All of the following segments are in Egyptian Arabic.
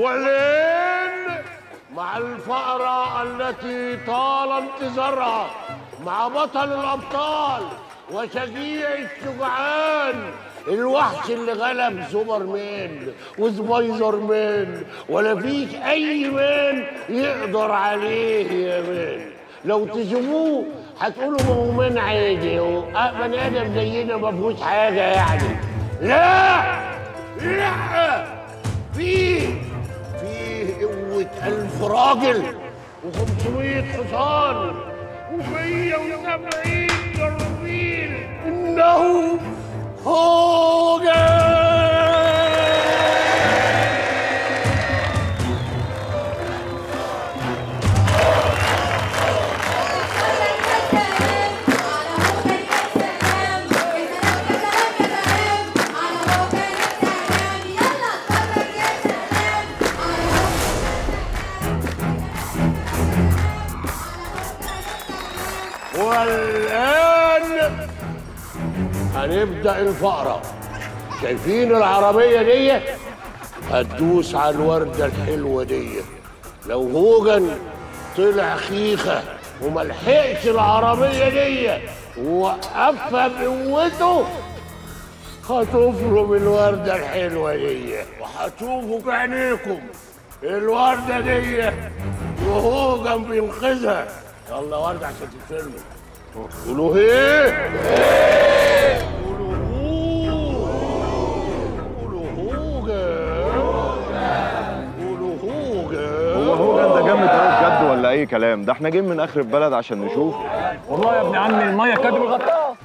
والآن مع الفقرة التي طال انتظارها مع بطل الأبطال وشجيع الشجعان الوحش اللي غلب سوبرمان وسبايدر مان ولا فيش أي مان يقدر عليه يا مان لو تشوفوه هتقولوا ما هو مان عادي هو آه، بني آدم زينا ما فيهوش حاجة يعني لا لا فيه فيه قوة ألف راجل وخمسمية حصان ومية وسبعين جربيل إنه هوجن والآن هنبدأ الفقرة شايفين العربية دي هتدوس على الوردة الحلوة دي لو هوجن طلع خيخة وملحقش العربية دي ووقفها بقوته هتفرم الوردة الحلوة دي وهتشوفوا بعينيكم الوردة دي وهوجن بينقذها يلا وردة عشان تتفرمي قولوا ايه؟ قولوا هو قولوا هوجن قولوا هوجن هو هوجن ده جامد قوي بجد ولا اي كلام ده احنا جايين من اخر البلد عشان نشوف والله يا ابن عمي الميه كاتب الغطاس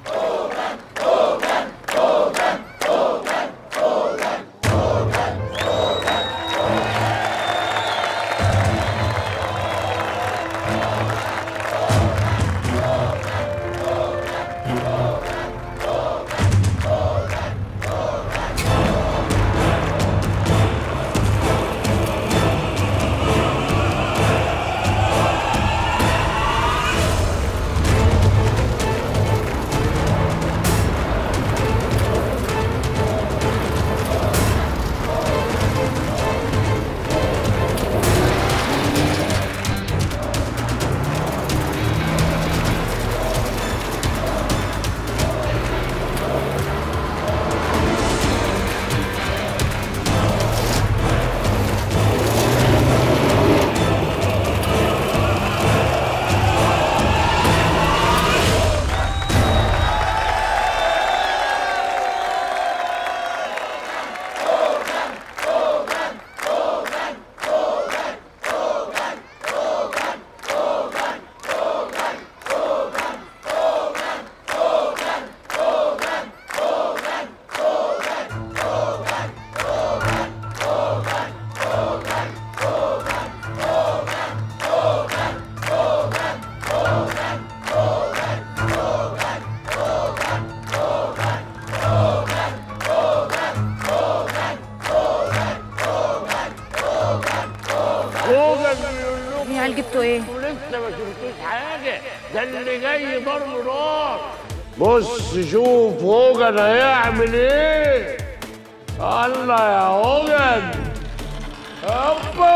هوجن بيقول لكم يا عيال جبتوا ايه؟ انتوا لسه ما شفتوش حاجة ده اللي جاي ضرب نار بص شوف هوجن هيعمل ايه الله يا هوجن أبا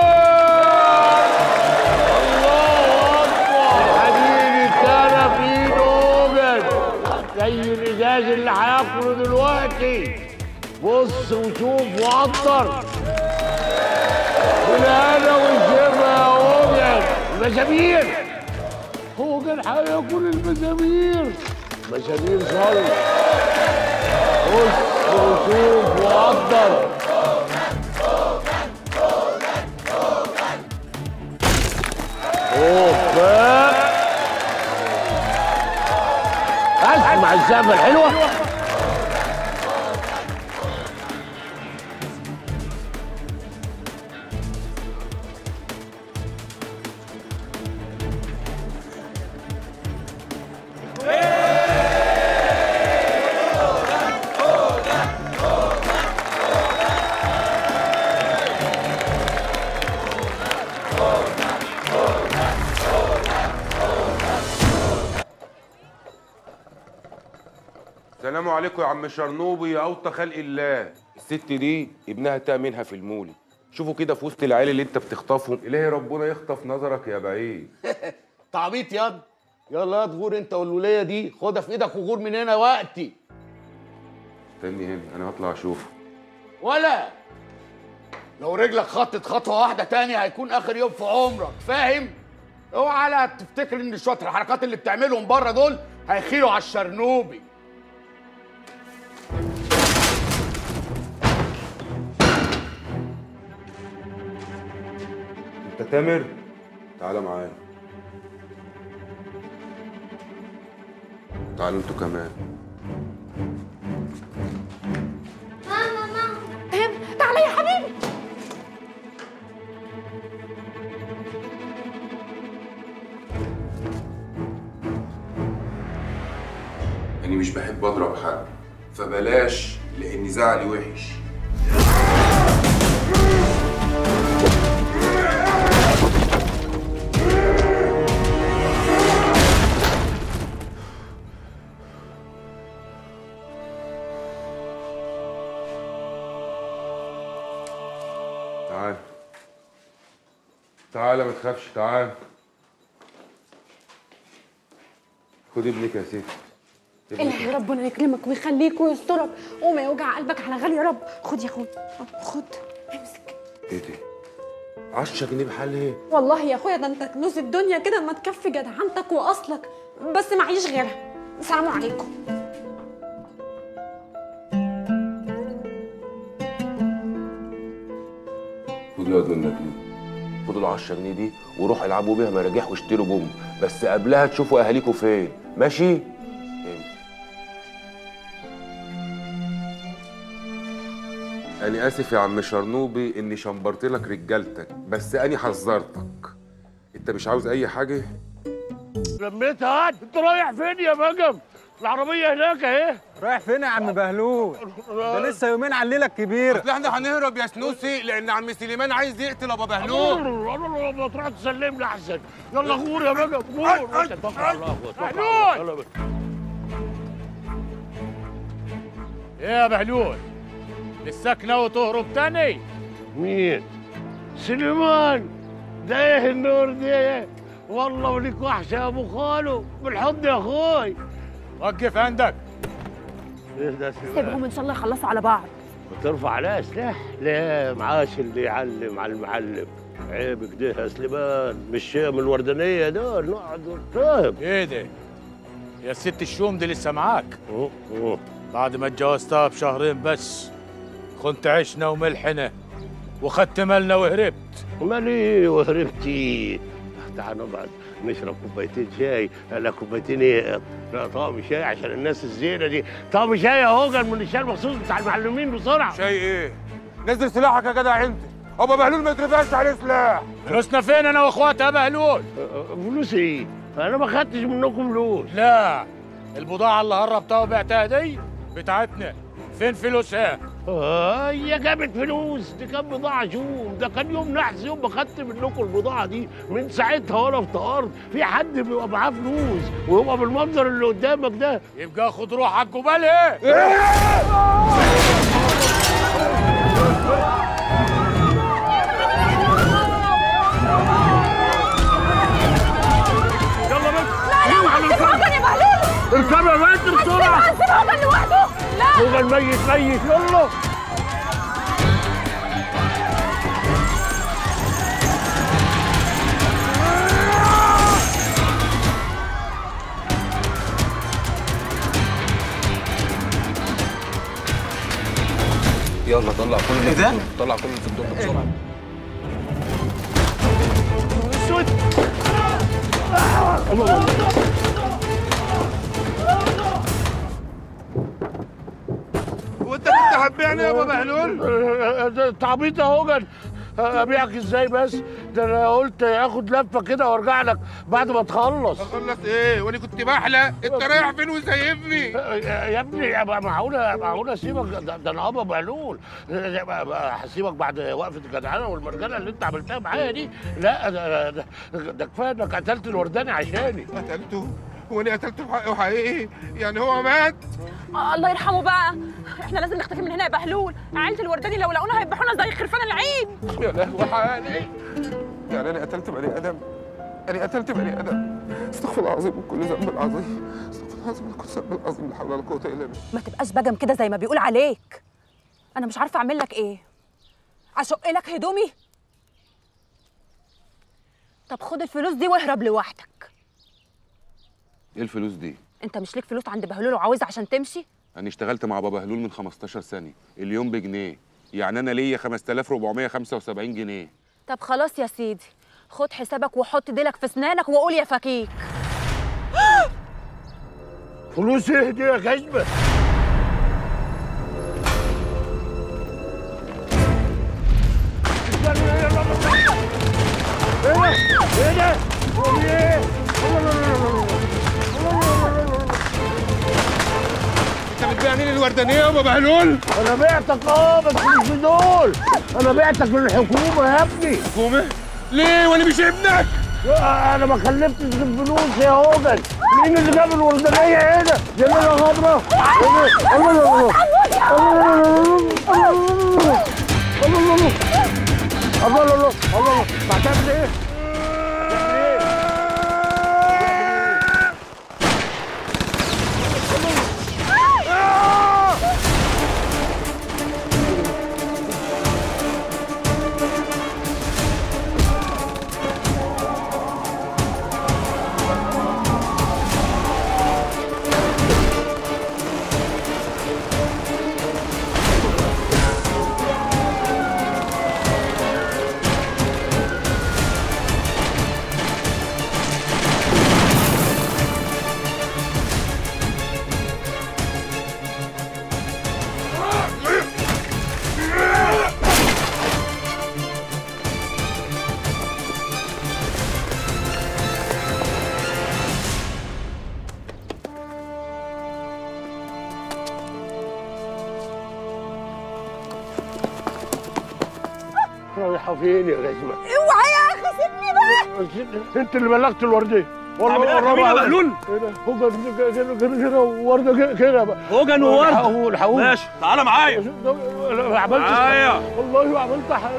الله أكبر حديد كان في ايد هوجن زي الإزاز اللي هياكله دلوقتي بص وشوف وقدر بالهنا والشفا يا هوجن المزامير هوجن هياكل المزامير مزامير صلي بص وشوف وقدر اوبا اسمع الزفه الحلوه السلام عليكم يا عم شرنوبي يا اوطى خلق الله الست دي ابنها تاه منها في المولد شوفوا كده في وسط العيال اللي انت بتخطفهم الهي ربنا يخطف نظرك يا بعيد تعبيط ياض يلا يا تغور انت والوليه دي خدها في ايدك وغور من هنا وقتي استني هنا انا هطلع اشوف ولا لو رجلك خطت خطوه واحده تاني هيكون اخر يوم في عمرك فاهم اوعى لا تفتكر ان شويه الحركات اللي بتعملهم بره دول هيخيلوا على الشرنوبي انت تامر تعالى معايا تعالوا انتوا كمان فهم تعالى يا حبيبي اني مش بحب اضرب حد فبلاش لان زعلي وحش تعال تعال ما تخافش تعال خد ابنك يا ست إلهي ربنا يكرمك ويخليك ويسترك وما يوجع قلبك على غالي يا رب خد يا اخويا خد امسك ايه ده 10 جنيه بحال ايه والله يا اخويا ده انت كنوز الدنيا كده ما تكفي جدعنتك واصلك بس معيش غيرها السلام عليكم خدوا يا دول دي خدوا ال 10 جنيه دي وروحوا العبوا بيها مراجيح واشتروا بوم بس قبلها تشوفوا اهاليكوا فين ماشي امشي. أنا آسف يا عم شرنوبي إني شمبرت لك رجالتك بس أنا حذرتك أنت مش عاوز أي حاجة؟ لميتها هات انت رايح فين يا بجم العربيه هناك اهي رايح فين يا عم بهلول ده لسه يومين على الليله الكبيره اصل احنا هنهرب يا سنوسي لان عم سليمان عايز يقتل ابو بهلول انا ما تروح تسلم لي احسن يلا غور يا بجم غور انت توكل على الله توكل على الله. يلا بينا. ايه يا بهلول لساك ناوي تهرب تاني مين سليمان ده ايه النور دي والله وليك وحشه يا ابو خالو بالحضن يا اخوي وقف عندك ايه ده سليمان سيبهم ان شاء الله يخلصوا على بعض بترفع عليها سلاح لا معاش اللي يعلم على المعلم عيب كده يا سليمان مش شيء من الوردانيه دول نقعد فاهم ايه ده يا ست الشوم دي لسه معاك أوه، أوه. بعد ما اتجوزتها بشهرين بس كنت عشنا وملحنا وخدت مالنا وهربت مالي وهربتي تعال نقعد نشرب كوبايتين شاي لا كوبايتين ايه لا طقم شاي عشان الناس الزينه دي طقم شاي اهو جاي من الشاي المخصوص بتاع المعلمين بسرعه شاي ايه نزل سلاحك يا جدع انت ابو بهلول ما يترفعش عليه سلاح فلوسنا فين انا واخواتها يا بهلول أه، فلوس ايه؟ انا ما خدتش منكم فلوس لا البضاعة اللي هربتها وبعتها دي بتاعتنا فين فلوسها آه، هي جابت فلوس دي كان بضاعة شوم ده كان يوم نحس يوم ما خدت منكم البضاعة دي من ساعتها وانا افتقرت في حد بيبقى معاه فلوس ويبقى بالمنظر اللي قدامك ده يبقى خد روحك وبالها يلا بس لا لا سيب عجل يا بهلول اركب يا بنت بسرعة سيب عجل لوحده لا هو الميت ميت يلا يلا طلع كل اللي ده؟ طلع كل اللي في الدنيا بسرعة اسود وانت كنت هتبيعني يا ابو بهلول تعبيط اهو جد ابيعك ازاي بس ده انا قلت اخد لفه كده وارجع لك بعد ما تخلص اخلص ايه وانا كنت بحلق انت رايح فين وسايبني يا ابني يا معقوله معقوله اسيبك ده, ده انا ابا بهلول هسيبك بعد وقفه الجدعنه والمرجله اللي انت عملتها معايا دي لا ده, ده, ده كفايه انك قتلت الورداني عشاني قتلته وانا قتلته بحقه حقيقي يعني هو مات آه الله يرحمه بقى احنا لازم نختفي من هنا يا بهلول عيلة الورداني لو لقونا هيذبحونا زي خرفان العيد يا لهوي حالي يعني انا قتلت بني ادم انا قتلت بني ادم استغفر الله العظيم من كل ذنب عظيم استغفر الله العظيم من كل ذنب عظيم لا حول ولا قوه الا بالله ما تبقاش بجم كده زي ما بيقول عليك انا مش عارفه اعمل لك ايه اشق لك هدومي طب خد الفلوس دي واهرب لوحدك ايه الفلوس دي انت مش ليك فلوس عند بهلول وعاوزها عشان تمشي انا اشتغلت مع بابا هلول من 15 سنه اليوم بجنيه يعني انا ليا 5475 جنيه طب خلاص يا سيدي خد حسابك وحط ديلك في اسنانك وقول يا فكيك فلوس ايه دي يا كذبة استنى، يلا، يلا، يلا. ايه ده؟ ايه ده؟ هو في ايه؟ انت بتبيع مين الوردانيه يا ابو بهلول انا بعتك اه بس مش بدول انا بعتك للحكومة يا ابني حكومه ليه وانا مش ابنك انا ما خلفتش الفلوس يا هوجن مين اللي جاب الوردانية هنا؟ جميلة غبرة الله الله الله الله الله الله الله الله هتعمل ايه؟ رايحة فين يا غزمة؟ اوعى يا اخي سيبني بقى انت اللي بلغت الوردية والله أعمل إيه يا والله كمين يا ما- بهلول؟ ايه ده؟ هوجن كده كده كده كده ووردة كده كده بقى هوجن وورد الحقوه الحقوه ماشي تعالى معايا ما عملتش معايا. والله ما عملت حاجة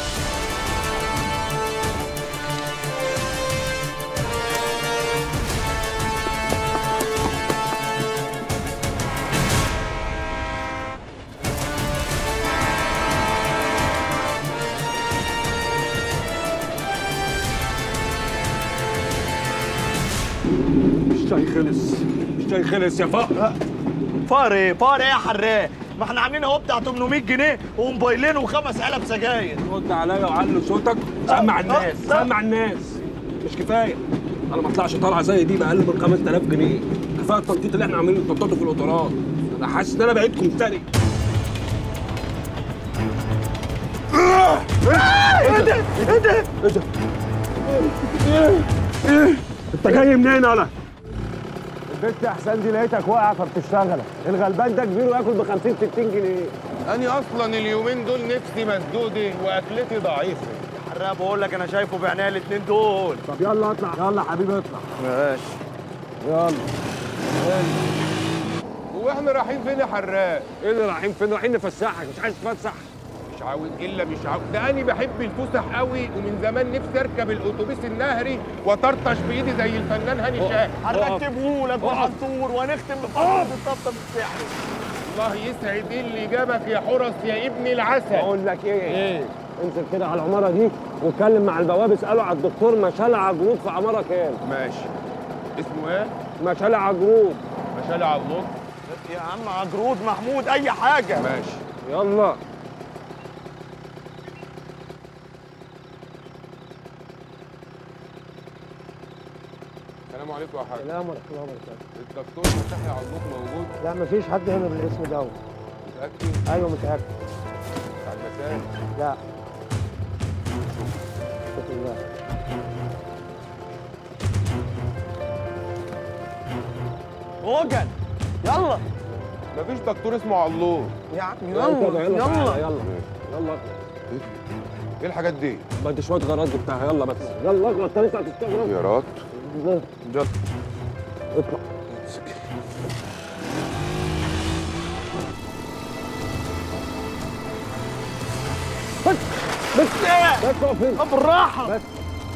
الشاي خلص الشاي خلص يا فقر فار ايه فار ايه يا حراق ما احنا عاملين اهو بتاع 800 جنيه وموبايلين وخمس علب سجاير رد عليا وعلي صوتك سمع الناس أه. سمع الناس مش كفايه انا ما اطلعش طالعه زي دي باقل من 5000 جنيه كفايه التنطيط اللي احنا عاملينه نتنططه في القطارات انا حاسس ان انا بعيدكم تاني انت جاي منين انا؟ البنت احسن دي لقيتك واقع فبتشتغل الغلبان ده كبير وياكل ب 50 60 جنيه انا اصلا اليومين دول نفسي مسدوده واكلتي ضعيفه حراق بقول لك انا شايفه بعينيا الاثنين دول طب يلا اطلع يلا حبيبي اطلع ماشي يلا هو احنا رايحين فين يا حراق ايه اللي رايحين فين رايحين نفسحك مش عايز تفسح مش عاوز الا مش عاوز ده انا بحب الفسح قوي ومن زمان نفسي اركب الاتوبيس النهري وطرطش بايدي زي الفنان هاني شاهد هنركبه لك وهنطور وهنختم بفضل الطبطب السحري الله يسعد اللي جابك يا حرس يا ابن العسل اقول لك ايه ايه انزل كده على العماره دي واتكلم مع البواب اساله على الدكتور مشال عجروب في عماره كام ماشي اسمه ايه مشال عجروب مشالي على النص يا عم عجرود محمود اي حاجه ماشي يلا السلام عليكم يا حاج سلام ورحمه الله وبركاته الدكتور مفتاحي علوق موجود لا مفيش حد هنا بالاسم ده متاكد ايوه متاكد بتاع المساء لا شكرا الله هوجن يلا مفيش دكتور اسمه علوق يا عم يلا يلا يلا يلا يلا يلا ايه الحاجات دي بدي شويه غراض بتاعها يلا بس يلا اغلط انت هتشتغل خيارات اطلع بس اقف هنا بالراحه بس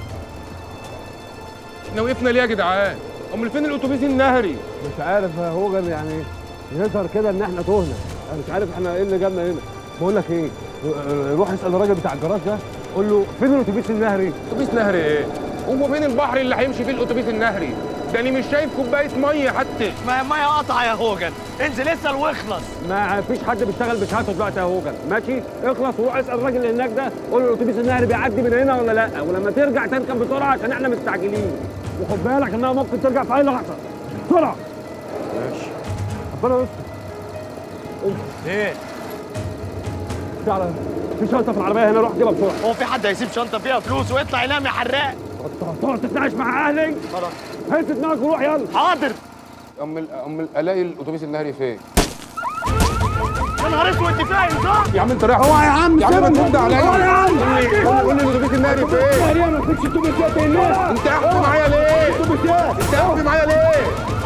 احنا وقفنا ليه يا جدعان امال فين الاتوبيس النهري مش عارف يا هوجن يعني يظهر كده ان احنا تهنا انا مش عارف احنا ايه اللي جابنا هنا بقول لك ايه روح اسال الراجل بتاع الجراج ده قول له فين الاتوبيس النهري اتوبيس نهري ايه هو فين البحر اللي هيمشي فيه الاتوبيس النهري ده انا مش شايف كوبايه ميه حتى ما هي ميه قطع يا هوجن انزل اسال واخلص ما فيش حد بيشتغل بشهادته دلوقتي يا هوجن ماشي اخلص وروح اسال الراجل اللي هناك ده قول له الاتوبيس النهري بيعدي من هنا ولا لا ولما ترجع تركب بسرعه عشان احنا مستعجلين وخد بالك انها ممكن ترجع في اي لحظه بسرعه ماشي ربنا يستر ايه في على في شنطه في العربيه هنا روح جيبها بسرعه هو في حد هيسيب شنطه فيها فلوس ويطلع ينام يا حراق تقعد تتناقش مع اهلي خلاص هز دماغك وروح يلا حاضر امال امال الاقي الاتوبيس النهري فين يا نهار اسود انت فاهم صح؟ يا عم انت رايح هو يا عم يا عم ما ترد عليا يا عم قول لي الاتوبيس النهري فين ما تمسكش التوبيسات هناك انت قاعد معايا ليه انت قاعد معايا ليه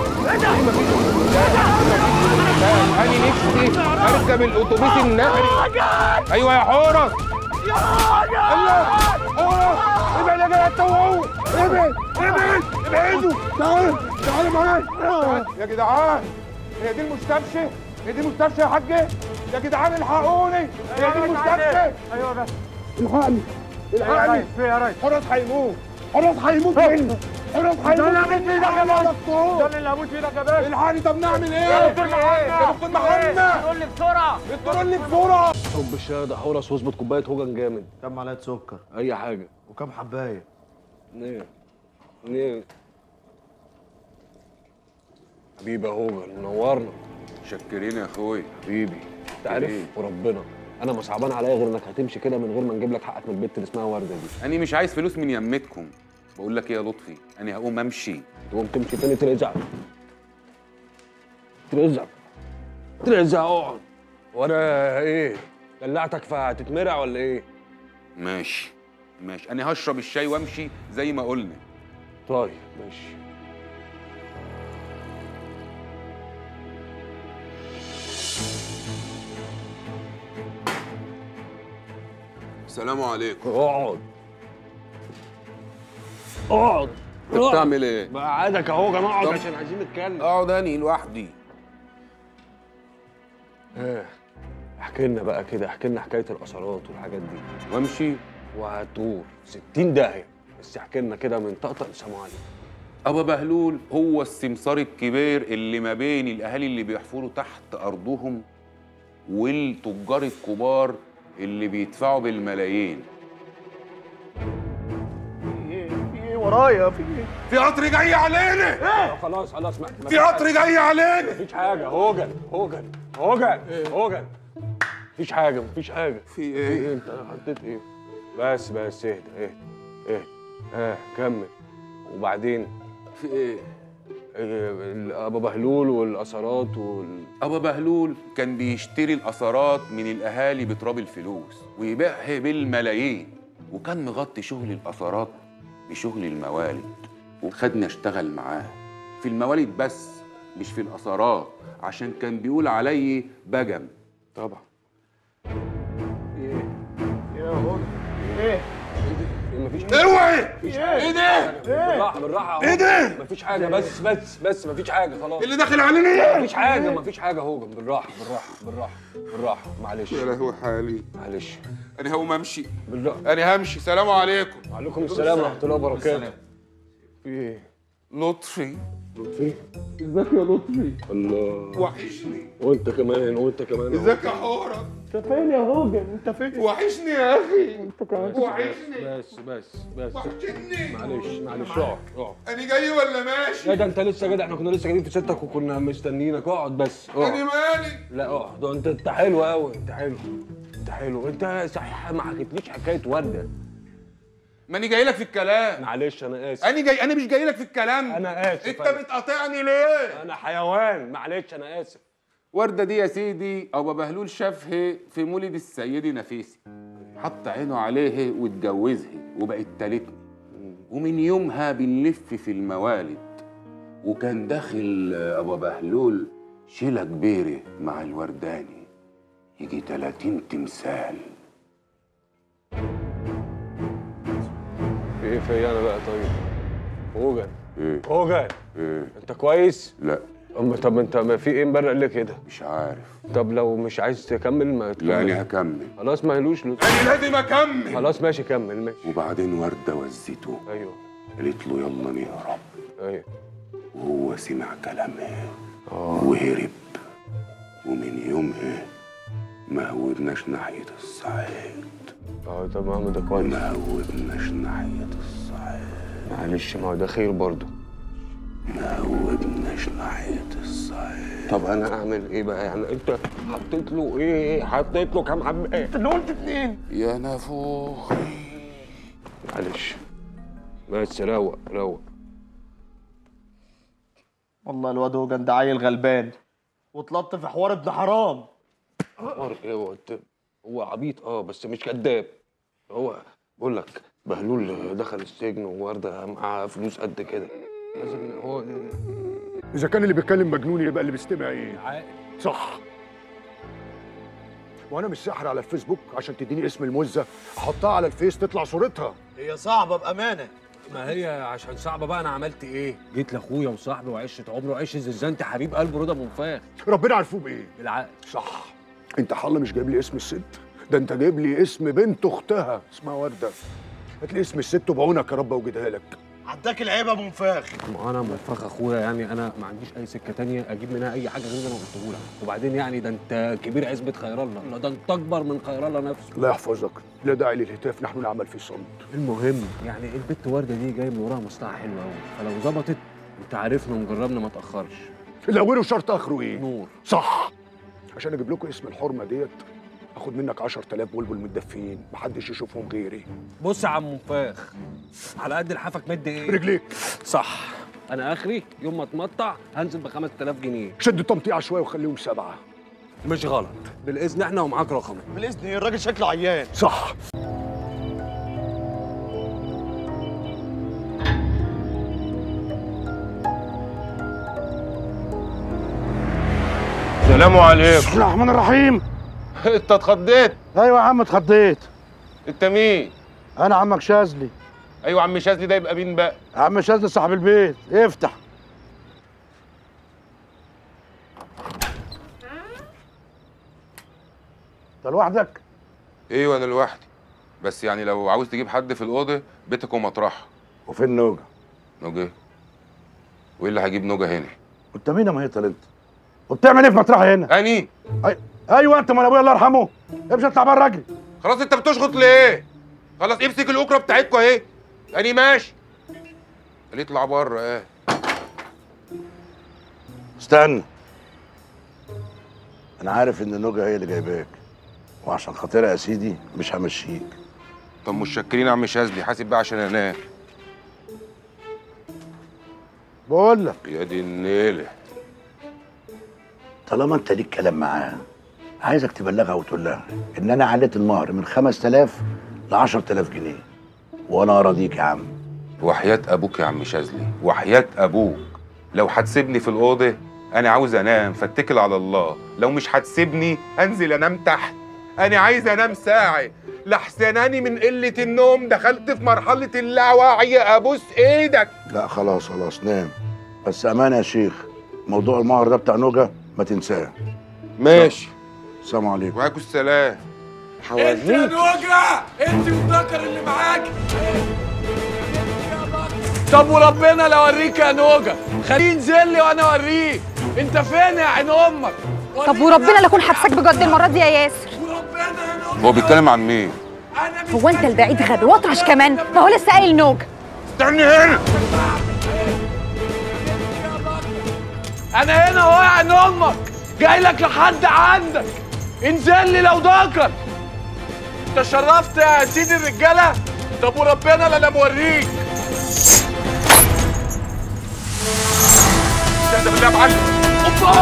انا نفسي اركب الاتوبيس النهري ايوه يا حورس الله حورس ابعد يا جدع انت وهو ابعد ابعد ابعدوا تعالوا تعالوا معايا يا جدعان هي دي المستشفى هي دي المستشفى يا حاجه يا جدعان الحقوني هي دي المستشفى ايوه ده الحقني الحقني يا ريس حراس هيموت حراس هيموت مني حراس هيموت ده اللي هموت فيه ده يا باشا. دكتور ده اللي هموت فيه ده يا باشا الحقني طب نعمل ايه؟ يا دكتور محمد يا دكتور محمد قول لي بسرعه دكتور قول لي بسرعه حب الشاي ده حورس واظبط كوبايه هوجن جامد كم معلقه سكر اي حاجه وكم حبايه اتنين اتنين حبيبي يا هوجن منورنا شكرين يا اخويا حبيبي انت عارف إيه؟ وربنا انا ما صعبان عليا غير انك هتمشي كده من غير ما نجيب لك حقك من البت اللي اسمها ورده دي انا مش عايز فلوس من يمتكم بقول لك ايه يا لطفي انا هقوم امشي تقوم تمشي تاني ترزع ترزع ترزع اقعد وانا ايه دلعتك فهتتمرع ولا ايه ماشي ماشي انا هشرب الشاي وامشي زي ما قلنا طيب ماشي السلام عليكم اقعد اقعد انت بتعمل ايه بقعدك اهو يا اقعد طب. عشان عايزين نتكلم اقعد اني لوحدي ايه احكي لنا بقى كده احكي لنا حكايه الاثارات والحاجات دي وامشي وهتدور 60 داهيه بس احكي لنا كده من طقطق لسلام عليكم ابا بهلول هو السمسار الكبير اللي ما بين الاهالي اللي بيحفروا تحت ارضهم والتجار الكبار اللي بيدفعوا بالملايين ايه في ايه ورايا في ايه في قطر جاي علينا خلاص خلاص ما في قطر جاي علينا مفيش حاجه هوجن هوجن هوجن هوجن مفيش حاجه مفيش حاجه في في ايه ايه انت حطيت ايه بس بس اهدى اهدى اهدى اه كمل وبعدين في ايه إيه، ال- ابو بهلول والاثارات وال ابا بهلول كان بيشتري الاثارات من الاهالي بتراب الفلوس ويبيعها بالملايين وكان مغطي شغل الاثارات بشغل الموالد وخدني اشتغل معاه في الموالد بس مش في الاثارات عشان كان بيقول علي بجم طبعا يا هو ايه مفيش اوعي ايه ده بالراحه بالراحه ايه ده مفيش حاجه بس بس بس مفيش حاجه خلاص اللي داخل علينا ايه مفيش حاجه مفيش حاجه هوجن بالراحه بالراحه بالراحه بالراحه معلش يا لهوي حالي معلش انا هقوم امشي بالراحه انا همشي سلام عليكم وعليكم السلام ورحمه الله وبركاته في ايه لطفي لطفي ازيك يا لطفي الله وحشني وانت كمان وانت كمان أهو. ازيك يا حورس انت فين يا هوجن انت فين وحشني يا اخي وحشني بس بس بس وحشني معلش معلش اقعد اقعد انا جاي ولا ماشي لا ده انت لسه جدع احنا كنا لسه جايين في ستك وكنا مستنيينك اقعد بس انا اقعد مالي لا اقعد ده انت انت حلو قوي انت حلو انت حلو انت صحيح ما حكيتليش حكايه ورده ما انا جاي لك في الكلام معلش انا اسف انا جاي انا مش جاي لك في الكلام انا اسف انت أنا. بتقاطعني ليه انا حيوان معلش انا اسف وردة دي يا سيدي أبو بهلول شافها في مولد السيدة نفيسي حط عينه عليها واتجوزها وبقت تالتني ومن يومها بنلف في الموالد وكان داخل أبو بهلول شيلة كبيرة مع الورداني يجي 30 تمثال في ايه فيا انا بقى طيب هوجن ايه هوجن ايه انت كويس لا أم طب انت ما في ايه مبرق ليه كده مش عارف طب لو مش عايز تكمل ما تكمل لا انا هكمل خلاص ما هلوش له انا لازم اكمل خلاص ماشي كمل ماشي وبعدين ورده وزته ايوه قالت له يلا نهرب ايوه وهو سمع كلامها وهرب ومن يومها ما هودناش ناحية الصعيد اه تمام ده كويس ما هودناش ناحية الصعيد معلش ما هو ده خير برضه ما هودناش ناحية الصعيد طب انا اعمل ايه بقى يعني انت حطيت له ايه حطيت له كام حبايه اللي قلت اتنين يا نافوخي معلش بس روق روق والله الواد هوجن ده عيل غلبان واتلط في حوار ابن حرام حوار ايه هو انت هو عبيط اه بس مش كذاب هو بقول لك بهلول دخل السجن وورده معاه فلوس قد كده لازم هو اذا كان اللي بيتكلم مجنون يبقى اللي بيستمع ايه صح وانا مش ساحر على الفيسبوك عشان تديني اسم المزه احطها على الفيس تطلع صورتها هي صعبه بامانه ما هي عشان صعبه بقى انا عملت ايه؟ جيت لاخويا وصاحبي وعشره عمره وعش زنزانتي حبيب قلبه رضا منفاخ ربنا عارفوه بايه بالعقل صح انت حل مش جايب لي اسم الست ده انت جايب لي اسم بنت اختها اسمها ورده هات لي اسم الست وبعونك يا رب اوجدها لك عداك العيب يا منفاخ ما انا منفخ اخويا يعني انا ما عنديش اي سكه تانية اجيب منها اي حاجه غير اللي انا قلته لك وبعدين يعني ده انت كبير عزبه خير الله لا ده انت اكبر من خير الله نفسه الله يحفظك لا داعي للهتاف نحن نعمل في صمت المهم يعني البت ورده دي جاي من وراها مصلحه حلوه قوي فلو ظبطت انت عارفنا ومجربنا ما تاخرش اللي اوله شرط اخره ايه نور صح عشان اجيب لكم اسم الحرمه ديت اخد منك 10000 بلبل متدفيين محدش يشوفهم غيري بص يا عم منفاخ على قد لحافك مد ايه رجليك صح انا اخري يوم ما اتمطع هنزل ب 5000 جنيه شد التمطيع شويه وخليهم سبعه مش غلط بالاذن احنا ومعاك رقم بالاذن إيه؟ الراجل شكله عيان صح السلام عليكم بسم الله الرحمن الرحيم انت اتخضيت ايوه يا عم اتخضيت انت مين انا عمك شاذلي ايوه عم شاذلي ده يبقى مين بقى عم شاذلي صاحب البيت افتح انت لوحدك ايوه انا لوحدي بس يعني لو عاوز تجيب حد في الاوضه بيتك ومطرحها وفين نوجه نوجه وايه اللي هجيب نوجه هنا انت مين يا مهيطل انت وبتعمل ايه في مطرحي هنا اني أي... ايوه انت مال ابويا الله يرحمه امشي اطلع بره اجري خلاص انت بتشخط ليه خلاص امسك الاكره بتاعتكوا اهي اني ماشي قال اطلع بره ايه استنى انا عارف ان نوجه هي اللي جايباك وعشان خاطرها يا سيدي مش همشيك طب متشكرين يا عم شاذلي حاسب بقى عشان انام بقول لك يا دي النيله طالما انت ليك كلام معاها عايزك تبلغها وتقول لها ان انا عليت المهر من 5000 ل 10000 جنيه وانا اراضيك يا عم وحياة ابوك يا عم شاذلي وحياة ابوك لو هتسيبني في الاوضه انا عاوز انام فاتكل على الله لو مش هتسيبني انزل انام تحت انا عايز انام ساعه لحسناني من قله النوم دخلت في مرحله اللاوعي ابوس ايدك لا خلاص خلاص نام بس امانه يا شيخ موضوع المهر ده بتاع نوجه ما تنساه ماشي السلام عليكم وعليكم السلام انت يا نوجه انت والذكر اللي معاك طب وربنا لو اوريك يا نوجه خليه ينزل لي وانا اوريك انت فين يا عين امك طب وربنا لا اكون حبسك بجد المره دي يا ياسر وربنا يا نوجه هو بيتكلم عن مين انا هو انت البعيد غبي واطرش كمان ما هو لسه قايل نوج استني هنا انا هنا اهو يا عين امك جاي لك لحد عندك انزل لي لو ذكر انت شرفت يا سيدي الرجاله طب وربنا لا انا موريك استهدى بالله يا معلم اوبا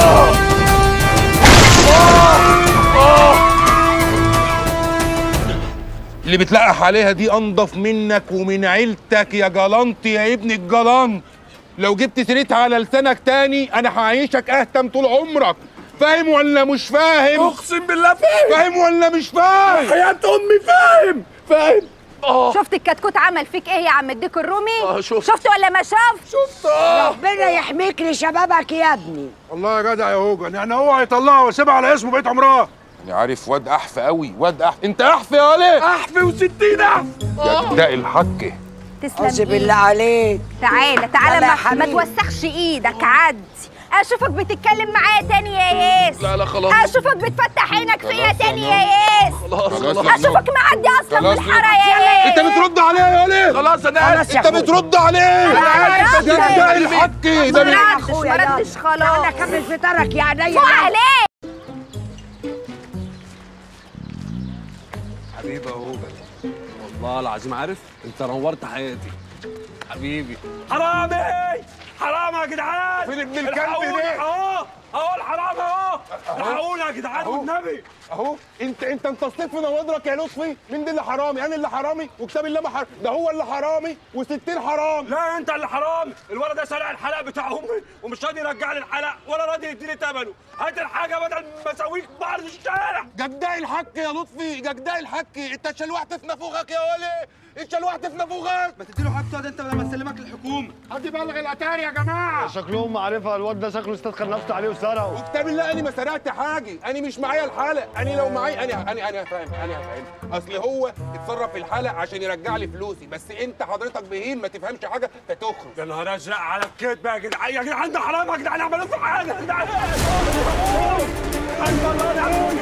اللي بتلقح عليها دي انضف منك ومن عيلتك يا جلنط يا ابن الجلن لو جبت سيرتها على لسانك تاني انا هعيشك اهتم طول عمرك فاهم ولا مش فاهم اقسم بالله فاهم فاهم ولا مش فاهم حياة امي فاهم فاهم اه شفت الكتكوت عمل فيك ايه يا عم الديك الرومي اه شفت شفت ولا ما شاف شفت اه ربنا يحميك لشبابك يا ابني والله يا جدع يا هوجن يعني هو هيطلعه ويسيبها على اسمه بقيت عمرها انا عارف واد احف قوي واد احف انت احف يا ولي احفي وستين احف ده الحك تسلم أعوذ إيدك. بالله عليك تعالى تعالى يلا يا ما, ما حبيبي. توسخش ايدك عدي اشوفك بتتكلم معايا تاني يا ياس لا لا خلاص اشوفك بتفتح عينك فيا خلاص تاني يا يا ياس خلاص خلاص خلاص يا اشوفك معدي اصلا خلاص بالحاره يا انت ياس بترد عليه يا ولي خلاص انا خلاص اسف يا انت أخويا. بترد عليه انا عارف. ده ده الحك ده ما من- ردش أخويا ما يلا. ردش تعالى خلاص كمل فطارك يا عينيا فوق عليك حبيبي يا هوجن والله العظيم عارف انت نورت حياتي حبيبي حرامي حرام يا جدعان فين ابن الكلب الحقوني ده؟ اهو اهو الحرام اهو الحقوني يا جدعان أهو. والنبي اهو انت انت انتصيت في نوادرك يا لطفي مين ده اللي حرامي انا اللي حرامي وكتاب الله ما حرامي ده هو اللي حرامي وستين حرام لا انت اللي حرام الولد ده سرق الحلق بتاع امي ومش راضي يرجع لي الحلق ولا راضي يديني ثمنه هات الحاجه بدل ما اسويك بعرض الشارع جداي الحك يا لطفي جداي الحك انت اتشلوحت في نافوخك يا ولي اتشلوحت في نافوخك ما تديله حاجته ده انت لما تسلمك الحكومه حد يبلغ الاتاري يا جماعه شكلهم معرفه الواد ده شكله استدخل نفسه عليه وسرقه وكتاب الله انا ما سرقت حاجه انا مش معايا الحلق انا لو معايا انا انا انا هفهم انا هفهم اصل هو اتصرف في الحلق عشان يرجع لي فلوسي بس انت حضرتك بهيم ما تفهمش حاجه فتخرج يا نهار ازرق على الكذب يا جدعان يا جدعان ده حرام يا جدعان عملوا في حاجه يا جدعان حسبي الله ونعم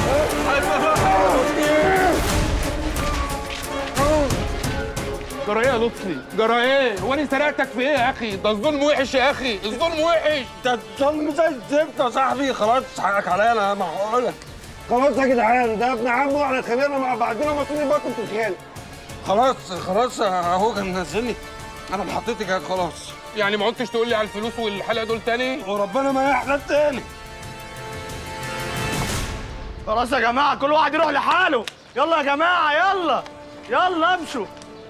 جرى ايه يا لطفي جرى ايه هو انا سرقتك في ايه يا اخي ده الظلم وحش يا اخي الظلم وحش ده الظلم زي الزفت يا صاحبي خلاص حقك عليا انا معقولك خلاص يا جدعان ده ابن عمه واحنا خلينا مع بعضنا مسؤولين بطل في الخيال خلاص خلاص اهو كان نزلني انا محطتك خلاص يعني ما عدتش تقول لي على الفلوس والحلقه دول تاني وربنا ما يحلى تاني خلاص يا جماعه كل واحد يروح لحاله يلا يا جماعه يلا يلا امشوا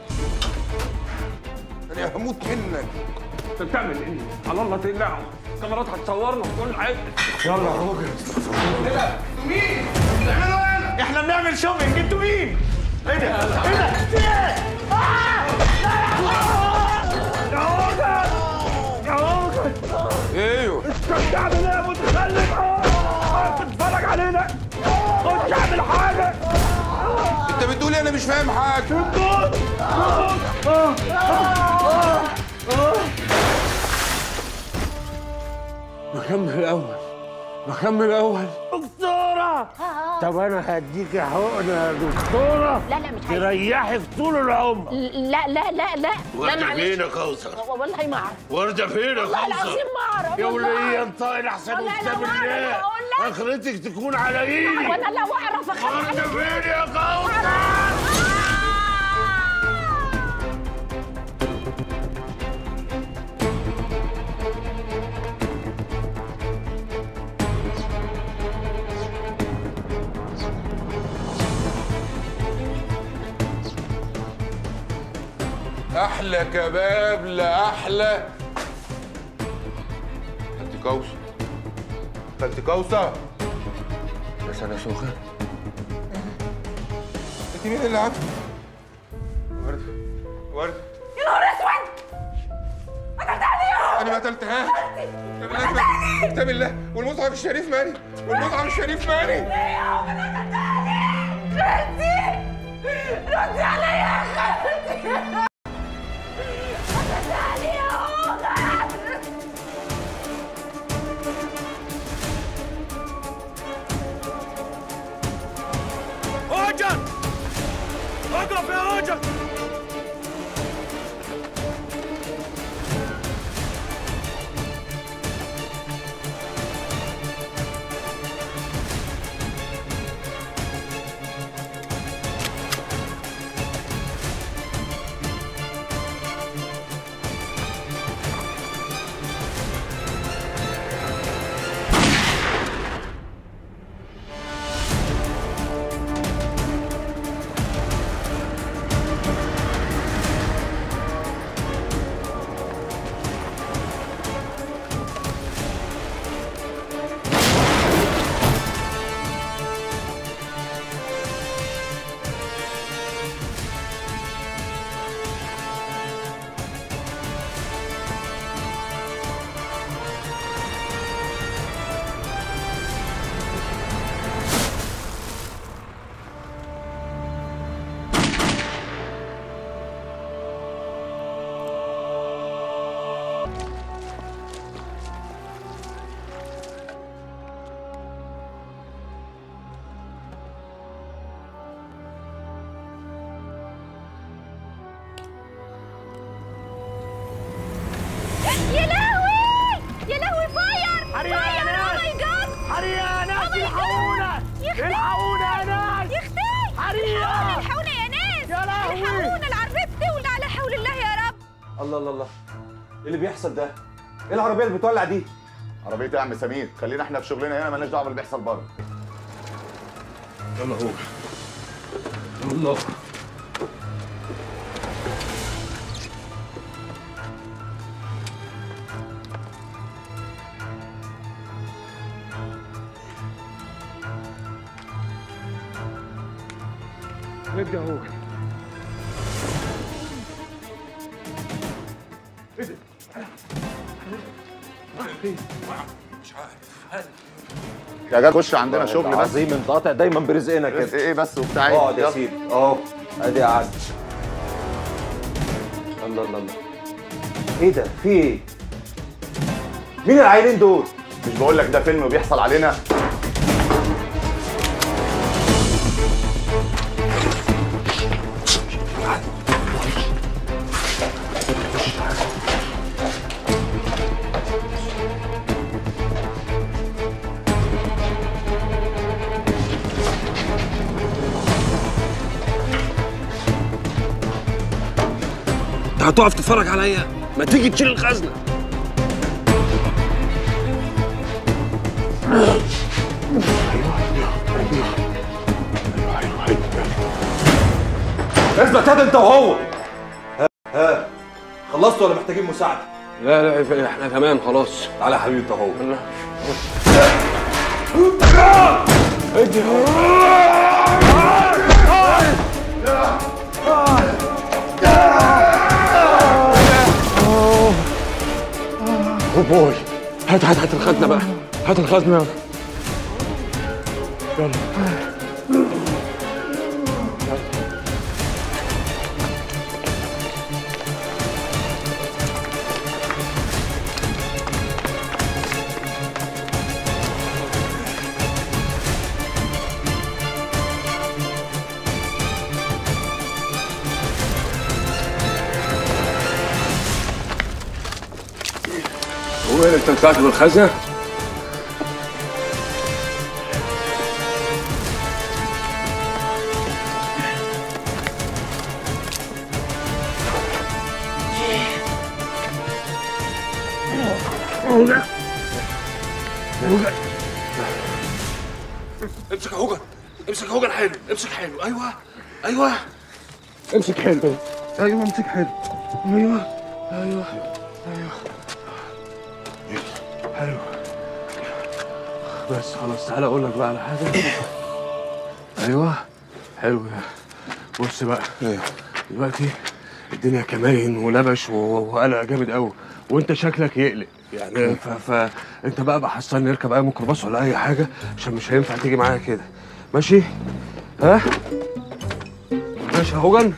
انا هموت منك انت بتعمل ايه؟ على الله تقلع الكاميرات هتصورنا في كل حته يلا يا راجل احنا بنعمل شوبينج انتوا مين؟ ايه ده؟ ايه ده؟ في ايه؟ آه! يا راجل يا راجل ايوه انت بتعمل ايه يا متخلف؟ اه بتتفرج علينا خش اعمل حاجه انت بتقول إيه؟ انا مش فاهم حاجه بكمل الاول بكمل الاول دكتورة طب انا هديك حقنه يا دكتوره لا لا مش عايزة تريحي في طول العمر لا لا لا لا لا وردة معلش فين يا كوثر؟ والله ما اعرف ورده فين يا والله كوثر؟ العظيم ما اعرف يا والله. ولية انطقي احسن والله وكتاب لو أعرف الله أقول لك. اخرتك تكون على ايدي وانا لو اعرف اخاف ورده عليك فين يا كوثر؟ احلى كباب لاحلى خالتي كوثر خالتي كوثر بس انا سخن انت مين اللي عارفه ورد ورد يا نهار اسود قتلت عليهم انا ما قتلتهاش كتاب الله كتاب الله والمصحف الشريف مالي والمصحف الشريف مالي ردي ردي عليا يا خالتي قتلت عليهم هوجن اقف يا هوجن الله الله الله ايه اللي بيحصل ده؟ ايه العربيه اللي بتولع دي؟ عربية إيه يا عم سمير خلينا احنا في شغلنا هنا مالناش دعوه باللي بيحصل بره يلا هو يلا ابدا هو مش عارف يا جدع خش عندنا شغل بس عظيم انت قاطع دايما برزقنا رزق كده ايه بس وبتاع ايه اقعد يا يلا. سيدي اهو ادي قعد الله الله الله ايه ده؟ في ايه؟ مين العيلين دول؟ مش بقول لك ده فيلم بيحصل علينا انت هتقف تتفرج عليا ما تيجي تشيل الخزنه اثبت هذا انت وهو ها ها خلصتوا ولا محتاجين مساعده؟ لا لا احنا تمام خلاص تعالى يا حبيبي انت وهو اوه بوي هات هات هات الخزنه بقى هات الخزنه يلا يلا هو انت طلعت من الخزنه؟ هوجن هوجن امسك يا هوجن امسك يا هوجن حلو امسك حلو ايوه ايوه امسك حلو ايوه امسك حلو ايوه ايوه ايوه حلو بس خلاص تعالى اقول لك بقى على حاجه ايوه حلو بص بقى دلوقتي الدنيا كماين ولبش و- وقلق جامد قوي وانت شكلك يقلق يعني ف... فانت بقى بقى حصلني نركب اي ميكروباص ولا اي حاجه عشان مش هينفع تيجي معايا كده ماشي ها ماشي يا هوجن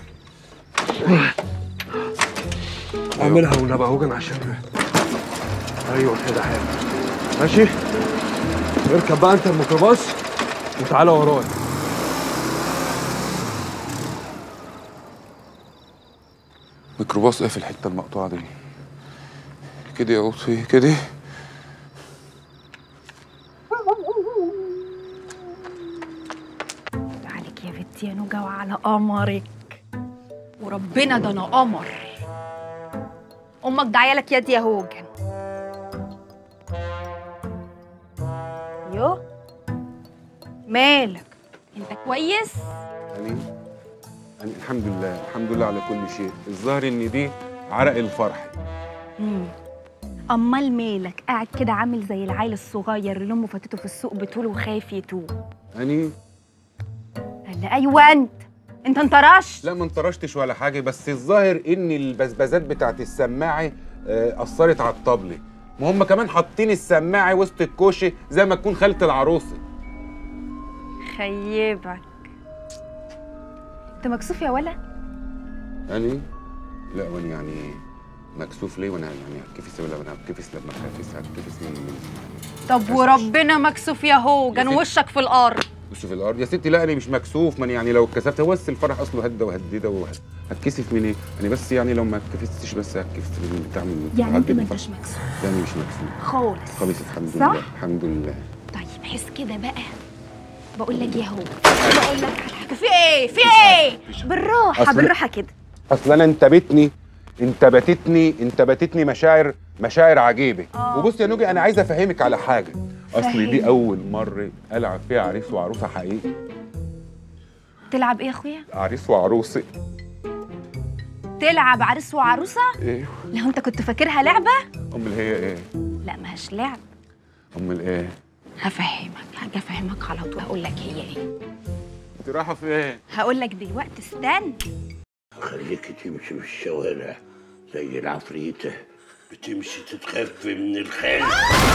اعملها والنبي يا هوجن عشان ايوه كده حلو ماشي اركب بقى انت الميكروباص وتعالى ورايا ميكروباص ايه في الحته المقطوعه دي كده يا لطفي كده عليك يا بنتي يا نوجة وعلى قمرك وربنا ده انا قمر امك داعيه لك يد يا هوجن يو مالك انت كويس يعني يعني الحمد لله الحمد لله على كل شيء الظاهر ان دي عرق الفرح مم. امال مالك قاعد كده عامل زي العيل الصغير اللي امه فاتته في السوق بتقول وخايف يتوه يعني قال ايوه انت انت انطرشت لا ما انطرشتش ولا حاجه بس الظاهر ان البزبزات بتاعت السماعه آه، اثرت على الطبل ما هم كمان حاطين السماعه وسط الكوشه زي ما تكون خاله العروسه خيبك انت مكسوف يا ولا يعني لا وانا يعني مكسوف ليه وانا يعني هتكفس ولا انا هتكفس لما هتكفس هتكفس من من طب وربنا مكسوف يا هوجن وشك في الارض بص في الارض يا ستي لا انا مش مكسوف من يعني لو اتكسفت هو بس الفرح اصله هدى وهديده وهد- هتكسف من ايه؟ يعني بس يعني لو ما اتكفستش بس هتكفس من بتاع من يعني انت هدي ما من انتش الفرح. مكسوف يعني مش مكسوف خالص خالص الحمد صح؟ لله الحمد لله طيب حس كده بقى بقول لك يا هوجن بقول لك على حاجه في ايه في ايه بالراحه أصل- بالراحه كده اصل انا انتابتني انت باتتني انت باتتني مشاعر مشاعر عجيبه آه. وبص يا نوجي انا عايز افهمك على حاجه اصل فهمني. دي اول مره العب فيها عريس وعروسه حقيقي تلعب ايه يا اخويا عريس وعروسه تلعب عريس وعروسه ايه لو انت كنت فاكرها لعبه امال هي ايه لا ماهاش لعب امال ايه هفهمك هاجي افهمك على طول هقول لك هي ايه انت رايحه فين هقول لك دلوقتي استنى خليك تمشي في الشوارع زي العفريتة بتمشي تتخفي من الخيل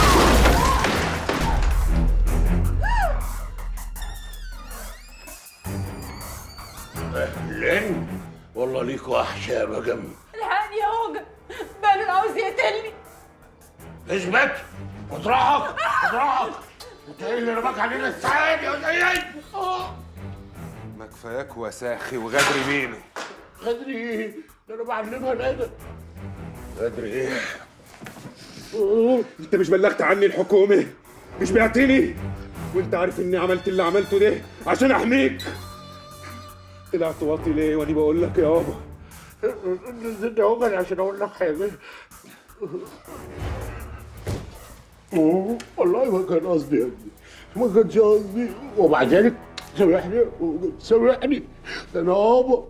أهلا والله ليك وحشة يا بجم الحقني يا هوجة بالون عاوز يقتلني اثبت اطرحك اطرحك انت ايه اللي رماك علينا السعادة يا زيد ما كفاياك وساخي وغدر مين غدري ايه ده انا بعلمها الادب غدر ايه انت مش بلغت عني الحكومه مش بعتني وانت عارف اني عملت اللي عملته ده عشان احميك طلعت واطي ليه وانا بقول لك يابا نزلت هوجن عشان اقول لك حاجه أوه، والله ما كان قصدي يا ابني ما كانش قصدي ومع ذلك سامحني سامحني ده انا يابا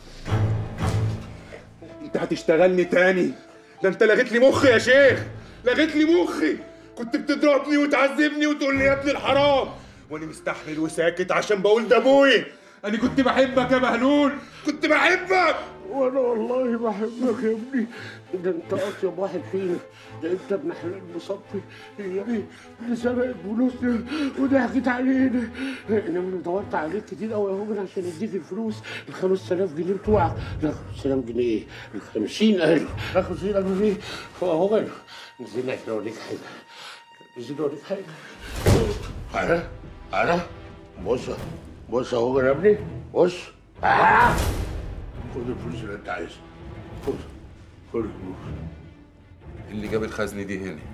انت هتشتغلني تاني ده انت لغيت لي مخي يا شيخ لغيت لي مخي كنت بتضربني وتعذبني وتقول لي يا ابن الحرام وانا مستحمل وساكت عشان بقول ده ابويا انا كنت بحبك يا بهلول كنت بحبك وانا والله بحبك يا ابني ده انت اطيب واحد فينا ده انت ابن حلال مصفي هي ايه اللي سرقت فلوسنا وضحكت علينا انا دورت عليك كتير قوي يا هوجن عشان اديك الفلوس ال 5000 جنيه بتوعك لا 5000 جنيه ايه؟ ال 50000 لا 50000 جنيه هو هوجن نزلنا احنا اوريك حاجه نزلنا اوريك حاجه انا انا بص بص يا هوجن يا ابني بص آه. خد الفلوس اللي انت عايزها خد خد الفلوس اللي جاب الخزنه دي هنا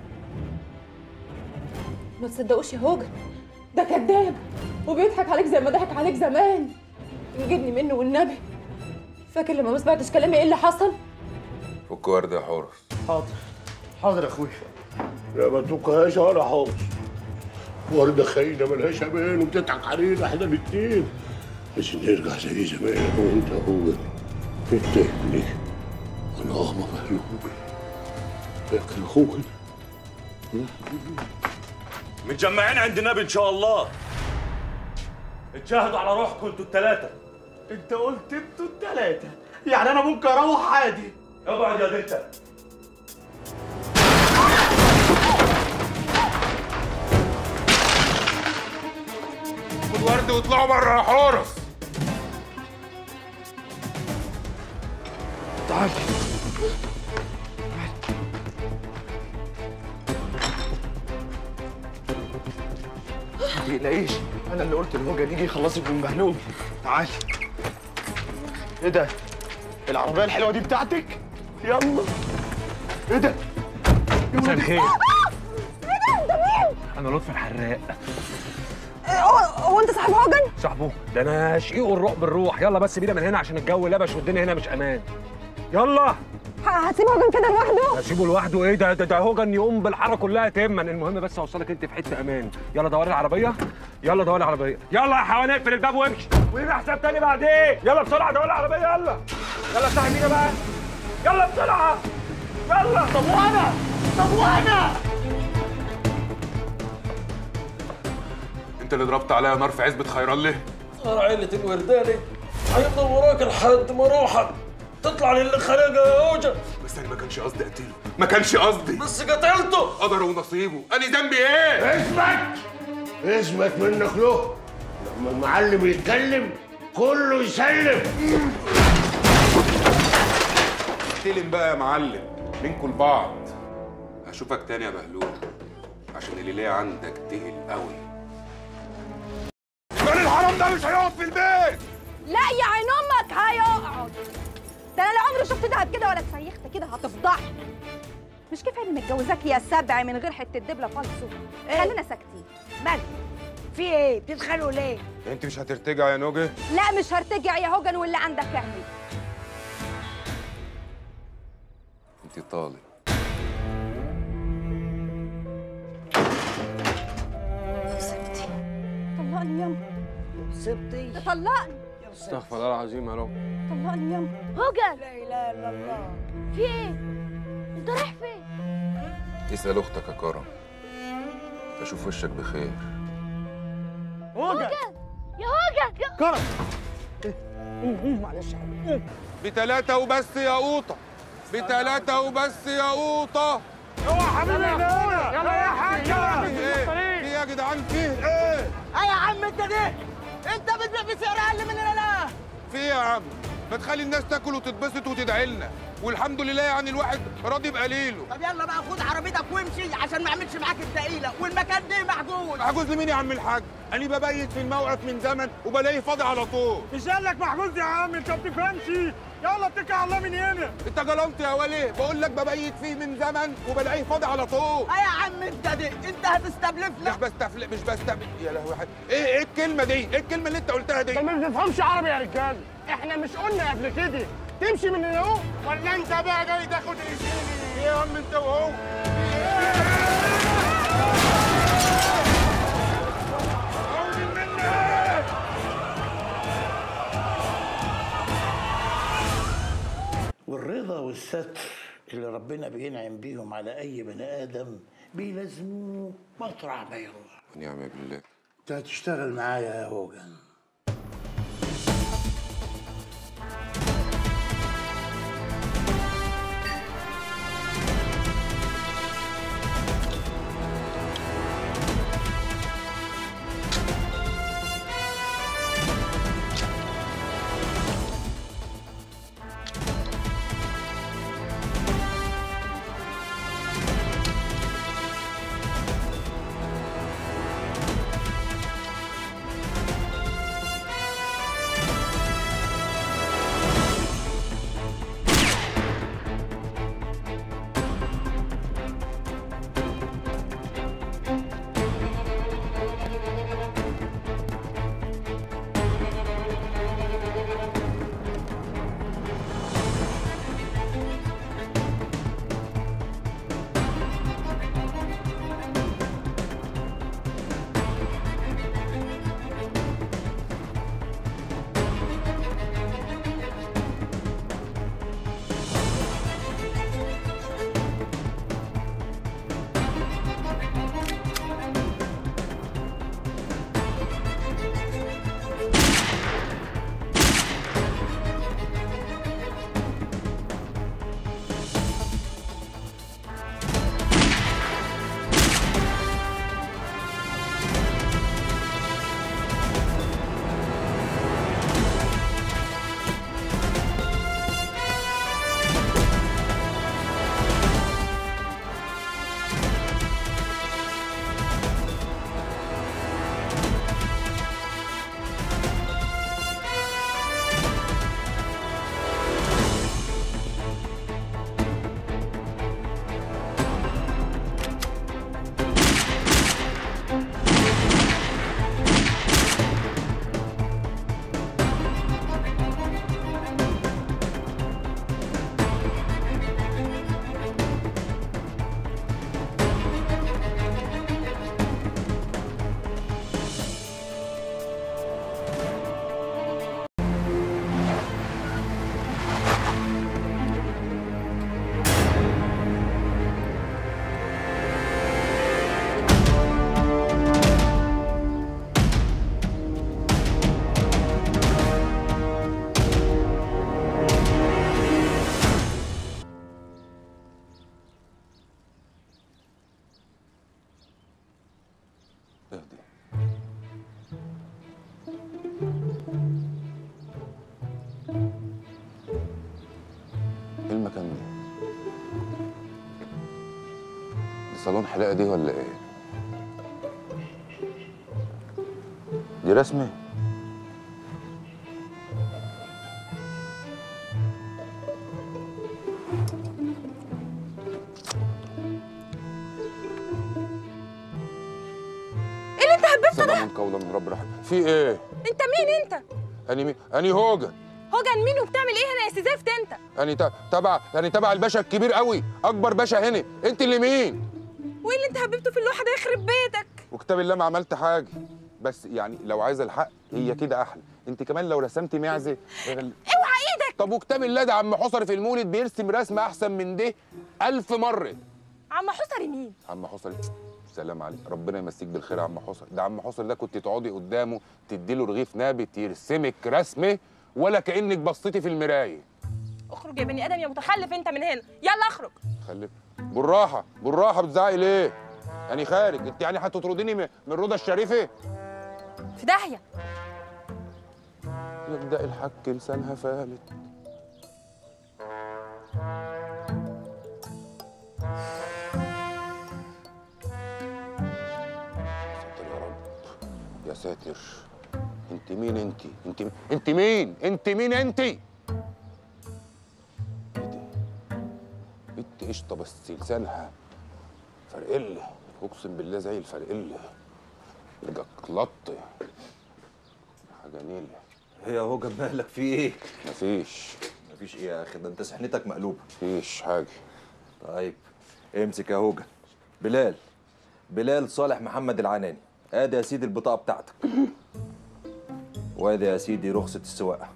ما تصدقوش يا هوجة ده كذاب وبيضحك عليك زي ما ضحك عليك زمان يجيبني منه والنبي فاكر لما ما سمعتش كلامي ايه اللي حصل؟ فك ورده يا حورس حاضر حاضر يا اخويا لا ما توكهاش ولا حافظ وردة خاينة ملهاش امان وبتضحك علينا احنا الاتنين بس نرجع زي زمان انا وانت هو انت ابني وانا اغمى مهلوك فاكر اخوك متجمعين عند النبي ان شاء الله اتشاهدوا على روحكم انتوا التلاتة انت قلت انتوا التلاتة يعني انا ممكن اروح عادي اقعد يا دلتا خد ورده واطلعوا بره يا حورس تعال ما تقلقيش انا اللي قلت لهوجة يجي يخلصك من مهلوك تعالي ايه ده العربيه الحلوه دي بتاعتك يلا ايه ده مساء الخير انا لطفي الحراق هو انت صاحب هوجن؟ صاحبه ده انا شقيق والروح بالروح يلا بس بينا من هنا عشان الجو لبش والدنيا هنا مش امان يلا هتسيب هوجن كده لوحده؟ هسيبه لوحده ايه ده ده, ده هوجن يقوم بالحاره كلها تما المهم بس اوصلك انت في حته امان يلا دوري العربيه يلا دوري العربيه يلا يا حيوان اقفل الباب وامشي ولينا حساب تاني بعدين يلا بسرعه دوري العربيه يلا يلا صاحب مين بقى يلا بسرعه يلا طب وانا طب وانا انت اللي ضربت عليا نار في عزبه خير الله صار عيلة الورداني هيفضل وراك لحد ما روحك تطلع للي خلقها يا هوجة بس انا ما كانش قصدي اقتله ما كانش قصدي بس قتلته قدره ونصيبه انا ذنبي ايه اثبت اثبت منك له لما المعلم يتكلم كله يسلم استلم بقى يا معلم منكم لبعض هشوفك تاني يا بهلول عشان اللي ليا عندك تقل قوي كان الحرام ده مش هيقعد في البيت لا يا عين امك هيقعد ده انا لا عمري شفت دهب كده ولا اتسيخت كده هتفضحني مش كفايه اني متجوزاك يا سبع من غير حته دبله فالصو خلينا ساكتين مالك في ايه بتتخانقوا ليه انت مش هترتجع يا نوجه لا مش هرتجع يا هوجن واللي عندك اعمل انت طالق طلقني ياما سبتي طلقني استغفر الله العظيم يا رب طلقني ياما هوجن لا اله الا الله في ايه؟ انت رايح فين؟ اسال اختك يا كرم اشوف وشك بخير هوجن يا هوجن يا كرم قوم معلش يا حبيبي قوم بتلاتة وبس يا قوطة بتلاتة وبس يا قوطة اوعى حبيبي هنا يلا يا حاج في ايه؟ في ايه يا جدعان فيه ايه؟ ايه يا عم انت دي انت بتبيع بسعر اقل مننا لا في ايه يا عم؟ ما تخلي الناس تاكل وتتبسط وتدعي لنا والحمد لله يعني الواحد راضي بقليله طب يلا بقى خد عربيتك وامشي عشان ما اعملش معاك التقيله والمكان ده محجوز محجوز لمين يا عم الحاج؟ أنا ببيت في الموقف من زمن وبلاقيه فاضي على طول مش قال لك محجوز يا عم انت ما بتفهمش يلا اتكل على الله من هنا انت جلنت يا ولي بقول لك ببيت فيه من زمن وبلاقيه فاضي على طول ايه يا عم انت دي انت هتستبلفنا مش بستفل مش بستفل يا لهوي حد. ايه ايه الكلمه دي ايه الكلمه اللي انت قلتها دي انت ما بتفهمش عربي يا رجال احنا مش قلنا قبل كده تمشي من هنا اهو ولا انت بقى جاي تاخد رسالة ايه يا عم انت وهو والرضا والستر اللي ربنا بينعم بيهم على اي بني ادم بيلازموه مطرح ما يروح ونعم بالله انت هتشتغل معايا يا هوجن اهدي ايه المكان ده؟ دي صالون حلاقة دي ولا ايه؟ دي رسمة؟ ايه اللي انت هببته ده؟ سلام قولا من رب رحيم في ايه؟ انت مين انت؟ اني مي... اني هوجن هوجن مين وبتعمل ايه هنا يا سي زفت انت يعني ت- تبع يعني تبع الباشا الكبير قوي اكبر باشا هنا انت اللي مين وايه اللي انت حببته في اللوحه ده يخرب بيتك وكتاب الله ما عملت حاجه بس يعني لو عايزه الحق هي كده احلى انت كمان لو رسمت معزه غل- اوعى ايدك طب وكتاب الله ده عم حصري في المولد بيرسم رسمه احسن من ده ألف مره عم حصري مين عم حصري سلام عليك ربنا يمسيك بالخير يا عم حصري ده عم حصري ده كنت تقعدي قدامه تديله رغيف نابت يرسمك رسمه ولا كانك بصيتي في المرايه اخرج يا بني ادم يا متخلف انت من هنا يلا اخرج خلي بالراحه بالراحه بتزعقي ليه يعني خارج انت يعني هتطرديني من من الروضه الشريفه في داهيه يبدا الحك لسانها فالت ساتر يا رب يا ساتر انت مين انت انت انت مين انت مين انت ايه دي بنت قشطه بس لسانها فرقله اقسم بالله زي الفرقله جكلط حاجه نيله هي يا هوجن مالك في ايه؟ مفيش مفيش ايه يا اخي ده انت سحنتك مقلوبه مفيش حاجه طيب امسك يا هوجن بلال بلال صالح محمد العناني ادي يا سيدي البطاقه بتاعتك وادي يا سيدي رخصه السواقه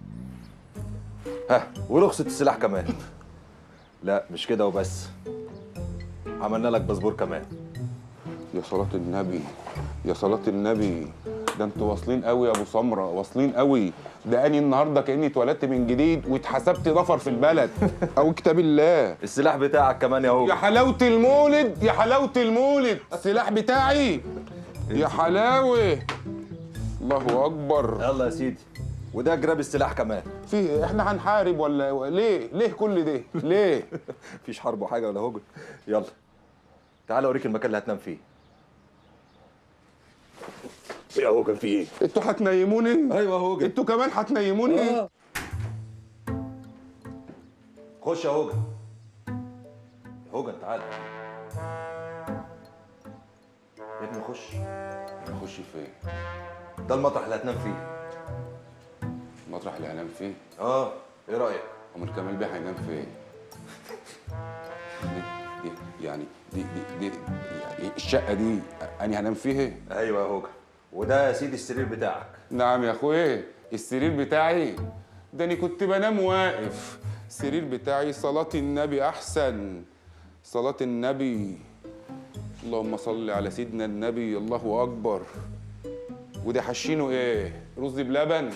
ها ورخصه السلاح كمان لا مش كده وبس عملنا لك باسبور كمان يا صلاة النبي يا صلاة النبي ده انتوا واصلين قوي يا ابو سمرة واصلين قوي ده اني النهارده كاني اتولدت من جديد واتحسبت ضفر في البلد او كتاب الله السلاح بتاعك كمان يا هوجن يا حلاوة المولد يا حلاوة المولد السلاح بتاعي يا حلاوة الله اكبر يلا يا سيدي وده جراب السلاح كمان في إيه؟ احنا هنحارب ولا ليه ليه كل ده ليه مفيش حرب وحاجه ولا هوجن يلا تعال اوريك المكان اللي هتنام فيه يا هوجن في ايه انتوا هتنيموني ايوه هوجن انتوا كمان هتنيموني آه. خش يا هوجن هوجن تعال يا ابني خش نخش فين ده المطرح اللي هتنام فيه المطرح اللي هنام فيه اه ايه رايك امال كمال بيه هينام فين دي دي يعني دي دي, دي يعني الشقه دي اني هنام فيها ايوه يا هوجن وده يا سيدي السرير بتاعك نعم يا اخويا السرير بتاعي ده انا كنت بنام واقف السرير بتاعي صلاة النبي احسن صلاة النبي اللهم صل على سيدنا النبي الله اكبر وده حشينه ايه رز بلبن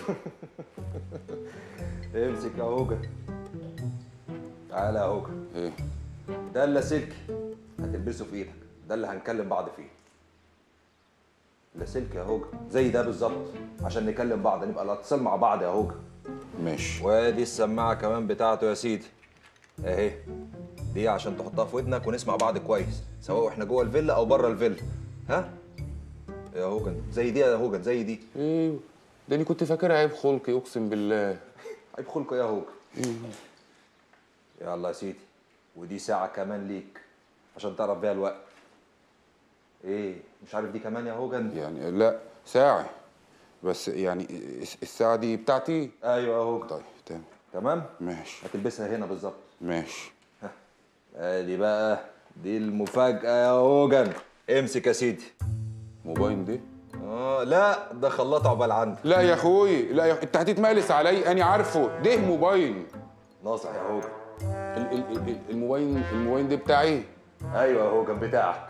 امسك يا هوجن تعالى يا هوجن ايه ده اللاسلكي هتلبسه في ايدك ده اللي هنكلم بعض فيه اللاسلكي يا هوجن زي ده بالظبط عشان نكلم بعض نبقى الاتصال مع بعض يا هوجن ماشي وادي السماعه كمان بتاعته يا سيدي اهي دي عشان تحطها في ودنك ونسمع بعض كويس سواء احنا جوه الفيلا او بره الفيلا ها يا هوجن زي دي يا هوجن زي دي ايوه ده انا كنت فاكرها عيب خلقي اقسم بالله عيب خلق يا هوجن يلا يا سيدي ودي ساعة كمان ليك عشان تعرف بيها الوقت ايه مش عارف دي كمان يا هوجن يعني لا ساعة بس يعني الس- الساعة دي بتاعتي ايوه يا هوجن طيب تمام تمام ماشي هتلبسها هنا بالظبط ماشي ادي بقى دي المفاجأة يا هوجن امسك يا سيدي موبايل ده اه لا ده خلاط عقبال عندك لا يا اخوي لا يا انت هتتمالس علي انا عارفه ده موبايل ناصح يا هوجن ال- ال- ال- الموبايل الموبايل ده بتاعي ايوه يا هوجن بتاعك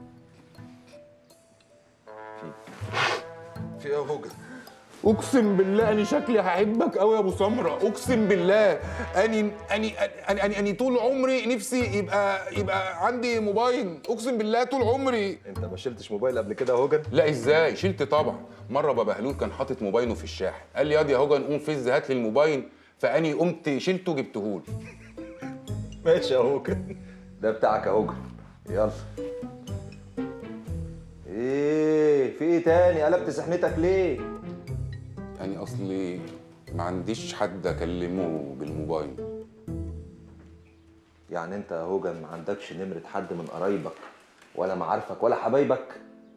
في ايه يا هوجن اقسم بالله اني شكلي هحبك قوي يا ابو سمره اقسم بالله اني اني اني اني, أني طول عمري نفسي يبقى يبقى عندي موبايل اقسم بالله طول عمري انت ما شلتش موبايل قبل كده يا هوجن لا ازاي شلت طبعا مره بابا بهلول كان حاطط موبايله في الشاحن قال لي ياض يا هوجن قوم فز هات لي الموبايل فاني قمت شلته جبته له ماشي يا هوجن ده بتاعك يا هوجن يلا ايه في ايه تاني قلبت سحنتك ليه يعني اصلي ما عنديش حد اكلمه بالموبايل يعني انت يا هوجن ما عندكش نمرة حد من قرايبك ولا معارفك ولا حبايبك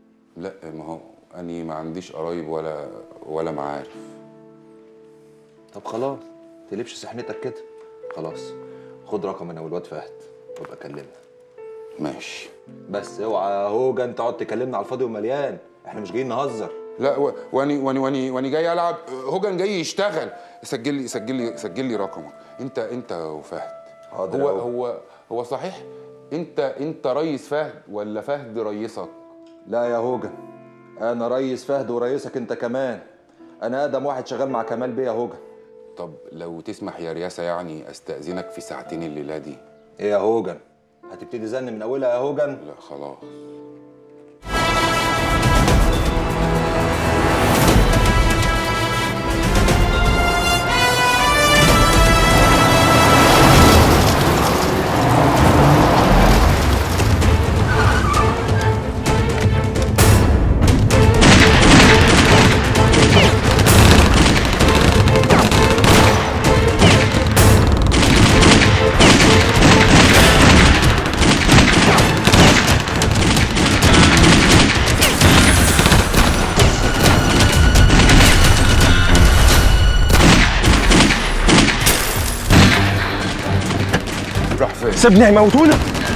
لا ما هو اني ما عنديش قرايب ولا ولا معارف طب خلاص تقلبش سحنتك كده خلاص خد رقم انا والواد فهد وابقى كلمنا ماشي بس اوعى يا هوجن تقعد تكلمنا على الفاضي ومليان احنا مش جايين نهزر لا و- واني واني واني واني جاي العب هوجن جاي يشتغل سجل لي سجل لي سجل لي رقمك انت انت وفهد حاضر هو أهو. هو هو صحيح انت انت ريس فهد ولا فهد ريسك لا يا هوجن انا ريس فهد وريسك انت كمان انا اقدم واحد شغال مع كمال بيه يا هوجن طب لو تسمح يا رياسه يعني استاذنك في ساعتين الليله دي ايه يا هوجن هتبتدي زن من اولها يا هوجن لا خلاص راح فين سيبني هيموتونا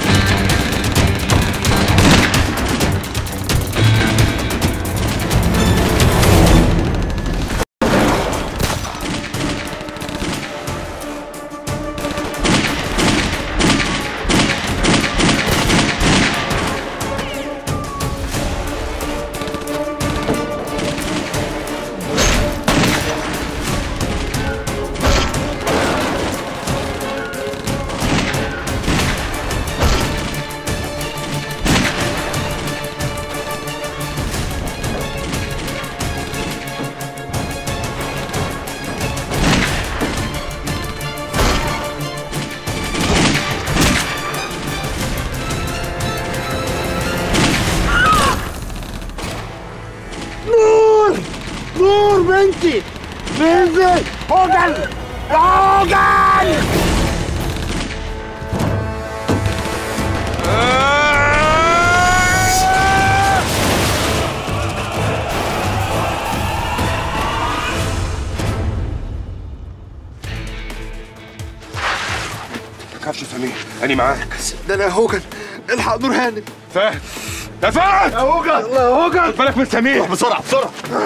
نور نور بنتي بنتي هوجن هوجن ما تخافش يا سمير انا معاك ده انا هوجن الحق نور هانم فهد يا فهد يا هوجن يا هوجن خد بالك من سمير روح بسرعه بسرعه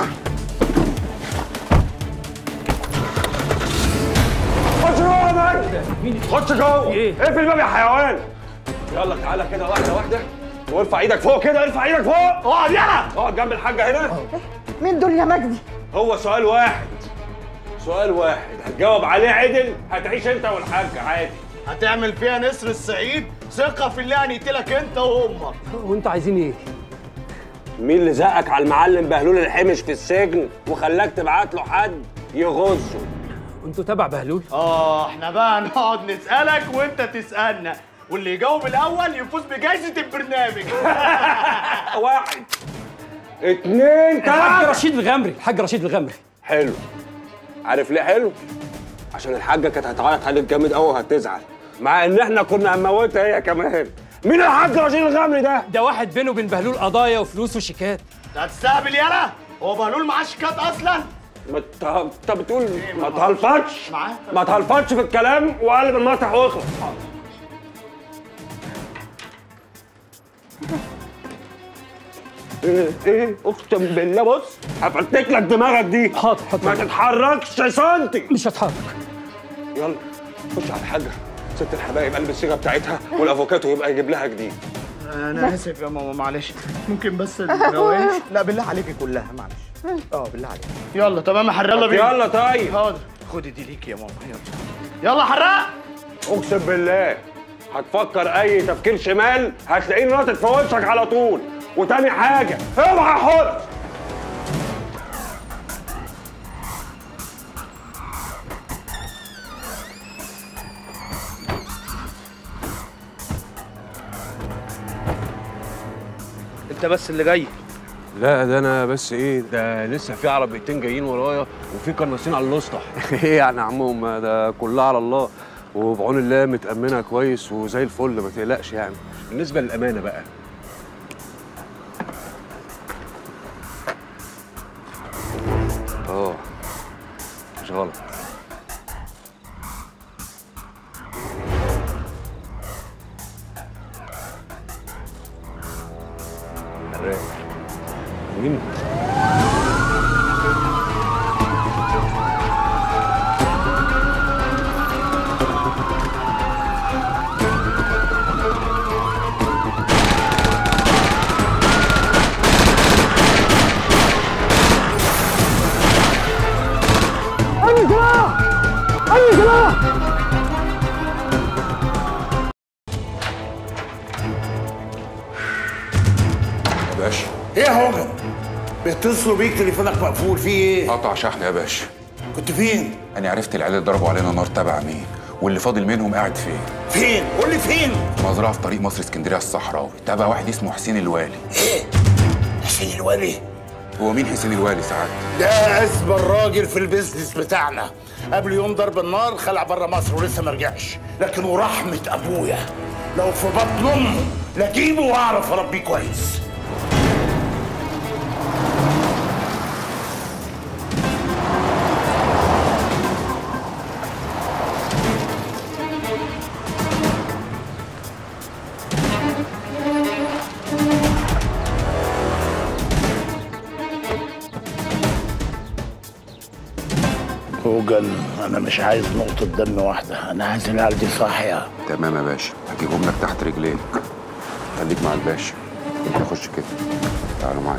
خش جوه يا مجدي خش جوه اقفل الباب يا حيوان يلا تعالى كده واحده واحده وارفع ايدك فوق كده ارفع ايدك فوق اقعد يلا اقعد جنب الحاجه هنا مين دول يا مجدي؟ هو سؤال واحد سؤال واحد هتجاوب عليه عدل هتعيش انت والحاج عادي هتعمل فيها نسر السعيد ثقه في الله هنقتلك انت وامك وانتوا عايزين ايه؟ مين اللي زقك على المعلم بهلول الحمش في السجن وخلاك تبعت له حد يغزه؟ انتوا تبع بهلول؟ اه احنا بقى نقعد نسالك وانت تسالنا واللي يجاوب الاول يفوز بجائزه البرنامج واحد اتنين الحاج تلاته رشيد الغمري الحاج رشيد الغمري حلو عارف ليه حلو؟ عشان الحاجه كانت هتعيط عليك جامد قوي وهتزعل مع ان احنا كنا هنموتها هي كمان مين الحاج رشيد الغمري ده؟ ده واحد بينه وبين بهلول قضايا وفلوس وشيكات انت هتستقبل يالا هو بهلول معاه شيكات اصلا ما ت- انت بتقول ما تهلفطش معاه ما تهلفطش في الكلام وقلب المسرح واخلص ايه ايه اقسم بالله بص هفرتك لك دماغك دي حاضر حاضر ما تتحركش سنتي مش هتحرك يلا خش على الحاجه ست الحبايب قلب الصيغه بتاعتها والافوكاتو يبقى يجيب لها جديد انا اسف يا ماما معلش ممكن بس الجواز لا بالله عليكي كلها معلش اه بالله عليك يلا تمام يا حراق يلا بينا يلا طيب حاضر خدي دي ليكي يا ماما يلا يلا حراق اقسم بالله هتفكر اي تفكير شمال هتلاقيني ناطط في وشك على طول وتاني حاجه اوعى حر انت بس اللي جاي لا ده انا بس ايه ده لسه في عربيتين جايين ورايا وفي قناصين على الاسطح ايه يعني يا عمهم ما ده كلها على الله وبعون الله متأمنة كويس وزي الفل ما تقلقش يعني بالنسبة للأمانة بقى اه مش غلط فهمني أي سلاح أي سلاح يا باشا ايه يا هوجن بيتصلوا بيك تليفونك مقفول في ايه قطع شحن يا باشا كنت فين انا عرفت العيال اللي ضربوا علينا نار تبع مين واللي فاضل منهم قاعد فين فين قول لي فين مزرعه في طريق مصر اسكندريه الصحراوي تبع واحد اسمه حسين الوالي حسين الوالي هو مين حسين الوالي سعادتك ده اسم الراجل في البيزنس بتاعنا قبل يوم ضرب النار خلع بره مصر ولسه ما رجعش لكن ورحمه ابويا لو في بطن امه لاجيبه واعرف اربيه كويس هوجن انا مش عايز نقطه دم واحده انا عايز العيال دي صاحيه تمام يا باشا هجيبهم لك تحت رجليك خليك مع الباشا انت خش كده تعالوا معايا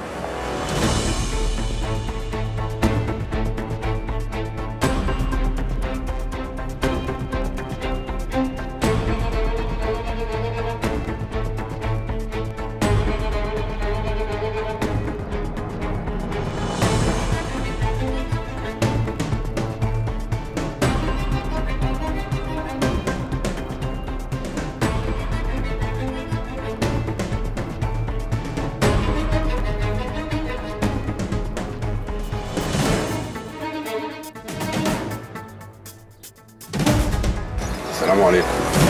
السلام عليكم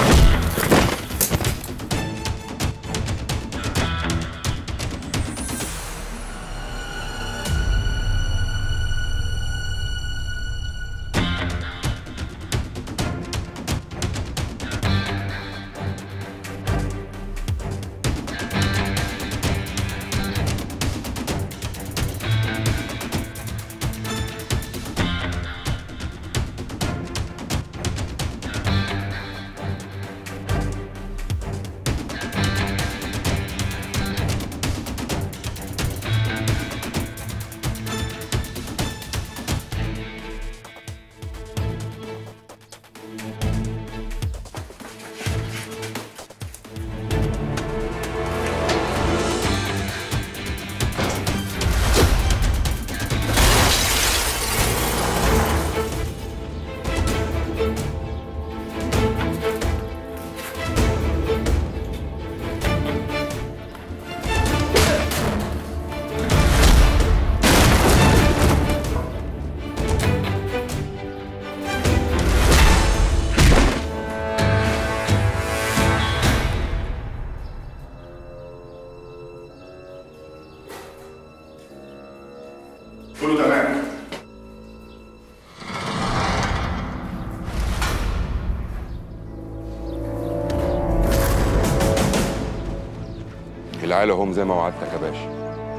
كله تمام العيال هم زي ما وعدتك يا باشا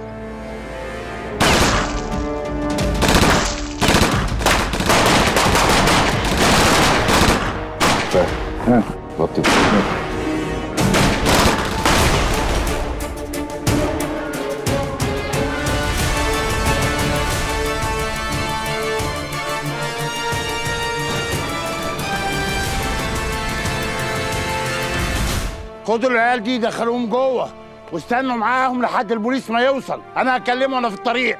ها وطي خدوا العيال دي دخلوهم جوه واستنوا معاهم لحد البوليس ما يوصل انا هكلمه وانا في الطريق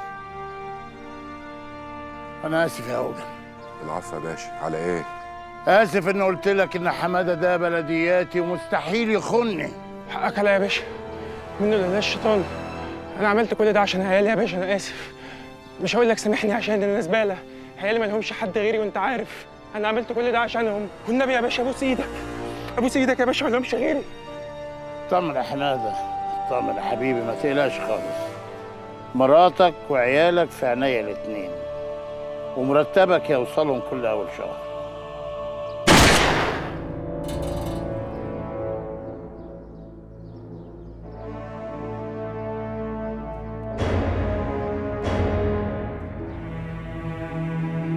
انا اسف يا هوجن العفو يا باشا على ايه اسف اني قلت لك ان حماده ده بلدياتي ومستحيل يخوني حقك عليا يا باشا منه لله الشيطان انا عملت كل ده عشان عيالي يا باشا انا اسف مش هقول لك سامحني عشان انا زباله عيالي ما لهمش حد غيري وانت عارف انا عملت كل ده عشانهم والنبي يا باشا ابوس ايدك ابوس ايدك يا باشا ما لهمش غيري طمن يا حماده طمن يا حبيبي ما تقلقش خالص مراتك وعيالك في عينيا الاتنين ومرتبك يوصلهم كل اول شهر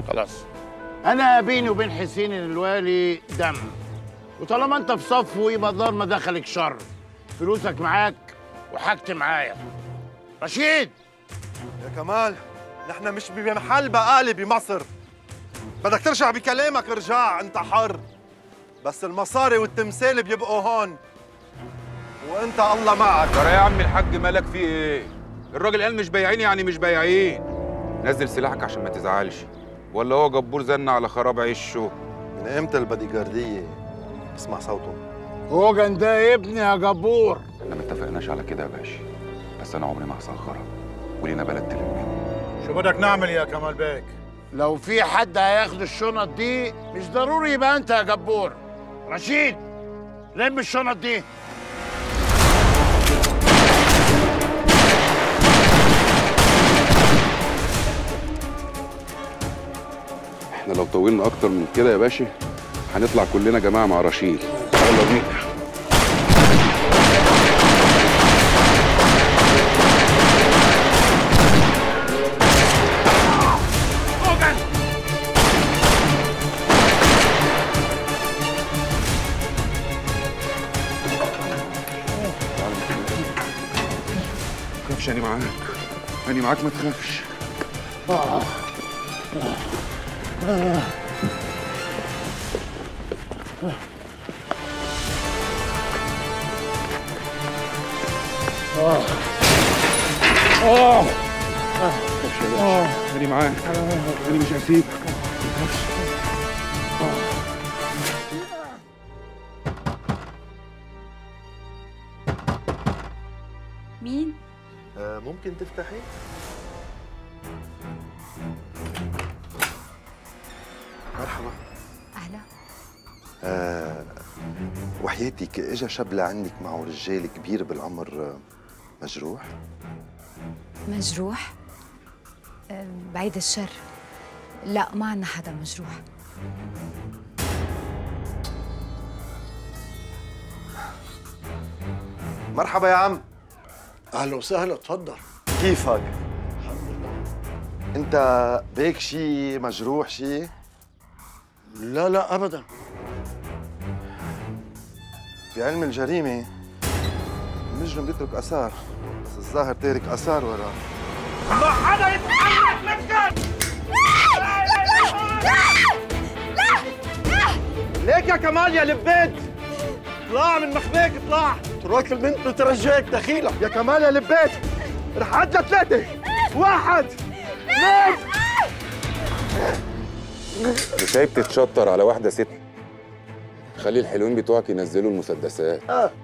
خلاص انا بيني وبين حسين الوالي دم وطالما انت في صفه يبقى الدار ما دخلك شر فلوسك معاك وحاجتي معايا رشيد يا كمال نحن مش بمحل بقالي بمصر بدك ترجع بكلامك ارجع انت حر بس المصاري والتمثال بيبقوا هون وانت الله معك ترى يا عم الحاج مالك في ايه الراجل قال مش بايعين يعني مش بايعين نزل سلاحك عشان ما تزعلش ولا هو جبور زن على خراب عشه من امتى الباديجارديه اسمع صوته هوجن ده ابني يا جبور احنا ما اتفقناش على كده يا باشا بس انا عمري ما هصغرك ولينا بلد تلمنا شو بدك نعمل يا كمال بيك لو في حد هياخد الشنط دي مش ضروري يبقى انت يا جبور رشيد لم الشنط دي احنا لو طولنا اكتر من كده يا باشا هنطلع كلنا جماعه مع رشيد يلا بينا ما تخافش انا معاك انا معاك ما تخافش اه اه تخافش يا باشا انا معاك انا مش هسيبك ما تخافش مين؟ آه ممكن تفتحي مرحبا اهلا آه وحياتك اجا شاب لعندك معه رجال كبير بالعمر آه، مجروح مجروح أه، بعيد الشر لا ما عنا حدا مجروح مرحبا يا عم اهلا وسهلا اتفضل كيفك؟ انت بيك شي مجروح شي؟ لا لا ابدا بعلم الجريمة المجرم بيترك اثار بس الظاهر تارك اثار وراه ما حدا يتحرك مسكن ليك يا كمال يا لبيت اطلع من مخبيك اطلع تراك البنت وترجاك دخيلة يا كمال يا لبيت رح عد ثلاثة واحد اثنين مش عيب تتشطر على واحده ست خلي الحلوين بتوعك ينزلوا المسدسات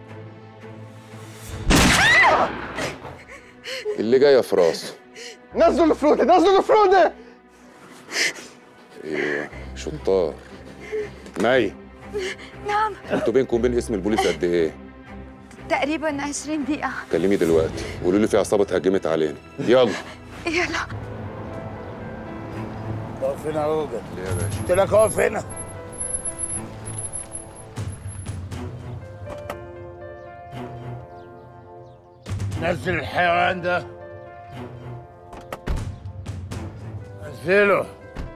اللي جايه في راسه نزلوا الفرودة نزلوا الفرودة ايوه شطار مي نعم انتوا بينكم وبين اسم البوليس قد ايه تقريبا 20 دقيقة كلمي دلوقتي قولوا لي في عصابه هجمت علينا يلا يلا اقف هنا يا هوجن ليه يا باشا قلت لك اقف هنا نزل الحيوان ده نزله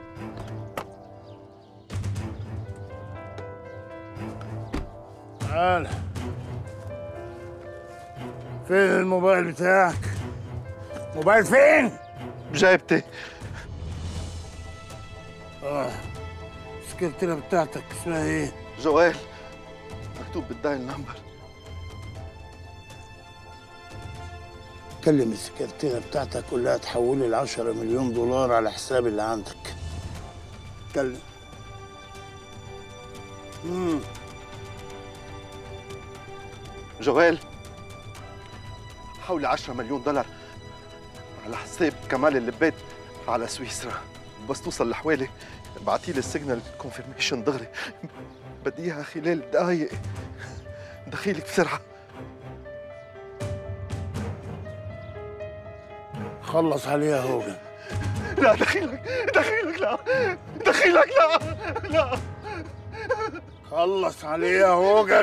تعال فين الموبايل بتاعك؟ موبايل فين؟ بجايبتي اه السكرتيرة بتاعتك اسمها ايه؟ جوال مكتوب بالدايل نمبر كلم السكرتيرة بتاعتك قول لها تحول لي ال 10 مليون دولار على حساب اللي عندك كلم امم جوال حوالي 10 مليون دولار على حساب كمال اللبيت على سويسرا بس توصل لحوالي ابعتي لي السيجنال كونفirmation دغري بدي اياها خلال دقايق دخيلك بسرعه خلص عليها هوجن لا دخيلك دخيلك لا دخيلك لا لا خلص عليها هوجن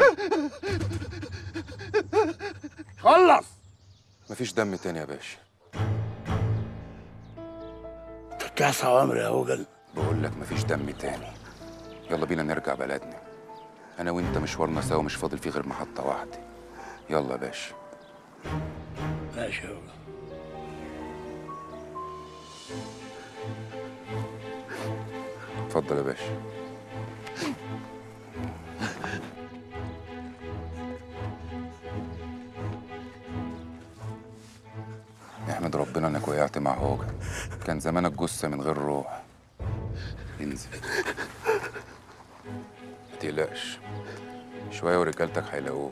خلص مفيش دم تاني يا باشا تركعش اوامر يا هوجن بقول لك مفيش دم تاني يلا بينا نرجع بلدنا انا وانت مشوارنا سوا مش فاضل فيه غير محطه واحده يلا يا باشا ماشي يا ولد. اتفضل يا باشا احمد ربنا انك وقعت مع هوجن كان زمانك جثه من غير روح انزل ما تقلقش شويه ورجالتك هيلاقوك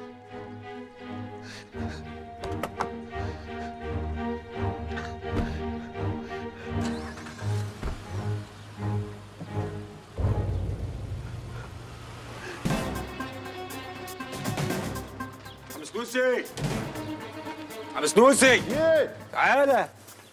عم سنوسي عم سنوسي تعالى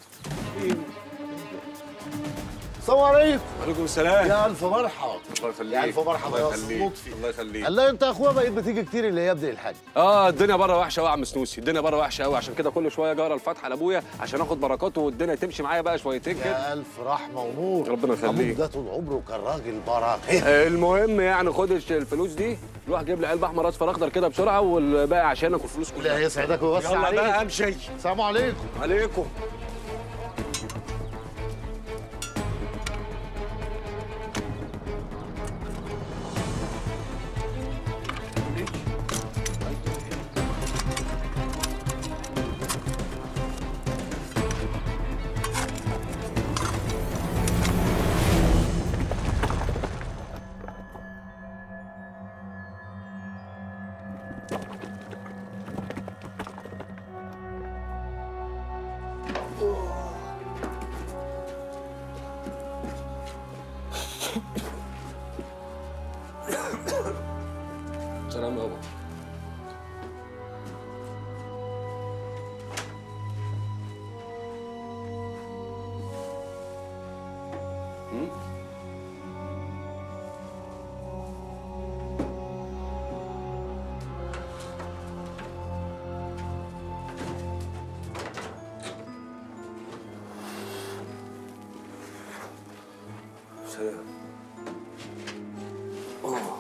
السلام عليكم وعليكم السلام يا الف مرحبا الله يخليك يا الف مرحبا الله يا يخليك لطفي الله يخليك الله انت يا اخويا بقيت بتيجي كتير اللي هي ابن الحاج اه الدنيا بره وحشه قوي يا عم سنوسي الدنيا بره وحشه قوي عشان كده كل شويه جاره الفاتحه لابويا عشان اخد بركاته والدنيا تمشي معايا بقى شويتين كده يا الف رحمه ونور ربنا ابوك يخليك ده طول عمره كان راجل بركه آه، المهم يعني خد الش- الفلوس دي روح جيب لي علبه احمر اصفر اخضر كده بسرعه والباقي عشانك والفلوس كلها لا يسعدك ويوسع يلا عليك بقى امشي السلام عليكم عليكم سلام يابا مم؟ سلام أوه.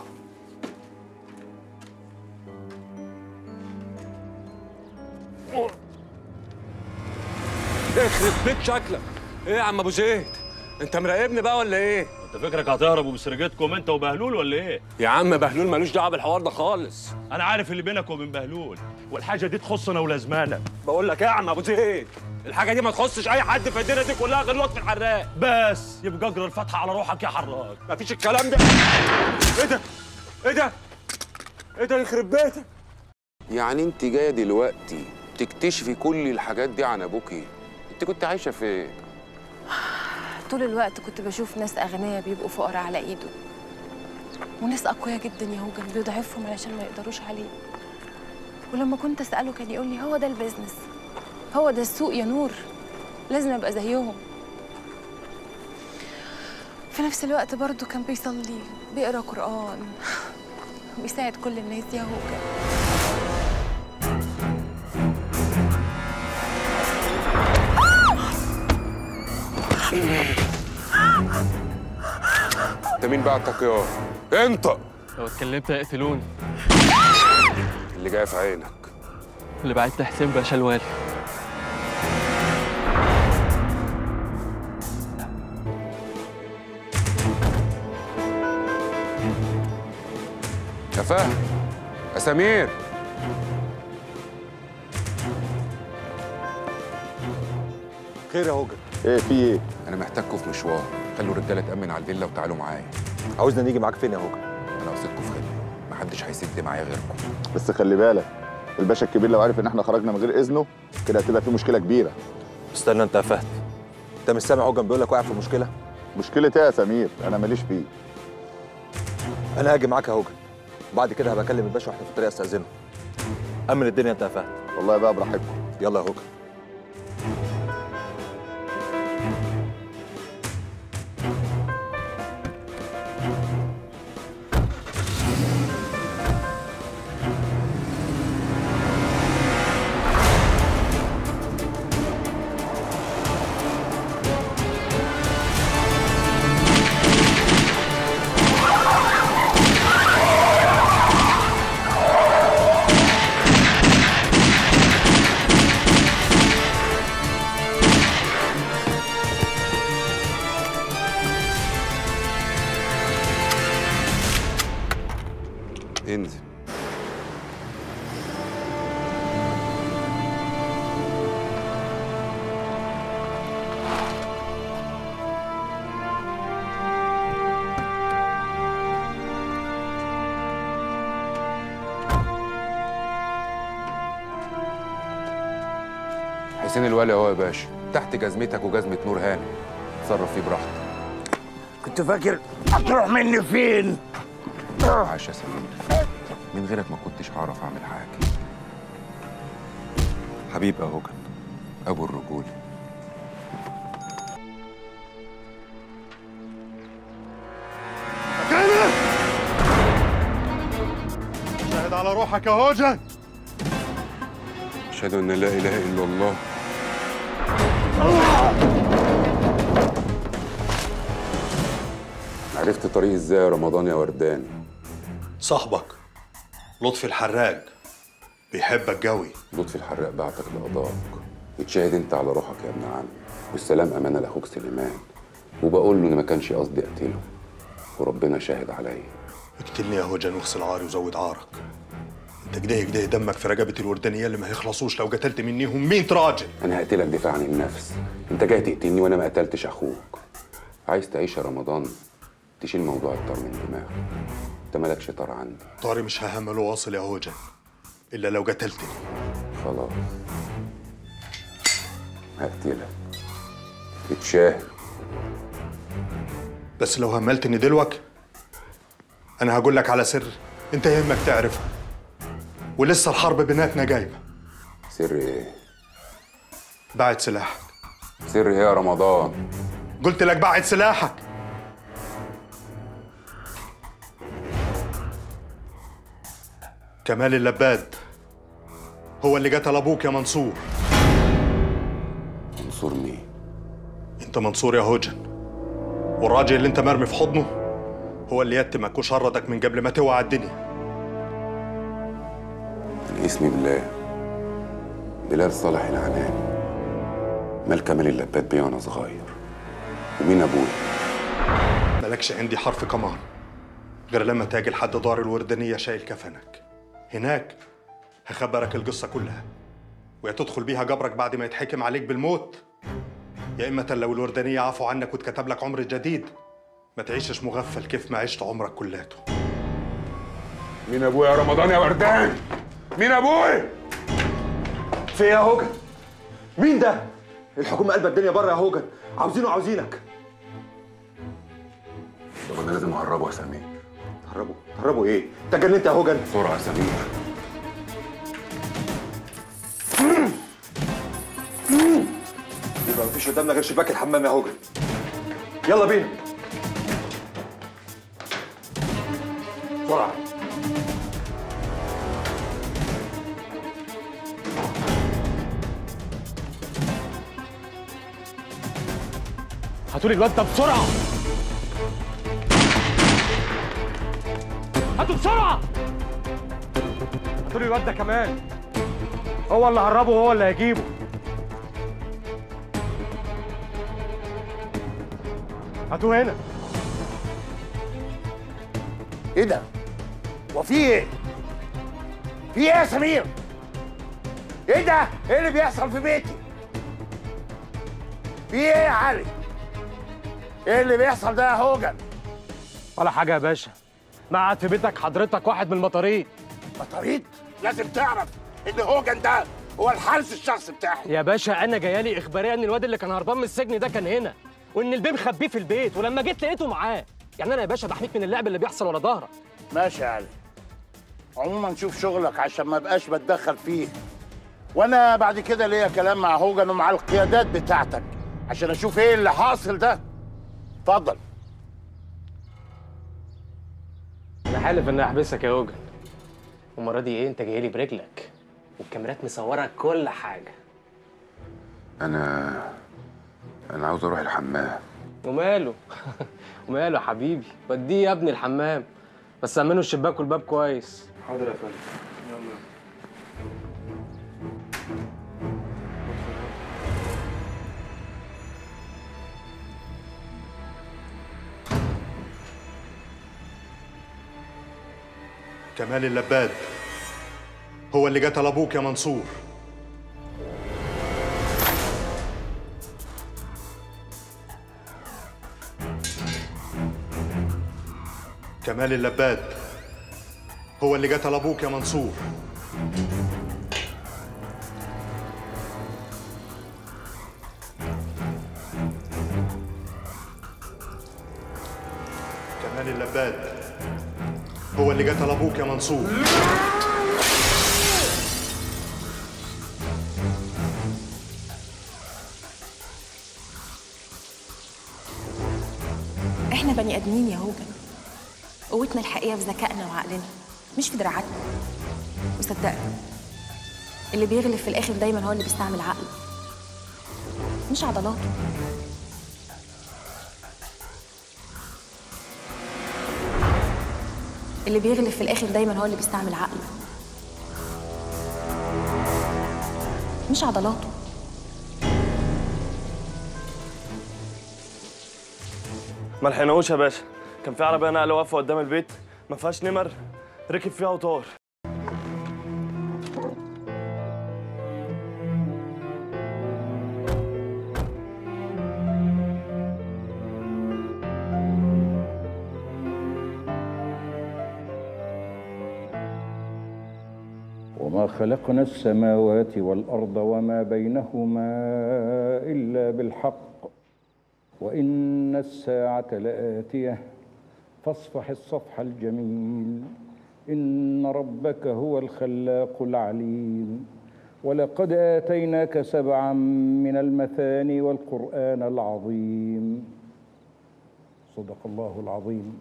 يخرب بيت شكلك ايه يا عم ابو زيد انت مراقبني بقى ولا ايه انت فكرك هتهربوا بسرقتكم انت وبهلول ولا ايه؟ يا عم بهلول ملوش دعوه بالحوار ده خالص انا عارف اللي بينك وبين بهلول والحاجه دي تخصنا ولازمانا بقول لك ايه يا عم ابو زيد الحاجه دي ما تخصش اي حد في الدنيا دي كلها غير لطفي الحراق بس يبقى اجرى الفتحه على روحك يا حراق مفيش الكلام ده ايه ده ايه ده ايه ده يخرب بيتك يعني انت جايه دلوقتي تكتشفي كل الحاجات دي عن ابوكي انت كنت عايشه فين طول الوقت كنت بشوف ناس أغنياء بيبقوا فقراء على إيده وناس أقوياء جدا يا هوجن بيضعفهم علشان ما يقدروش عليه ولما كنت أسأله كان يقول لي هو ده البيزنس هو ده السوق يا نور لازم أبقى زيهم في نفس الوقت برضه كان بيصلي بيقرا قرآن بيساعد كل الناس يا هوجن انت مين بعتك يا انت لو اتكلمت هيقتلوني اللي جاي في عينك اللي بعت حسين باشا الوالي يا فهد يا سمير خير يا هوجن ايه في ايه انا محتاجكم في مشوار خلوا الرجاله تامن على الفيلا وتعالوا معايا عاوزنا نيجي معاك فين يا هوجن انا واثقكم في خدمه محدش هيسد معايا غيركم بس خلي بالك الباشا الكبير لو عارف ان احنا خرجنا من غير اذنه كده هتبقى في مشكله كبيره استنى انت يا فهد انت مش سامع هوجن بيقول لك واقع في مشكله مشكله ايه يا سمير انا ماليش فيه انا هاجي معاك يا هوجن وبعد كده هبقى اكلم الباشا واحنا في الطريق استاذنه امن الدنيا انت يا فهد والله بقى براحتكم يلا يا هوجن حسين الولي اهو يا باشا تحت جزمتك وجزمه نور هاني تصرف فيه براحتك كنت فاكر هتروح مني فين؟ عاش يا سمير من غيرك ما كنتش هعرف اعمل حاجه حبيب يا هوجن ابو الرجوله شاهد على روحك يا هوجن اشهد ان لا اله الا الله عرفت طريق ازاي يا رمضان يا وردان صاحبك لطفي الحراج بيحبك قوي لطفي الحراق بعتك لقضاك وتشاهد انت على روحك يا ابن عمي والسلام امانه لاخوك سليمان وبقول له ان ما كانش قصدي اقتله وربنا شاهد عليا اقتلني يا هوجن واغسل عاري وزود عارك انت كده كده دمك في رقبه الوردانيه اللي ما هيخلصوش لو قتلت منيهم 100 راجل انا هقتلك دفاع عن النفس انت جاي تقتلني وانا ما قتلتش اخوك عايز تعيش يا رمضان تشيل موضوع الطار من دماغك انت مالكش طار عندي طاري مش ههمله واصل يا هوجن الا لو قتلتني خلاص هقتلك اتشاهد بس لو هملتني دلوك انا هقول لك على سر انت يهمك تعرفه ولسه الحرب بيناتنا جايبه سر ايه بعت سلاحك سر ايه يا رمضان قلت لك بعت سلاحك كمال اللباد هو اللي قتل ابوك يا منصور منصور مين انت منصور يا هوجن والراجل اللي انت مرمي في حضنه هو اللي يتمك وشردك من قبل ما توعى الدنيا اسمي بلال بلال صالح العناني مال كمال اللبات بيه وانا صغير ومين ابويا مالكش عندي حرف كمان غير لما تاجي لحد دار الوردانية شايل كفنك هناك هخبرك القصة كلها ويا تدخل بيها قبرك بعد ما يتحكم عليك بالموت يا إما لو الوردانية عفوا عنك واتكتب لك عمر جديد ما تعيشش مغفل كيف ما عشت عمرك كلاته مين ابويا يا رمضان يا وردان مين ابويا في إيه يا هوجن مين ده الحكومه قلبت الدنيا بره يا هوجن عاوزينه عاوزينك طب انا لازم اهربه يا سمير هربوا هربوا ايه انت جننت يا هوجن بسرعه يا سمير يبقى مفيش قدامنا غير شباك الحمام يا هوجن يلا بينا بسرعه هاتوا لي الواد ده بسرعه هاتوا بسرعه هاتوا لي الواد ده كمان هو اللي هربه وهو اللي هيجيبه هاتوه هنا ايه ده؟ وفي ايه؟ في ايه يا سمير؟ ايه ده؟ ايه اللي بيحصل في بيتي؟ في ايه يا علي؟ ايه اللي بيحصل ده يا هوجن؟ ولا حاجه يا باشا ما قعد في بيتك حضرتك واحد من المطاريد مطاريد؟ لازم تعرف ان هوجن ده هو الحارس الشخصي بتاعي يا باشا انا جايالي اخباريه ان الواد اللي كان هربان من السجن ده كان هنا وان البيه مخبيه في البيت ولما جيت لقيته معاه يعني انا يا باشا بحميك من اللعب اللي بيحصل ورا ظهرك ماشي يا علي عموما شوف شغلك عشان ما بقاش بتدخل فيه وانا بعد كده ليا كلام مع هوجن ومع القيادات بتاعتك عشان اشوف ايه اللي حاصل ده اتفضل انا حالف اني احبسك يا هوجن المره دي ايه انت جاي لي برجلك والكاميرات مصوره كل حاجه انا انا عاوز اروح الحمام وماله وماله يا حبيبي وديه يا ابني الحمام بس امنوا الشباك والباب كويس حاضر يا فندم كمال اللباد هو اللي قتل ابوك يا منصور كمال اللباد هو اللي قتل ابوك يا منصور هاني اللباد هو اللي قتل ابوك يا منصور احنا بني ادمين يا هوجن قوتنا الحقيقيه في ذكائنا وعقلنا مش في دراعاتنا وصدقني اللي بيغلب في الاخر دايما هو اللي بيستعمل عقله مش عضلاته اللي بيغلب في الاخر دايما هو اللي بيستعمل عقله مش عضلاته ما لحقناهوش يا باشا كان في عربيه نقل واقفه قدام البيت ما فيهاش نمر ركب فيها وطار وما خلقنا السماوات والارض وما بينهما الا بالحق وان الساعه لاتيه فاصفح الصفح الجميل ان ربك هو الخلاق العليم ولقد اتيناك سبعا من المثاني والقران العظيم صدق الله العظيم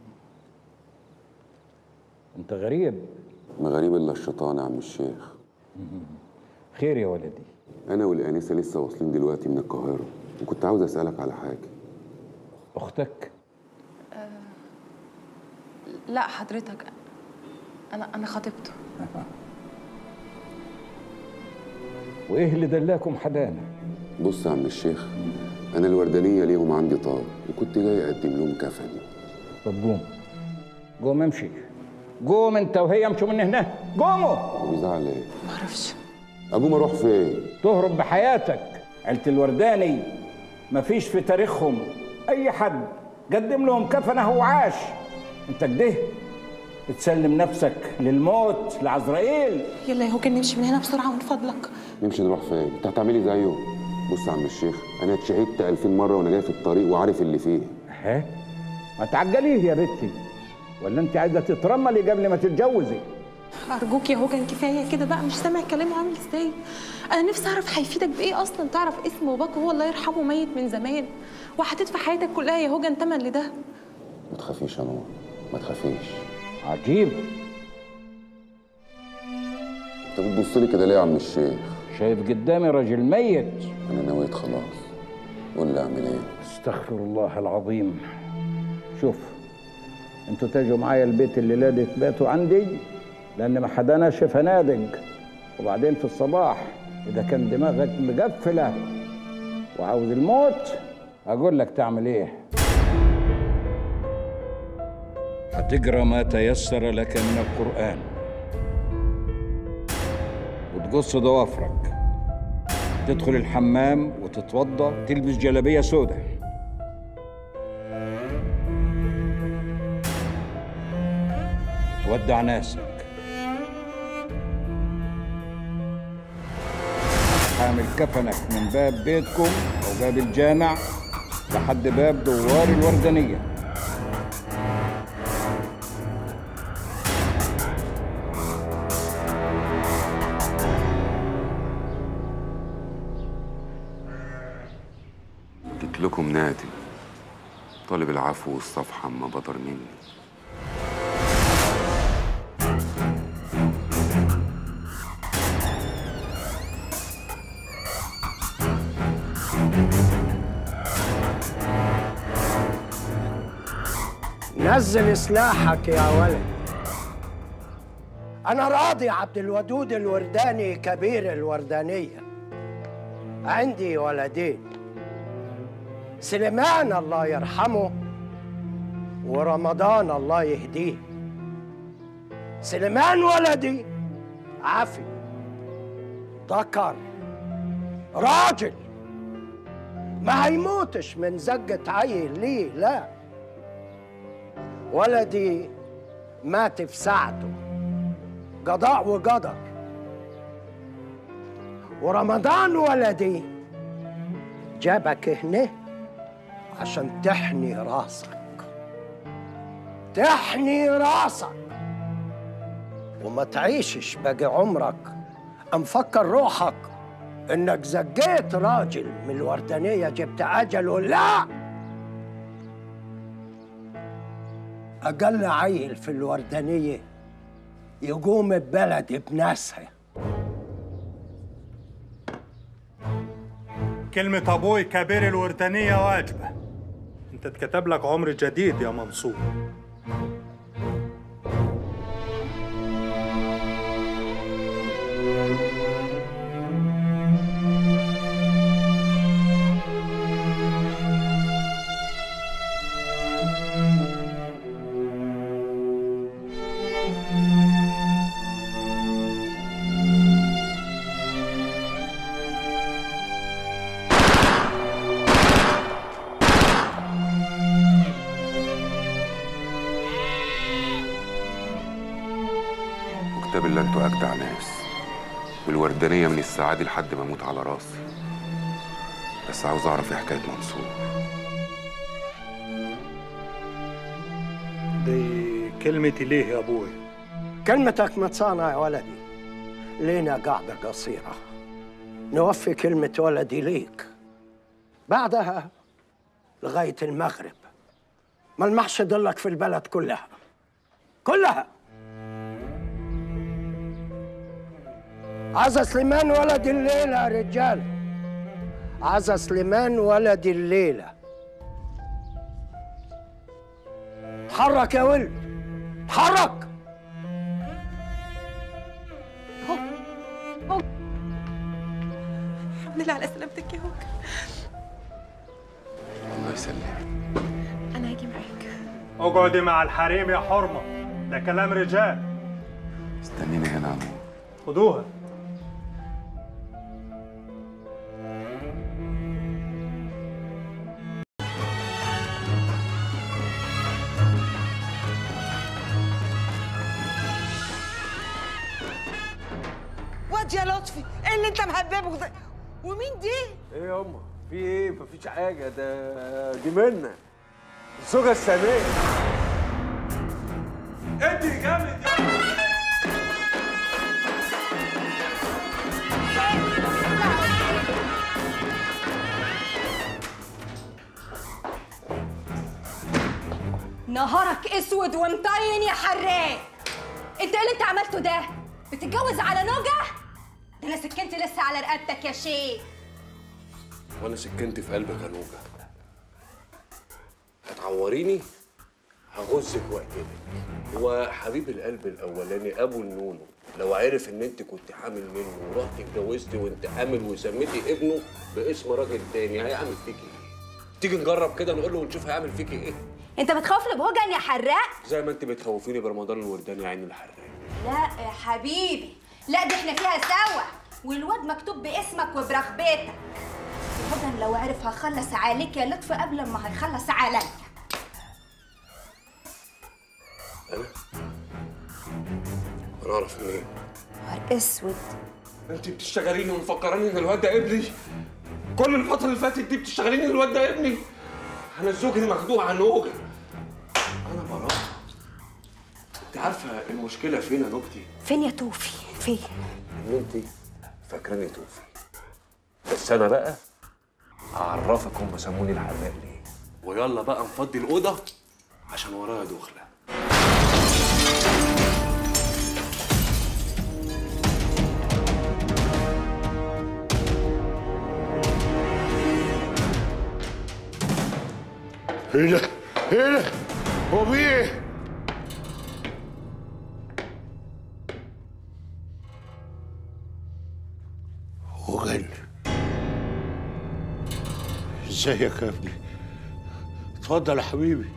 انت غريب ما غريب الا الشيطان يا عم الشيخ خير يا ولدي انا والانسه لسه واصلين دلوقتي من القاهره وكنت عاوز اسالك على حاجه اختك لا حضرتك انا انا خطيبته وايه اللي دلاكم حدانا بص يا عم الشيخ انا الوردانيه ليهم عندي طار وكنت جاي اقدم لهم كفني طب قوم قوم امشي قوم انت وهي امشوا من هنا قوموا بيزعل ايه معرفش اقوم اروح فين تهرب بحياتك عيلة الورداني مفيش في تاريخهم اي حد قدم لهم كفنه وعاش انت كده تسلم نفسك للموت لعزرائيل يلا يا هوجن نمشي من هنا بسرعه من فضلك نمشي نروح فين انت هتعملي زيه بص يا عم الشيخ انا اتشهدت 2000 مره وانا جاي في الطريق وعارف اللي فيه ها ما تعجليه يا بنتي ولا انت عايزه تترملي قبل ما تتجوزي ارجوك يا هوجن كفايه كده بقى مش سامع كلامه عامل ازاي انا نفسي اعرف هيفيدك بايه اصلا تعرف اسم باباك هو الله يرحمه ميت من زمان وهتدفع حياتك كلها يا هوجن تمن لده ما تخافيش يا نور ما تخافيش عجيب انت بتبص لي كده ليه يا عم الشيخ شايف قدامي راجل ميت انا نويت خلاص قول لي اعمل ايه استغفر الله العظيم شوف انتوا تاجوا معايا البيت الليله دي تباتوا عندي لان ما حداناش فنادق وبعدين في الصباح اذا كان دماغك مقفله وعاوز الموت اقول لك تعمل ايه هتقرا ما تيسر لك من القران وتقص ضوافرك تدخل الحمام وتتوضا تلبس جلابيه سوداء تودع ناسك حامل كفنك من باب بيتكم او باب الجامع لحد باب دوار الوردانيه جيت لكم نادي طالب العفو والصفحة أما بدر مني نزل سلاحك يا ولد أنا راضي عبد الودود الورداني كبير الوردانية عندي ولدين سليمان الله يرحمه ورمضان الله يهديه سليمان ولدي عافي ذكر راجل ما هيموتش من زقة عيل ليه لا ولدي مات في ساعته قضاء وقدر ورمضان ولدي جابك هنا عشان تحني راسك تحني راسك وما تعيشش باقي عمرك مفكر روحك انك زقيت راجل من الوردانية جبت اجله لا اقل عيل في الوردانية يقوم ببلد بناسها كلمة أبوي كبير الوردانية واجبة أنت اتكتب لك عمر جديد يا منصور وكتاب اللي انتوا اجدع ناس والوردانية من السعادة لحد ما اموت على راسي بس عاوز اعرف ايه حكاية منصور دي كلمتي ليه يا أبوي كلمتك متصانع يا ولدي لينا قاعدة قصيرة نوفي كلمة ولدي ليك بعدها لغاية المغرب ما المحش ضلك في البلد كلها كلها عزا سليمان ولد الليلة يا رجال عزا سليمان ولد الليلة تحرك يا ولد تحرك الحمد لله على سلامتك يا هوك الله يسلمك انا هاجي معاك اقعدي مع الحريم يا حرمة ده كلام رجال استنيني هنا يا عمو خدوها واد يا لطفي ايه اللي انت مهببه ده ومين دي ايه يا امه في ايه مفيش حاجه ده دي منا الزوجه الثانيه ادي جامد يا نهارك اسود ومطين يا حراق انت ايه اللي انت عملته ده بتتجوز على نوجة ده انا سكنت لسه على رقبتك يا شيخ وانا سكنت في قلبك يا نوجة هتعوريني هغزك واقتلك هو حبيب القلب الاولاني ابو النونو لو عرف ان انت كنت حامل منه ورحت اتجوزتي وانت حامل وسميتي ابنه باسم راجل تاني هيعمل فيكي ايه؟ تيجي نجرب كده نقول له ونشوف هيعمل فيكي ايه؟ انت بتخافني بهجن يا حراق زي ما انت بتخوفيني برمضان الورداني يا عيني الحراق لا يا حبيبي لا دي احنا فيها سوا والواد مكتوب باسمك وبرغبتك هجن لو عرف هخلص عليك يا لطفي قبل ما هيخلص عليا انا انا اعرف منين؟ نهار اسود انت بتشتغليني ومفكراني ان الواد ده ابني كل الفترة اللي فاتت دي بتشتغليني ان الواد ده ابني انا الزوج اللي مخدوع عن نوجة انا براء انت عارفة المشكلة فين يا نوجتي؟ فين يا توفي فين ان انت فاكراني توفي بس انا بقى اعرفك هم سموني الحراق ليه ويلا بقى نفضي الاوضه عشان ورايا دخله ايه ده؟ ايه ده؟ هو في ايه؟ هوجن ازيك يا ابني؟ اتفضل يا حبيبي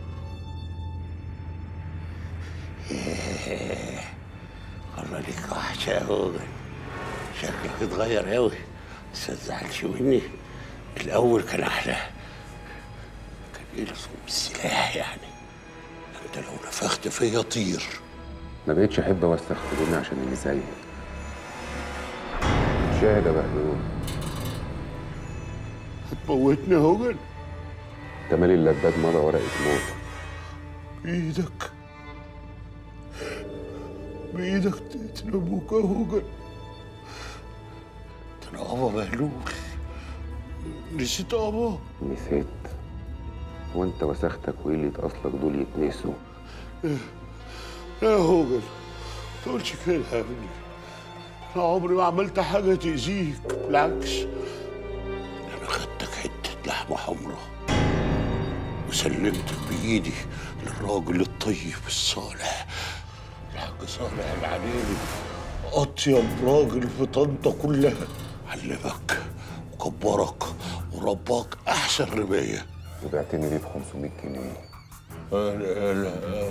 إيه، والله ليك وحشة يا هوجن شكلك اتغير قوي بس ما تزعلش مني الأول كان أحلى كان يلصق بالسلاح يعني أنت لو نفخت فيا طير ما بقتش احب اوسخ هدومي عشان اللي زيك شاهد يا بهدول هتموتني يا هوجن انت مالي اللباد مضى ورقه موت بإيدك بإيدك تقتل أبوك يا هوجن ده أنا أبا مهلول نسيت أبا نسيت وانت وسختك وقلة اصلك دول يتنسوا يا هوجن ما تقولش كده يا ابني أنا عمري ما عملت حاجة تأذيك بالعكس أنا خدتك حتة لحمة حمراء وسلمتك بإيدي للراجل الطيب الصالح الحاج صالح العنيني أطيب راجل في طنطا كلها علمك وكبرك ورباك أحسن رماية وبعتني بيه ب 500 جنيه لا لا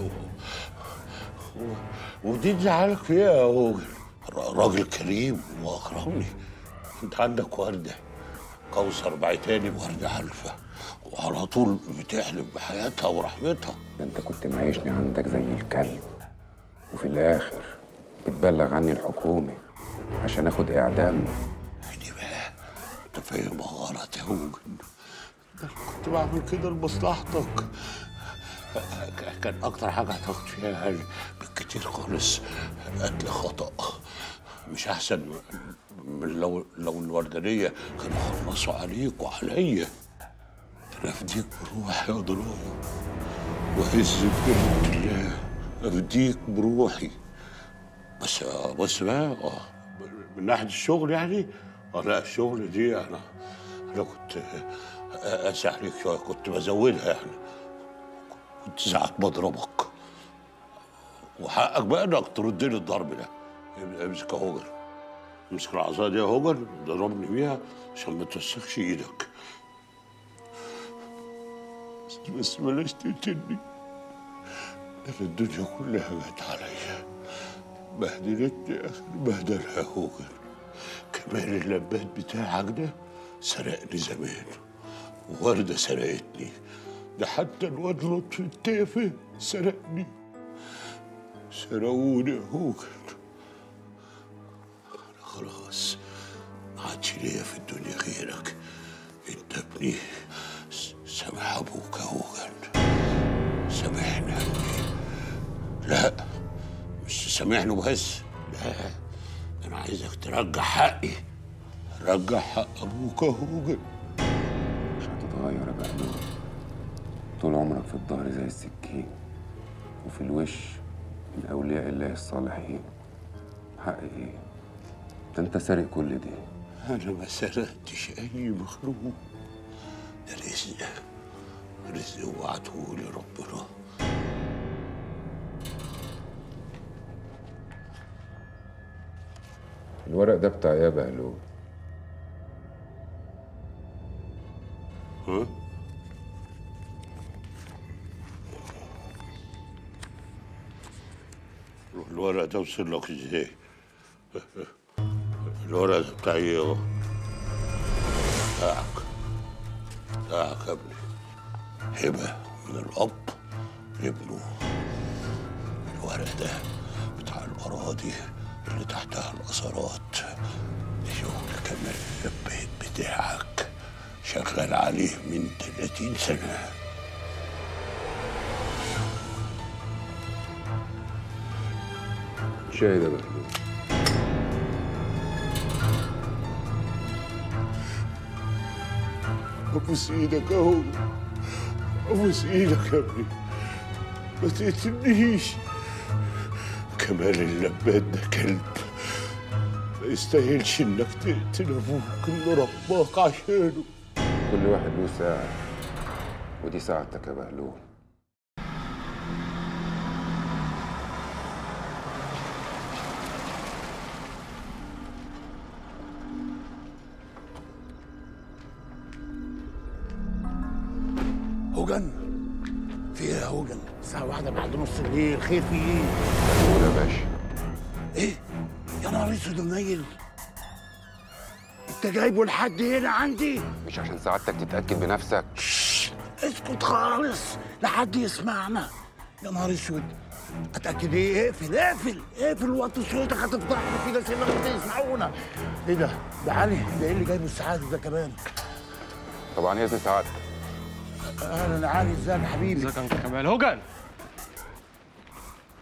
ودي تزعلك فيها يا هوجن راجل كريم واكرمني انت عندك ورده كوثر بعتاني بورده حلفه وعلى طول بتحلم بحياتها ورحمتها ده انت كنت معيشني عندك زي الكلب وفي الاخر بتبلغ عني الحكومة عشان اخد اعدام انت فاهمها غلط يا هوجن ده أنا كنت بعمل كده لمصلحتك ك- كان اكتر حاجه هتاخد فيها بالكتير خالص قتل خطا مش احسن من لو لو الوردانيه كانوا خلصوا عليك وعليا انا افديك بروحي يا ضنايا وعز بكلمه الله افديك بروحي بس بس بقى آه، من ناحيه الشغل يعني آه، لا الشغل دي انا انا كنت قاسي عليك شويه كنت بزودها يعني كنت ساعات بضربك وحقك بقى انك ترد لي الضرب ده امسك يا هوجر امسك العصايه دي يا هوجر ضربني بيها عشان ما توسخش ايدك بس- بس بلاش تقتلني انا الدنيا كلها جت عليا بهدلتني اخر بهدله يا هوجر كمان اللبات بتاعك ده سرقني زمان ووردة سرقتني ده حتى الواد لطفي التافه سرقني سرقوني يا هوجر أنا خلاص ما عادش ليا في الدنيا غيرك انت ابني س- سامح ابوك يا هوجر سامحني يا ابني لا مش سامحني بس لا انا عايزك ترجع حقي رجع حق ابوك يا هوجر مش هتتغير يا بهلول طول عمرك في الظهر زي السكين وفي الوش من أولياء الله الصالحين حق إيه؟ ده أنت سارق كل دي انا ما سرقتش اي مخلوق ده رزق رزق وعدهولي ربنا الورق ده بتاع إيه يا بهلول ها الورق ده وصل لك ازاي الورق ده بتاعي ايه اهو بتاعك بتاعك يا ابني هبه من الاب لابنه الورق ده بتاع الاراضي اللي تحتها الاثارات شغل كمان اللبيت بتاعك شغال عليه من 30 سنه شاهد يا بهلول ابوس ايدك اهو ابوس ايدك يا ابني ما تقتلنيش كمال اللبات ده كلب ما يستاهلش انك تقتل ابوك اللي رباك عشانه كل واحد له ساعة ودي ساعتك يا بهلول هوجن في ايه يا هوجن الساعة واحدة بعد نص الليل خير في ايه؟ قول يا باشا ايه؟ يا نهار اسود ومنيل انت جايبه لحد هنا عندي؟ مش عشان سعادتك تتأكد بنفسك اسكت خالص لحد يسمعنا يا نهار اسود اتاكد ايه اقفل اقفل اقفل وقت صوتك هتفضحنا في ناس هنا ممكن يسمعونا ايه ده؟ ده علي ده ايه اللي جايبه السعاده ده كمان؟ طبعا يا سعادتك اهلا يا علي ازيك يا حبيبي ازيك يا انكل كمال هوجن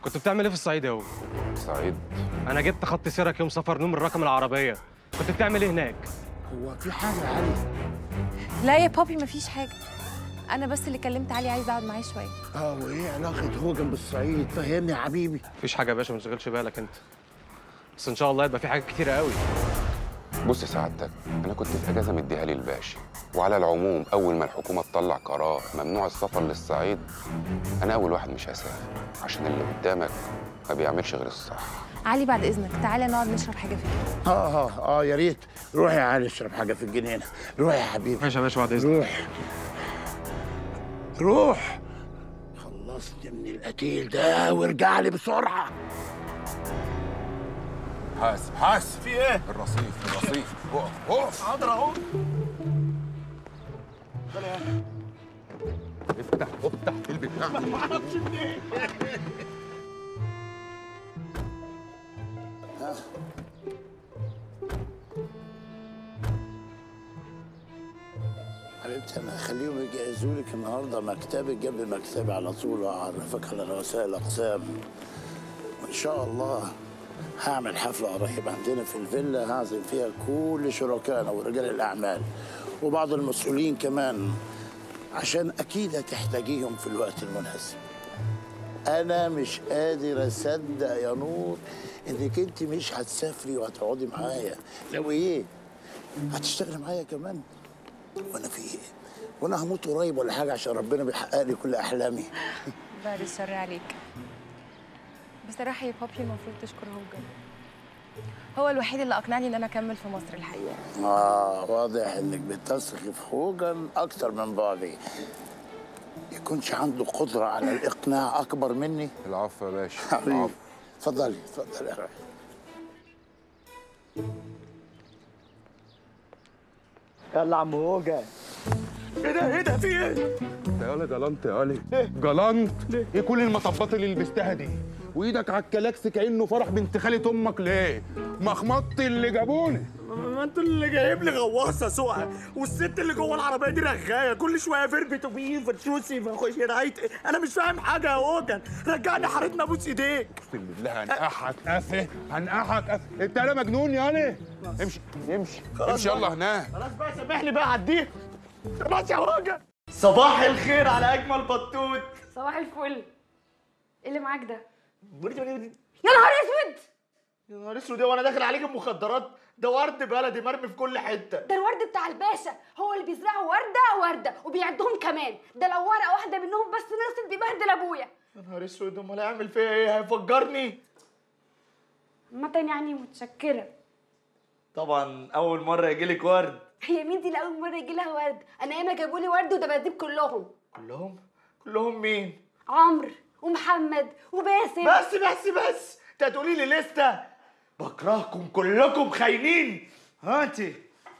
كنت بتعمل ايه في الصعيد يا هو؟ سعيد انا جبت خط سيرك يوم سفر نوم الرقم العربيه كنت بتعمل ايه هناك هو في حاجه يا علي لا يا بابي مفيش حاجه انا بس اللي كلمت علي عايزه اقعد معاه شويه اه وايه علاقه هوجن بالصعيد فهمني يا حبيبي مفيش حاجه يا باشا ما تشغلش بالك انت بس ان شاء الله يبقى في حاجات كتيره قوي بص يا سعادتك انا كنت في اجازه مديها لي الباشا وعلى العموم اول ما الحكومه تطلع قرار ممنوع السفر للصعيد انا اول واحد مش هسافر عشان اللي قدامك ما بيعملش غير الصح علي بعد اذنك تعالى نقعد نشرب حاجه فيه اه اه اه يا ريت روح يا علي اشرب حاجه في الجنينه روح يا حبيبي ماشي يا باشا بعد اذنك روح روح خلصني من القتيل ده وارجع لي بسرعه حاسب حاسب في ايه الرصيف الرصيف اقف اقف حاضر اهو افتح افتح البتاع ما اعرفش منين حبيبتي انا هخليهم يجهزوا لك النهارده مكتبك جنب مكتبي على طول واعرفك على رؤساء الاقسام وان شاء الله هعمل حفله قريب عندنا في الفيلا هعزم فيها كل شركائنا ورجال الاعمال وبعض المسؤولين كمان عشان اكيد هتحتاجيهم في الوقت المناسب انا مش قادر اصدق يا نور انك انت مش هتسافري وهتقعدي معايا لو ايه هتشتغلي معايا كمان وانا في ايه وانا هموت قريب ولا حاجه عشان ربنا بيحقق لي كل احلامي بعد الشر عليك بصراحه يا بابي المفروض تشكر هوجن هو الوحيد اللي اقنعني ان انا اكمل في مصر الحقيقه اه واضح انك بتثقي في هوجن اكتر من بعضي يكونش عنده قدره على الاقناع اكبر مني العفو يا باشا حبيبي اتفضلي اتفضلي يا روحي يلا عم هوجة ايه ده ايه ده في ايه؟ يا ولد جلنت يا ولد جلنت ايه كل المطبات اللي لبستها دي وايدك على الكلاكس كانه فرح بنت خالة امك ليه مخمط اللي جابوني ما انتوا اللي جايب لي غواصه سوقها والست اللي جوه العربيه دي رغايه كل شويه فربت وبيه فتشوسي فخش نهايه انا مش فاهم حاجه يا هوجن رجعني حارتنا ابوس ايديك اقسم بالله هنقحك قفه هنقحك قفه انت انا مجنون يا ولد امشي امشي امشي يلا هناك خلاص بقى سامحني بقى عديها خلاص يا هوجن صباح الخير على اجمل بطوط صباح الفل ايه اللي معاك ده؟ يا يا نهار اسود يا نهار اسود وانا داخل عليك بمخدرات ده ورد بلدي مرمي في كل حته ده الورد بتاع الباشا هو اللي بيزرعوا ورده ورده وبيعدهم كمان ده لو ورقه واحده منهم بس نقصت بيبهدل ابويا يا نهار اسود امال هيعمل فيا ايه هيفجرني عامة يعني متشكرة طبعا اول مره يجي لك ورد هي مين دي اللي أول مرة يجي لها ورد؟ أنا ياما جابوا لي ورد ودباديب كلهم كلهم كلهم مين عمرو ومحمد وباسم بس بس بس انت هتقولي لي لسه بكرهكم كلكم خاينين هاتي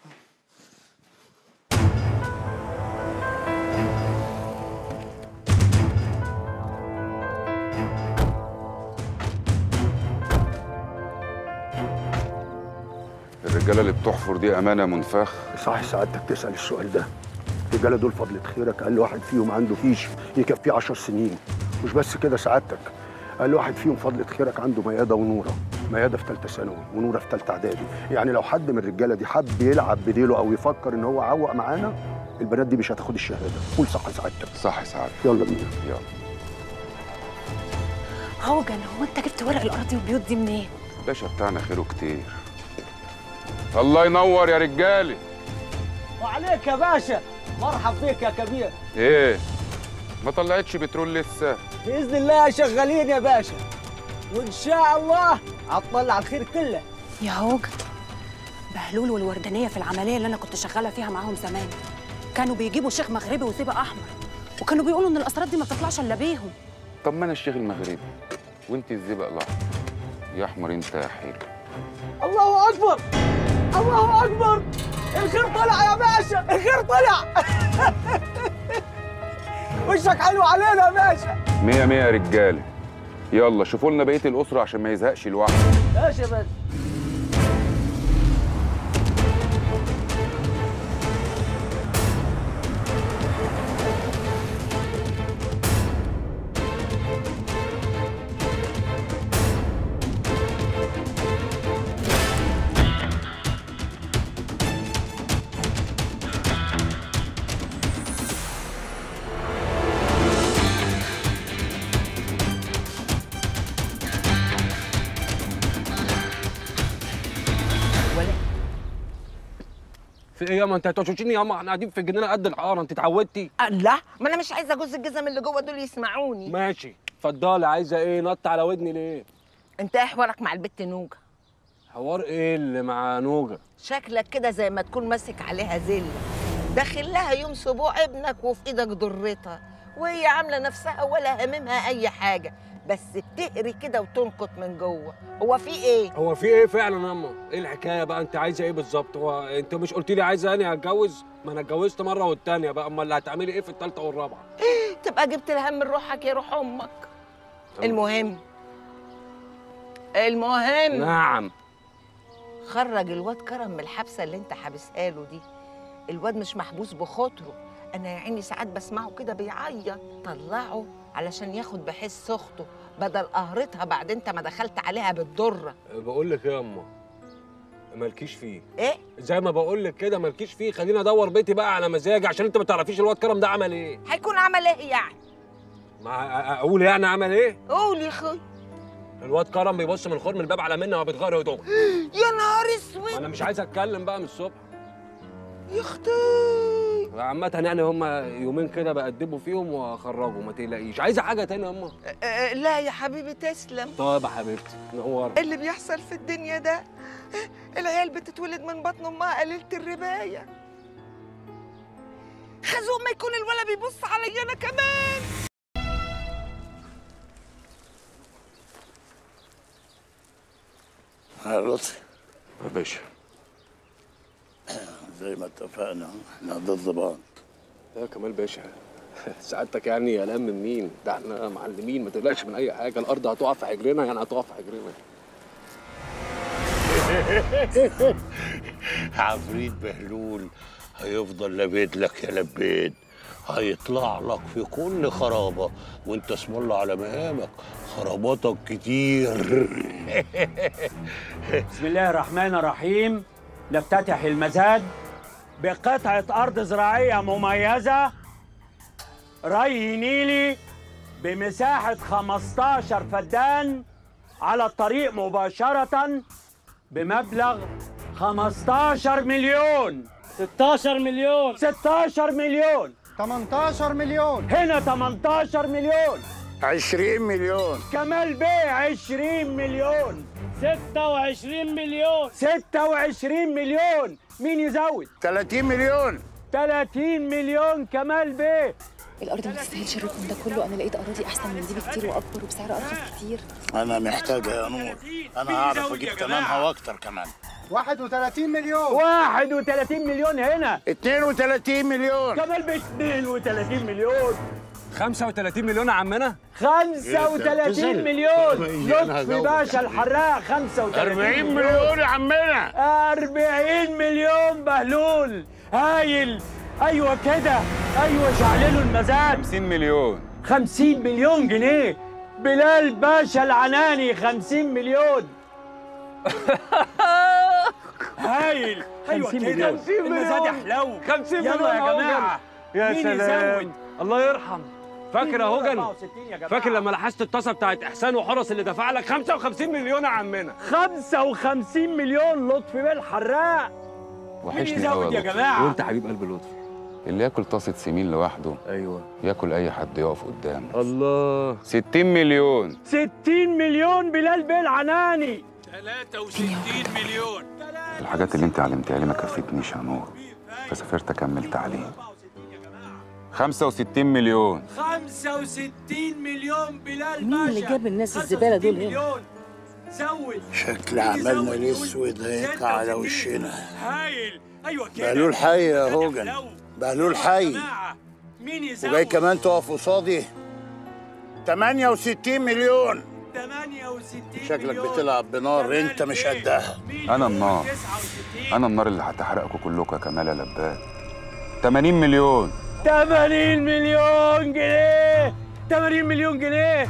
الرجاله اللي بتحفر دي امانه منفخ صح سعادتك تسال السؤال ده الرجاله دول فضلة خيرك اقل واحد فيهم عنده فيش يكفيه 10 سنين مش بس كده سعادتك اقل واحد فيهم فضلة خيرك عنده مياده ونوره مياده في ثالثه ثانوي ونوره في ثالثه اعدادي يعني لو حد من الرجاله دي حب يلعب بديله او يفكر ان هو عوق معانا البنات دي مش هتاخد الشهاده قول صح سعادتك صح سعادتك يلا بينا يلا هوجن هو أنت جبت ورق الأراضي والبيوت دي منين؟ الباشا بتاعنا خيره كتير الله ينور يا رجالي وعليك يا باشا مرحب بيك يا كبير ايه ما طلعتش بترول لسه باذن الله شغالين يا باشا وان شاء الله هتطلع الخير كله يا هوجن بهلول والوردانيه في العمليه اللي انا كنت شغاله فيها معاهم زمان كانوا بيجيبوا شيخ مغربي وسيبه احمر وكانوا بيقولوا ان الاسرار دي ما بتطلعش الا بيهم طب ما انا الشيخ المغربي وانت الزبق الاحمر يا احمر انت يا حلو الله اكبر الله اكبر الخير طلع يا باشا الخير طلع وشك حلو علينا يا باشا مية مية يا رجاله يلا شوفوا لنا بقيه الاسره عشان ما يزهقش لوحده ماشي يا باشا في ايه ياما انت هتوشوشيني ياما احنا قاعدين في الجنينه قد الحاره انت اتعودتي الله ما انا مش عايزه جوز الجزم اللي جوه دول يسمعوني ماشي اتفضلي عايزه ايه نط على ودني ليه انت ايه حوارك مع البت نوجه حوار ايه اللي مع نوجه شكلك كده زي ما تكون ماسك عليها زله داخل لها يوم سبوع ابنك وفي ايدك ضرتها وهي عامله نفسها ولا هاممها اي حاجه بس بتقري كده وتنكت من جوه هو في ايه هو في ايه فعلا ياما ايه الحكايه بقى انت عايزه ايه بالظبط هو انت مش قلت لي عايزه اني اتجوز ما انا اتجوزت مره والتانيه بقى امال اللي هتعملي ايه في الثالثه والرابعه تبقى جبت لها من روحك يا روح امك المهم المهم نعم خرج الواد كرم من الحبسه اللي انت حابسها له دي الواد مش محبوس بخاطره انا يا عيني ساعات بسمعه كده بيعيط طلعه علشان ياخد بحس اخته بدل قهرتها بعد انت ما دخلت عليها بالضره بقول لك يا اما مالكيش فيه ايه زي ما بقول لك كده مالكيش فيه خليني ادور بيتي بقى على مزاجي عشان انت ما تعرفيش الواد كرم ده عمل ايه هيكون عمل ايه يعني ما اقول يعني عمل ايه قول يا اخوي الواد كرم بيبص من خرم الباب على منى وهو بيتغير هدومه يا نهار اسود انا مش عايز اتكلم بقى من الصبح يا اختي عامة يعني هما يومين كده بقدبوا فيهم واخرجوا ما تقلقيش عايزة حاجة تاني يا اما أه لا يا حبيبي تسلم طيب يا حبيبتي نور إيه اللي بيحصل في الدنيا ده العيال بتتولد من بطن امها قليله الربايه خازوق ما يكون الولد بيبص عليا انا كمان يا لطفي يا باشا زي ما اتفقنا احنا ضد بعض يا كمال باشا سعادتك يعني قلقان من مين؟ ده احنا معلمين ما تقلقش من اي حاجة الأرض هتقع في حجرنا يعني هتقع في حجرنا عفريت بهلول هيفضل لبيت لك يا لبيت هيطلع لك في كل خرابة وانت اسم الله على مقامك خراباتك كتير بسم الله الرحمن الرحيم نفتتح المزاد بقطعة أرض زراعية مميزة ري نيلي بمساحة 15 فدان على الطريق مباشرة بمبلغ 15 مليون 16 مليون 16 مليون 18 مليون هنا 18 مليون 20 مليون كمال بيه 20 مليون 26 مليون 26 مليون مين يزود 30 مليون 30 مليون كمال بيه الارض ما تستاهلش الرقم ده كله انا لقيت اراضي احسن من دي بكتير واكبر وبسعر ارخص كتير انا محتاجها يا نور انا هعرف اجيب ثمنها واكتر كمان 31 مليون 31 مليون هنا 32 مليون كمال بيه 32 مليون 35 مليون يا عمنا 35 مليون لطفي باشا الحراق 35 40 مليون يا عمنا 40 مليون بهلول هايل ايوه كده ايوه شعللوا المزاد 50 مليون 50 مليون جنيه بلال باشا العناني 50 مليون هايل ايوه 50 كده مليون. المزاد يحلو 50 مليون يلا يا هوجن. جماعه يا مين سلام يزود الله يرحم فاكر يا هوجن 64 يا جماعة. فاكر لما لحست الطاسه بتاعت احسان وحرس اللي دفع لك 55 مليون يا عمنا 55 مليون لطفي بيه الحراق وحشني قوي يزود يا جماعه وانت حبيب قلب لطفي اللي ياكل طاسه سمين لوحده ايوه ياكل اي حد يقف قدامه الله 60 مليون 60 مليون بلال بيه العناني 63 مليون الحاجات اللي انت علمتها لي ما كفتنيش يا نور فسافرت اكمل تعليم 65 مليون 65 مليون بلال مين اللي جاب الناس الزبالة دول هنا؟ مليون زود شكل عملنا الاسود هيقع على وشنا هايل ايوه كده بهلول حي يا هوجن بهلول حي مين يزود وجاي كمان تقف قصادي 68 مليون 68 شكلك بتلعب بنار انت مش قدها انا النار انا النار اللي هتحرقكم كلكم يا كمال يا لباد 80 مليون 80 مليون جنيه 80 مليون جنيه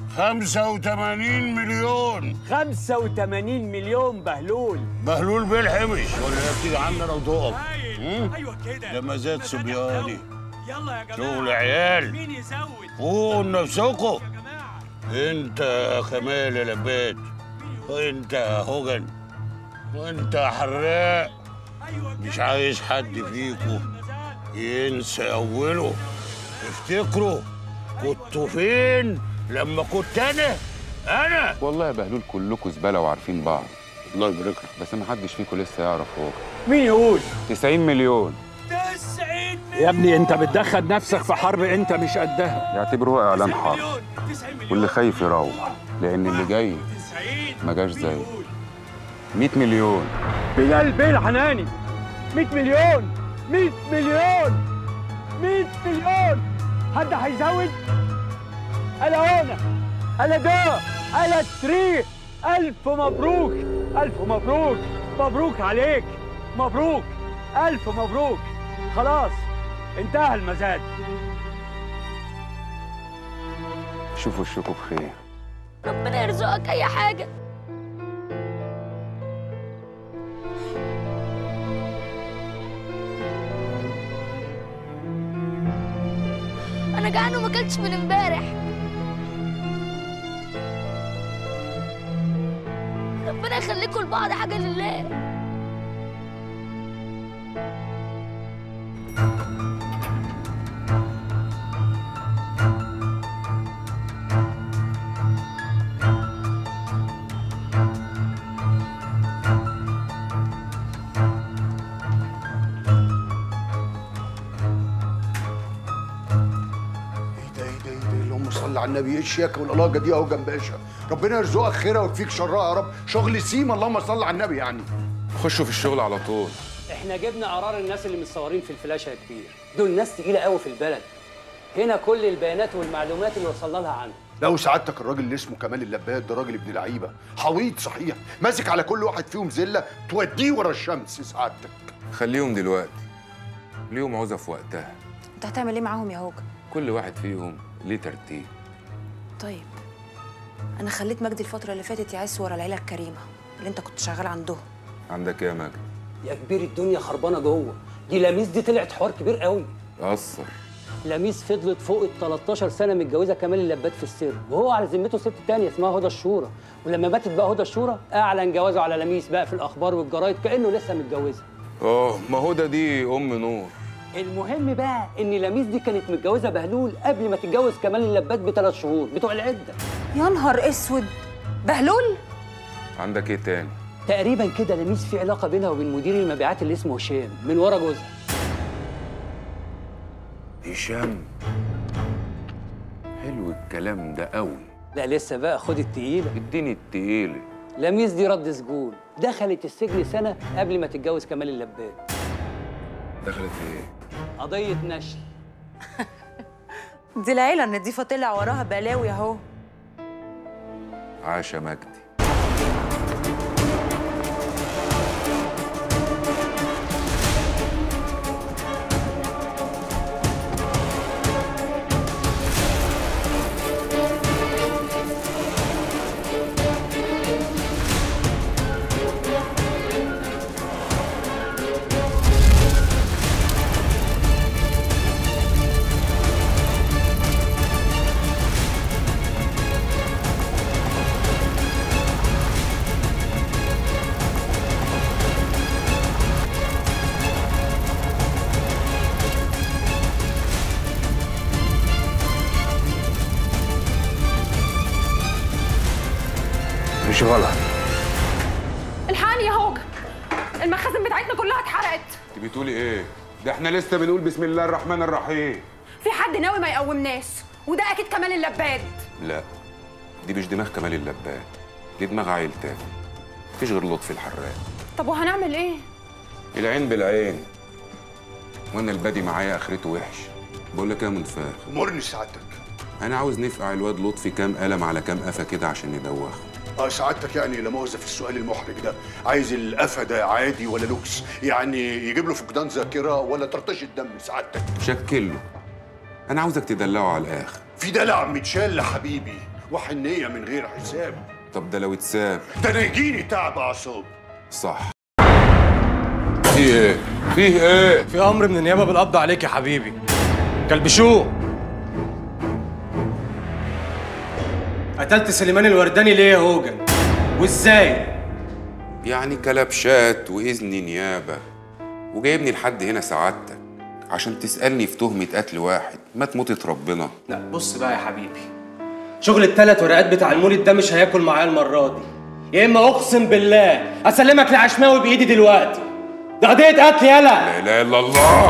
85 مليون 85 مليون بهلول بهلول بالحمش ولا بتيجي عندنا وتقف ايوه كده ده مزاد صبياني يلا يا جماعه شغل عيال مين يزود قولوا نفسكم انت يا كمال يا لبات وانت يا هوجن وانت يا حراق مش عايز حد فيكم ينسى أوله افتكروا كنتوا فين لما كنت أنا أنا والله يا بهلول كلكم زباله وعارفين بعض الله يبارك لك بس ما حدش فيكم لسه يعرف هو مين يقول 90 مليون يا ابني انت بتدخل نفسك في حرب انت مش قدها يعتبروها اعلان حرب واللي خايف يروح لان اللي جاي ما جاش زي 100 مليون بلال بيه الحناني 100 مليون 100 مليون 100 مليون حد هيزود انا هنا انا ده انا تري الف مبروك الف مبروك مبروك عليك مبروك الف مبروك خلاص انتهى المزاد شوفوا وشكم بخير ربنا يرزقك اي حاجه انا جعان وما اكلتش من امبارح ربنا يخليكم لبعض حاجه لله ايه ده ايه ده ايه ده اللهم صل على النبي ايه الشياكه والقلاجه دي اهو جنب باشا ربنا يرزقك خيرها ويكفيك شرها يا رب شغل سيما اللهم صل على النبي يعني خشوا في الشغل على طول احنا جبنا قرار الناس اللي متصورين في الفلاشه يا كبير دول ناس تقيله قوي في البلد هنا كل البيانات والمعلومات اللي وصلنا لها عنه لو سعادتك الراجل اللي اسمه كمال اللباد ده راجل ابن لعيبه حويط صحيح ماسك على كل واحد فيهم زله توديه ورا الشمس سعادتك خليهم دلوقتي ليهم عوزه في وقتها انت هتعمل ايه معاهم يا هوجة كل واحد فيهم ليه ترتيب طيب انا خليت مجدي الفتره اللي فاتت يعس ورا العيله الكريمه اللي انت كنت شغال عندهم عندك ايه يا مجد يا كبير الدنيا خربانه جوه دي لميس دي طلعت حوار كبير قوي قصر لميس فضلت فوق ال 13 سنه متجوزه كمال اللباد في السر وهو على ذمته ست تانية اسمها هدى الشورى ولما ماتت بقى هدى الشورى اعلن جوازه على لميس بقى في الاخبار والجرايد كانه لسه متجوزها اه ما هدى دي ام نور المهم بقى ان لميس دي كانت متجوزه بهلول قبل ما تتجوز كمال اللباد بثلاث شهور بتوع العده يا نهار اسود بهلول عندك ايه تاني تقريبا كده لميس في علاقه بينها وبين مدير المبيعات اللي اسمه هشام من ورا جوزها هشام حلو الكلام ده قوي لا لسه بقى خد التقيله اديني التقيله لميس دي رد سجون دخلت السجن سنه قبل ما تتجوز كمال اللباد دخلت في ايه قضيه نشل دي العيله النضيفه طلع وراها بلاوي اهو عاش يا مجدي مش غلط الحقني يا هوجة المخازن بتاعتنا كلها اتحرقت انت بتقولي ايه ده احنا لسه بنقول بسم الله الرحمن الرحيم في حد ناوي ما يقومناش وده اكيد كمال اللباد لا دي مش دماغ كمال اللباد دي دماغ عيل تاني مفيش غير لطفي الحراق طب وهنعمل ايه العين بالعين وانا البادي معايا اخرته وحش بقول لك ايه يا منفاخ مرني سعادتك انا عاوز نفقع الواد لطفي كام قلم على كام قفا كده عشان ندوخه اه سعادتك يعني لا مؤاخذه في السؤال المحرج ده عايز القفا ده عادي ولا لوكس يعني يجيب له فقدان ذاكره ولا طرطشه دم سعادتك شكله انا عاوزك تدلعه على الاخر في دلع متشال حبيبي وحنيه من غير حساب طب ده لو اتساب ده انا يجيني تعب اعصاب صح فيه ايه فيه ايه في امر من النيابه بالقبض عليك يا حبيبي كلبشوه قتلت سليمان الورداني ليه يا هوجن وازاي يعني كلبشات واذن نيابه وجايبني لحد هنا سعادتك عشان تسألني في تهمة قتل واحد ما تموتة ربنا لا بص بقى يا حبيبي شغل التلات ورقات بتاع المولد ده مش هياكل معايا المرة دي يا إما أقسم بالله أسلمك لعشماوي بإيدي دلوقتي ده قضية قتل يالا لا اله الا الله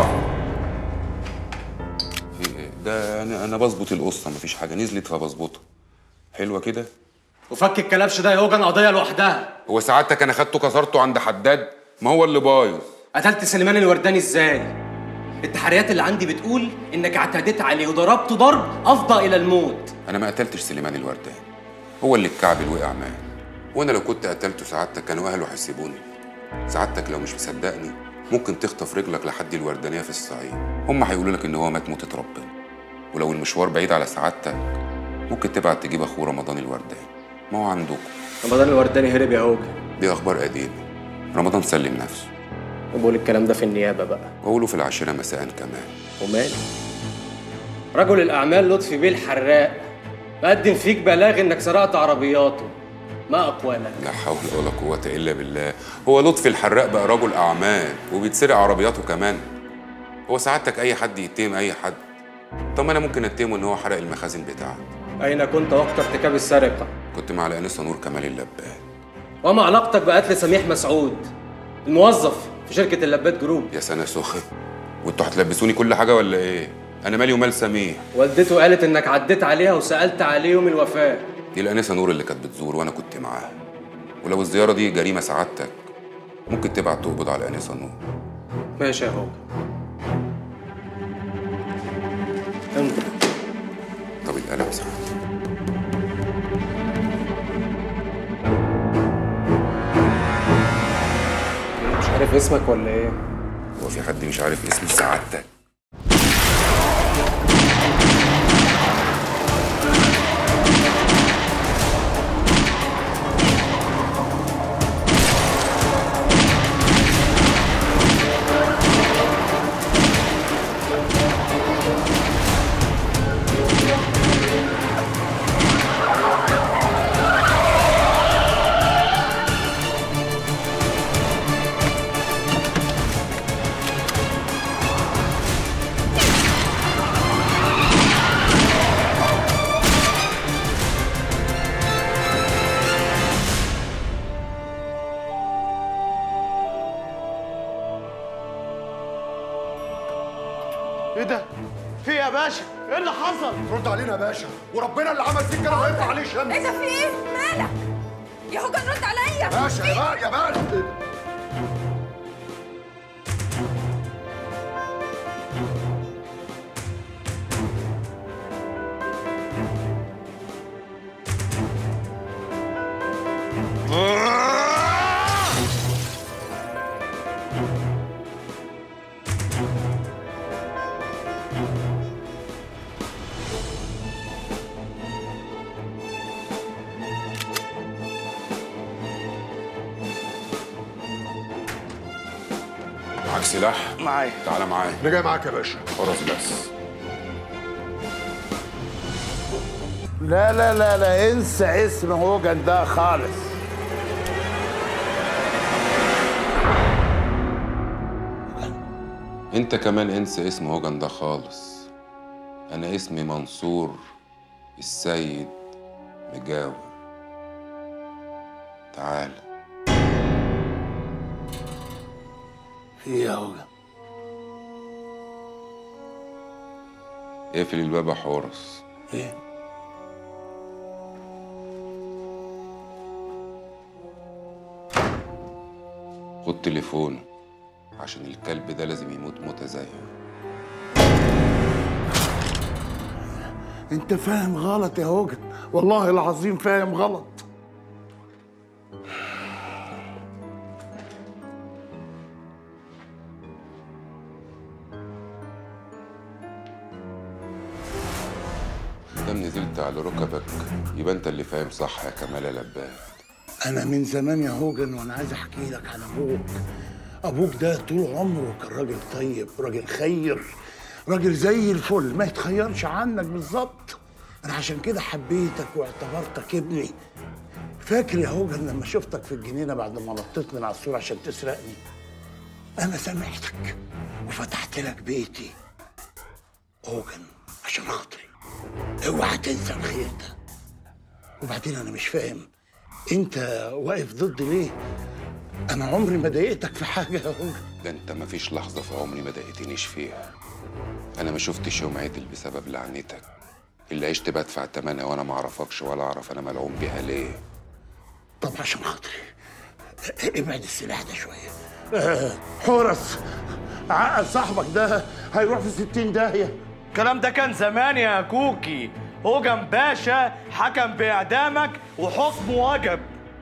في إيه؟ ده انا انا بظبط القصه مفيش حاجه نزلت فبظبطها حلوه كده وفك الكلبش ده يا هوجن قضية لوحدها هو سعادتك انا خدته كسرته عند حداد ما هو اللي بايظ قتلت سليمان الورداني ازاي؟ التحريات اللي عندي بتقول انك اعتديت عليه وضربته ضرب افضى الى الموت انا ما قتلتش سليمان الورداني هو اللي الكعب وقع معاه وانا لو كنت قتلته سعادتك كانوا اهله هيسيبوني سعادتك لو مش مصدقني ممكن تخطف رجلك لحد الوردانيه في الصعيد هم هيقولوا لك ان هو مات موتة ربنا ولو المشوار بعيد على سعادتك ممكن تبعت تجيب اخوه رمضان الورداني ما هو عندكم رمضان الورداني هرب يا هوجن دي اخبار قديمه رمضان سلم نفسه وبقول الكلام ده في النيابة بقى واقوله في العاشره مساء كمان ومالي رجل الأعمال لطفي بيه الحراق مقدم فيك بلاغ إنك سرقت عربياته ما أقوالك لا حول ولا قوة إلا بالله هو لطفي الحراق بقى رجل أعمال وبيتسرق عربياته كمان هو سعادتك أي حد يتهم أي حد طب ما أنا ممكن أتهمه إن هو حرق المخازن بتاعتي أين كنت وقت ارتكاب السرقة؟ كنت مع الأنسة نور كمال اللبان وما علاقتك بقتل سميح مسعود الموظف في شركة اللبات جروب يا سنة سخن وانتوا هتلبسوني كل حاجة ولا إيه؟ أنا مالي ومال سميح والدته قالت إنك عديت عليها وسألت عليه يوم الوفاة دي الأنسة نور اللي كانت بتزور وأنا كنت معاها ولو الزيارة دي جريمة سعادتك ممكن تبعت تقبض على الأنسة نور ماشي يا هوجن انت طب القلم سعادتك مش عارف اسمك ولا إيه؟ هو في حد مش عارف اسم سعادتك ايه ده؟ في إيه يا باشا؟ ايه اللي حصل؟ رد علينا يا باشا وربنا اللي عمل فيك كده ويرفع عليه شمس ايه ده في ايه؟ مالك؟ يا هوجن رد عليا باشا يا باشا يا باشا معاك سلاح؟ معايا تعالى معايا انا جاي معاك يا باشا خلاص بس لا لا لا لا انسى اسم هوجن ده خالص انت كمان انسى اسم هوجن ده خالص انا اسمي منصور السيد مجاور تعال في ايه يا هوجن اقفل الباب يا حورس ايه خد تليفونه عشان الكلب ده لازم يموت موتة زيه انت فاهم غلط يا هوجن والله العظيم فاهم غلط دام نزلت على ركبك يبقى انت اللي فاهم صح يا كمال يا لبان انا من زمان يا هوجن وانا عايز احكي لك عن ابوك ابوك ده طول عمره كان راجل طيب راجل خير راجل زي الفل ما يتخيرش عنك بالظبط انا عشان كده حبيتك واعتبرتك ابني فاكر يا هوجن لما شفتك في الجنينه بعد ما نطيت من على السور عشان تسرقني انا سامحتك وفتحت لك بيتي اوجن عشان خاطري اوعى تنسى الخير ده وبعدين انا مش فاهم انت واقف ضد ليه انا عمري ما ضايقتك في حاجه يا اوجن ده انت مفيش لحظة في عمري ما ضايقتنيش فيها انا ما شفتش يوم عدل بسبب لعنتك اللي عشت بدفع تمنها وانا ما اعرفكش ولا اعرف انا ملعون بيها ليه طب عشان خاطري ابعد السلاح ده شويه آه، حورس عقل صاحبك ده هيروح في ستين داهيه الكلام ده كان زمان يا كوكي هوجن باشا حكم بإعدامك وحكمه وجب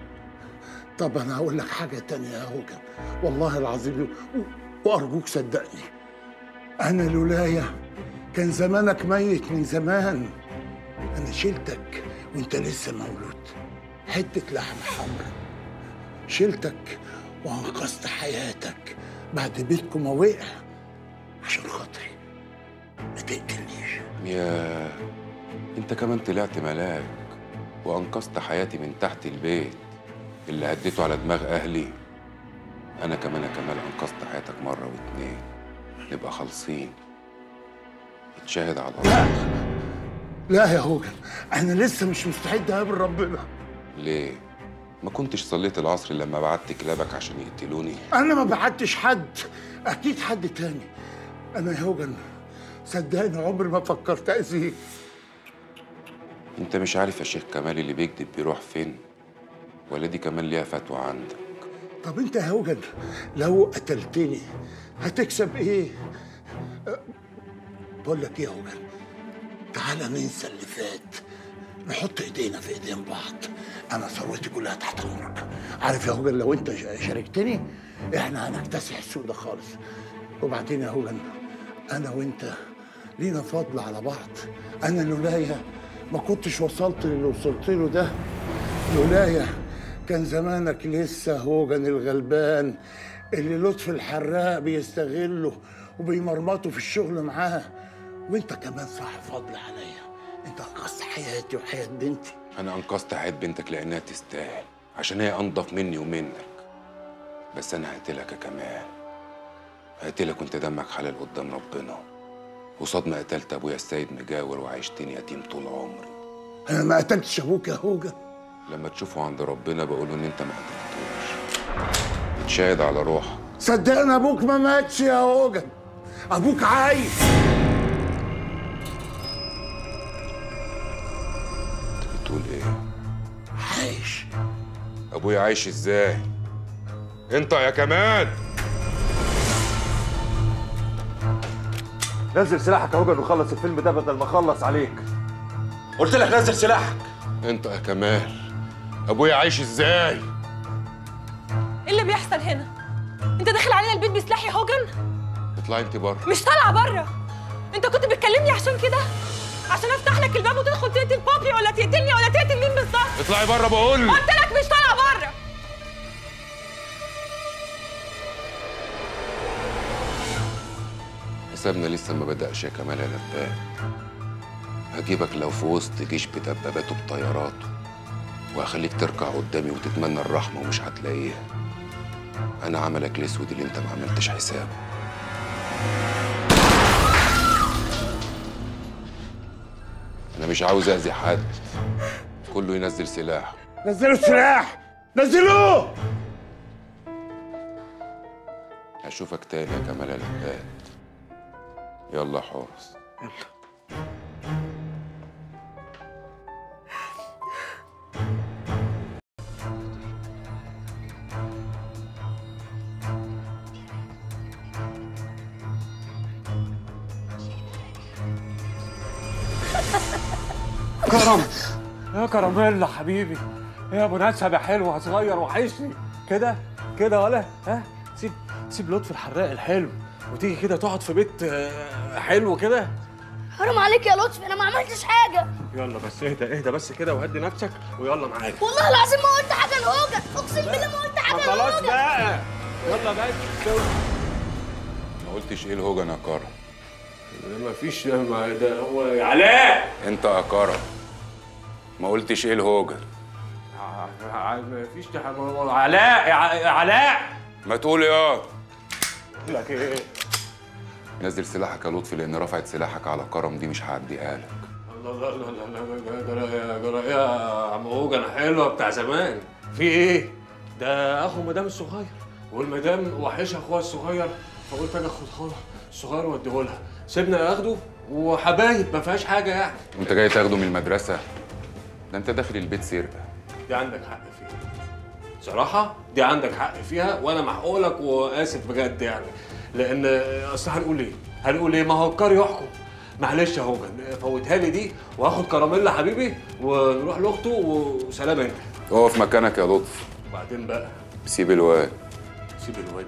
طب انا هقول لك حاجه تانية يا هوجن والله العظيم و- وارجوك صدقني انا لولايا كان زمانك ميت من زمان انا شلتك وانت لسه مولود حته لحم حمرا شلتك وانقذت حياتك بعد بيتكم ما وقع عشان خاطري ما تقتلنيش يا انت كمان طلعت ملاك وانقذت حياتي من تحت البيت اللي هديته على دماغ اهلي انا كمان يا كمال انقذت حياتك مره واتنين نبقى خالصين اتشاهد على الله لا يا هوجن انا لسه مش مستعد اقابل ربنا ليه ما كنتش صليت العصر لما بعت كلابك عشان يقتلوني انا ما بعتش حد اكيد حد تاني انا يا هوجن صدقني عمري ما فكرت اذيك انت مش عارف يا شيخ كمال اللي بيكذب بيروح فين ولا دي كمان ليها فتوى عندك طب انت يا هوجن لو قتلتني هتكسب ايه أه، بقول لك ايه يا هوجن تعالى ننسى اللي فات نحط ايدينا في ايدين بعض انا ثروتي كلها تحت امرك عارف يا هوجن لو انت شا- شاركتني احنا هنكتسح السوق ده خالص وبعدين يا هوجن انا وانت لينا فضل على بعض انا لولايا ما كنتش وصلت للي وصلت له ده لولايا كان زمانك لسه هوجن الغلبان اللي لطفي الحراق بيستغله وبيمرمطه في الشغل معاه وانت كمان صاحب فضل عليا انت انقذت حياتي وحياة بنتي انا انقذت حياه بنتك لانها تستاهل عشان هي انضف مني ومنك بس انا هقتلك يا كمال هقتلك وانت دمك حلال قدام ربنا قصاد ما قتلت ابويا السيد مجاور وعيشتني يتيم طول عمري انا ما قتلتش ابوك يا هوجن لما تشوفه عند ربنا بقوله ان انت ما قتلتوش اتشاهد على روحك صدقني ابوك ما ماتش يا هوجن ابوك عايش بتقول ايه عايش ابويا عايش ازاي انت يا كمال نزل سلاحك يا هوجن وخلص الفيلم ده بدل ما اخلص عليك قلت لك نزل سلاحك انت يا كمال ابويا عايش ازاي ايه اللي بيحصل هنا؟ انت داخل علينا البيت بسلاح يا هوجن؟ اطلعي انت بره مش طالعه بره انت كنت بتكلمني عشان كده؟ عشان افتح لك الباب وتدخل تقتل بابي ولا تقتلني ولا تقتل مين بالظبط؟ اطلعي بره بقول قلت لك مش طالعه بره حسابنا لسه ما بدأش يا كمال يا لبان هجيبك لو في وسط جيش بدباباته بطياراته وهخليك تركع قدامي وتتمنى الرحمة ومش هتلاقيها أنا عملك الأسود اللي أنت ما عملتش حسابه أنا مش عاوز أذي حد كله ينزل سلاحه نزلوا السلاح نزلوه هشوفك تاني يا كمال يا لبان يلا يا حورس كرم يا كراميلا حبيبي يا مناسبة حلوة صغير وحشني كده كده ولا ها سيب سيب لطفي الحراق الحلو وتيجي كده تقعد في بيت آه، حلو كده حرام عليك يا لطفي انا ما عملتش حاجه يلا بس اهدى اهدى بس كده وهدي نفسك ويلا معاك والله العظيم ما قلت حاجه لهوجة اقسم بالله ما قلت ما حاجه خلاص لهوجة بقى يلا بس ما قلتش إيه الهوجن يا كرم ما فيش ما ده هو علاء أنت يا كرم ما قلتش إيه الهوجن ما فيش علاء ع- علاء ما تقول يا لك ايه نزل سلاحك يا لطفي لان رفعت سلاحك على كرم دي مش هعديها لك لا لا لا لا لا جرى يا جرى يا عم هوجن حلوه بتاع زمان في ايه؟ ده اخو مدام الصغير والمدام وحشها اخوها الصغير فقلت اجي اخد اخوها الصغير واديه لها سيبنا اخده وحبايب ما فيهاش حاجه يعني وانت جاي تاخده من المدرسه ده انت داخل البيت سرقه دي عندك حق فيها صراحه دي عندك حق فيها وانا محقولك واسف بجد يعني لان اصل هنقول ايه؟ هنقول ايه؟ ما هو الكار يحكم معلش يا هوجن فوتها لي دي واخد كراميلا حبيبي ونروح لاخته وسلام انت اقف مكانك يا لطفي وبعدين بقى سيب الواد سيب الواد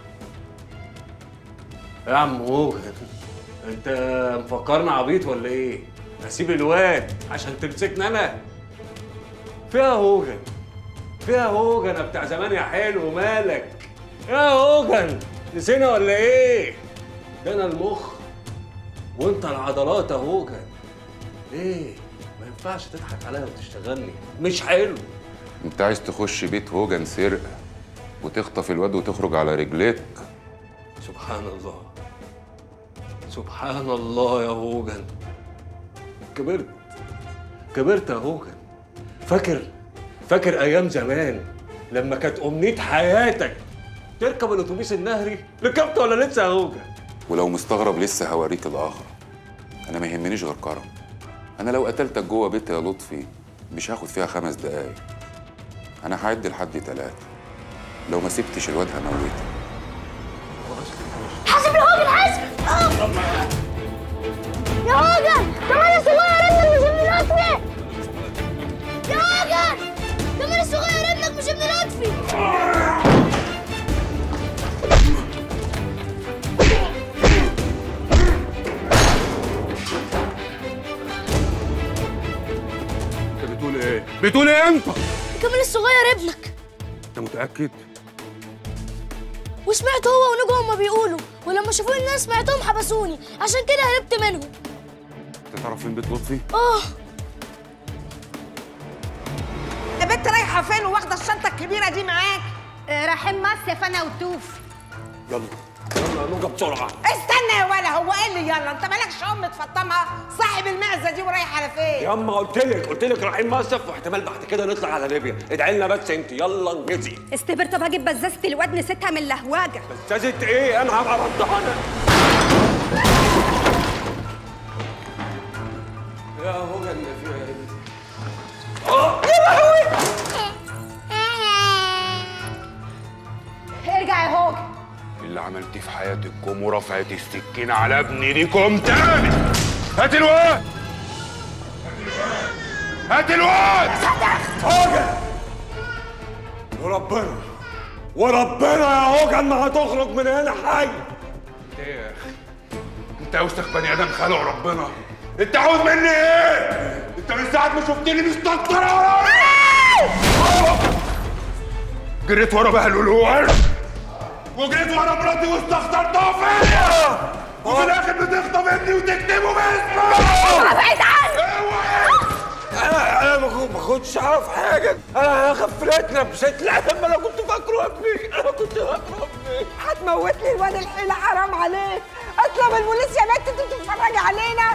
يا عم هوجن انت مفكرنا عبيط ولا ايه؟ اسيب الواد عشان تمسكني انا فيها هوجن فيها هوجن يا بتاع زمان يا حلو مالك يا هوجن نسينا ولا ايه؟ ده انا المخ وانت العضلات يا هوجن ايه؟ ما ينفعش تضحك عليا وتشتغلني مش حلو انت عايز تخش بيت هوجن سرقه وتخطف الواد وتخرج على رجليك سبحان الله سبحان الله يا هوجن كبرت كبرت يا هوجن فاكر فاكر ايام زمان لما كانت امنيه حياتك تركب الاتوبيس النهري ركبت ولا لسه يا هوجن ولو مستغرب لسه هوريك الاخر انا ما يهمنيش غير كرم انا لو قتلتك جوه بيتي يا لطفي مش هاخد فيها خمس دقايق انا هعد لحد ثلاثة لو ما سبتش الواد هموتك حاسب يا هوجن حاسب آه. يا هوجن كمان الصغير ابنك مش ابن لطفي يا هوجن كمان الصغير ابنك مش ابن لطفي انت بتقول ايه؟ بتقول ايه انت؟ كمان الصغير ابنك انت متاكد؟ وسمعت هو ونجو هما بيقولوا ولما شافوني ان انا سمعتهم حبسوني عشان كده هربت منهم انت تعرف فين بيت لطفي؟ اه يا بنت رايحه فين وواخده الشنطه الكبيره دي معاك رايحين مصيف انا وتوف يلا يلا يا نوجه بسرعه استنى يا ولا هو ايه اللي يلا انت مالكش ام تفطمها صاحب المعزه دي ورايح على فين يا اما قلت لك قلت لك رايحين مصيف واحتمال بعد كده نطلع على ليبيا ادعي لنا بس انت يلا انجزي استبر طب هجيب بزازة الواد نسيتها من اللهواجة استاذت ايه انا هبقى رضعانه يا هوجن في ايه؟ ارجع يا هوجن اللي عملتيه في حياتكم ورفعت السكينة على ابني ليكم تاني هات الواد هات الواد هوجن وربنا وربنا يا هوجن ما هتخرج من هنا حي ايه يا اخي انت اوسخ بني ادم خلق ربنا انت عاوز مني ايه انت من ساعه ما شفتني مستكتر ورايا جريت ورا بهلول وجريت ورا مراتي واستخسرتها فيا وفي الاخر بتخطب ابني وتكتبه باسمه بعيد عني انا انا ما كنت- ما كنتش اعرف حاجه انا غفلتنا بشكل لما انا كنت فاكره ابني انا كنت فاكره ابني هتموت لي الواد الحيلة حرام عليك اطلب البوليس يا بنت انت بتتفرجي علينا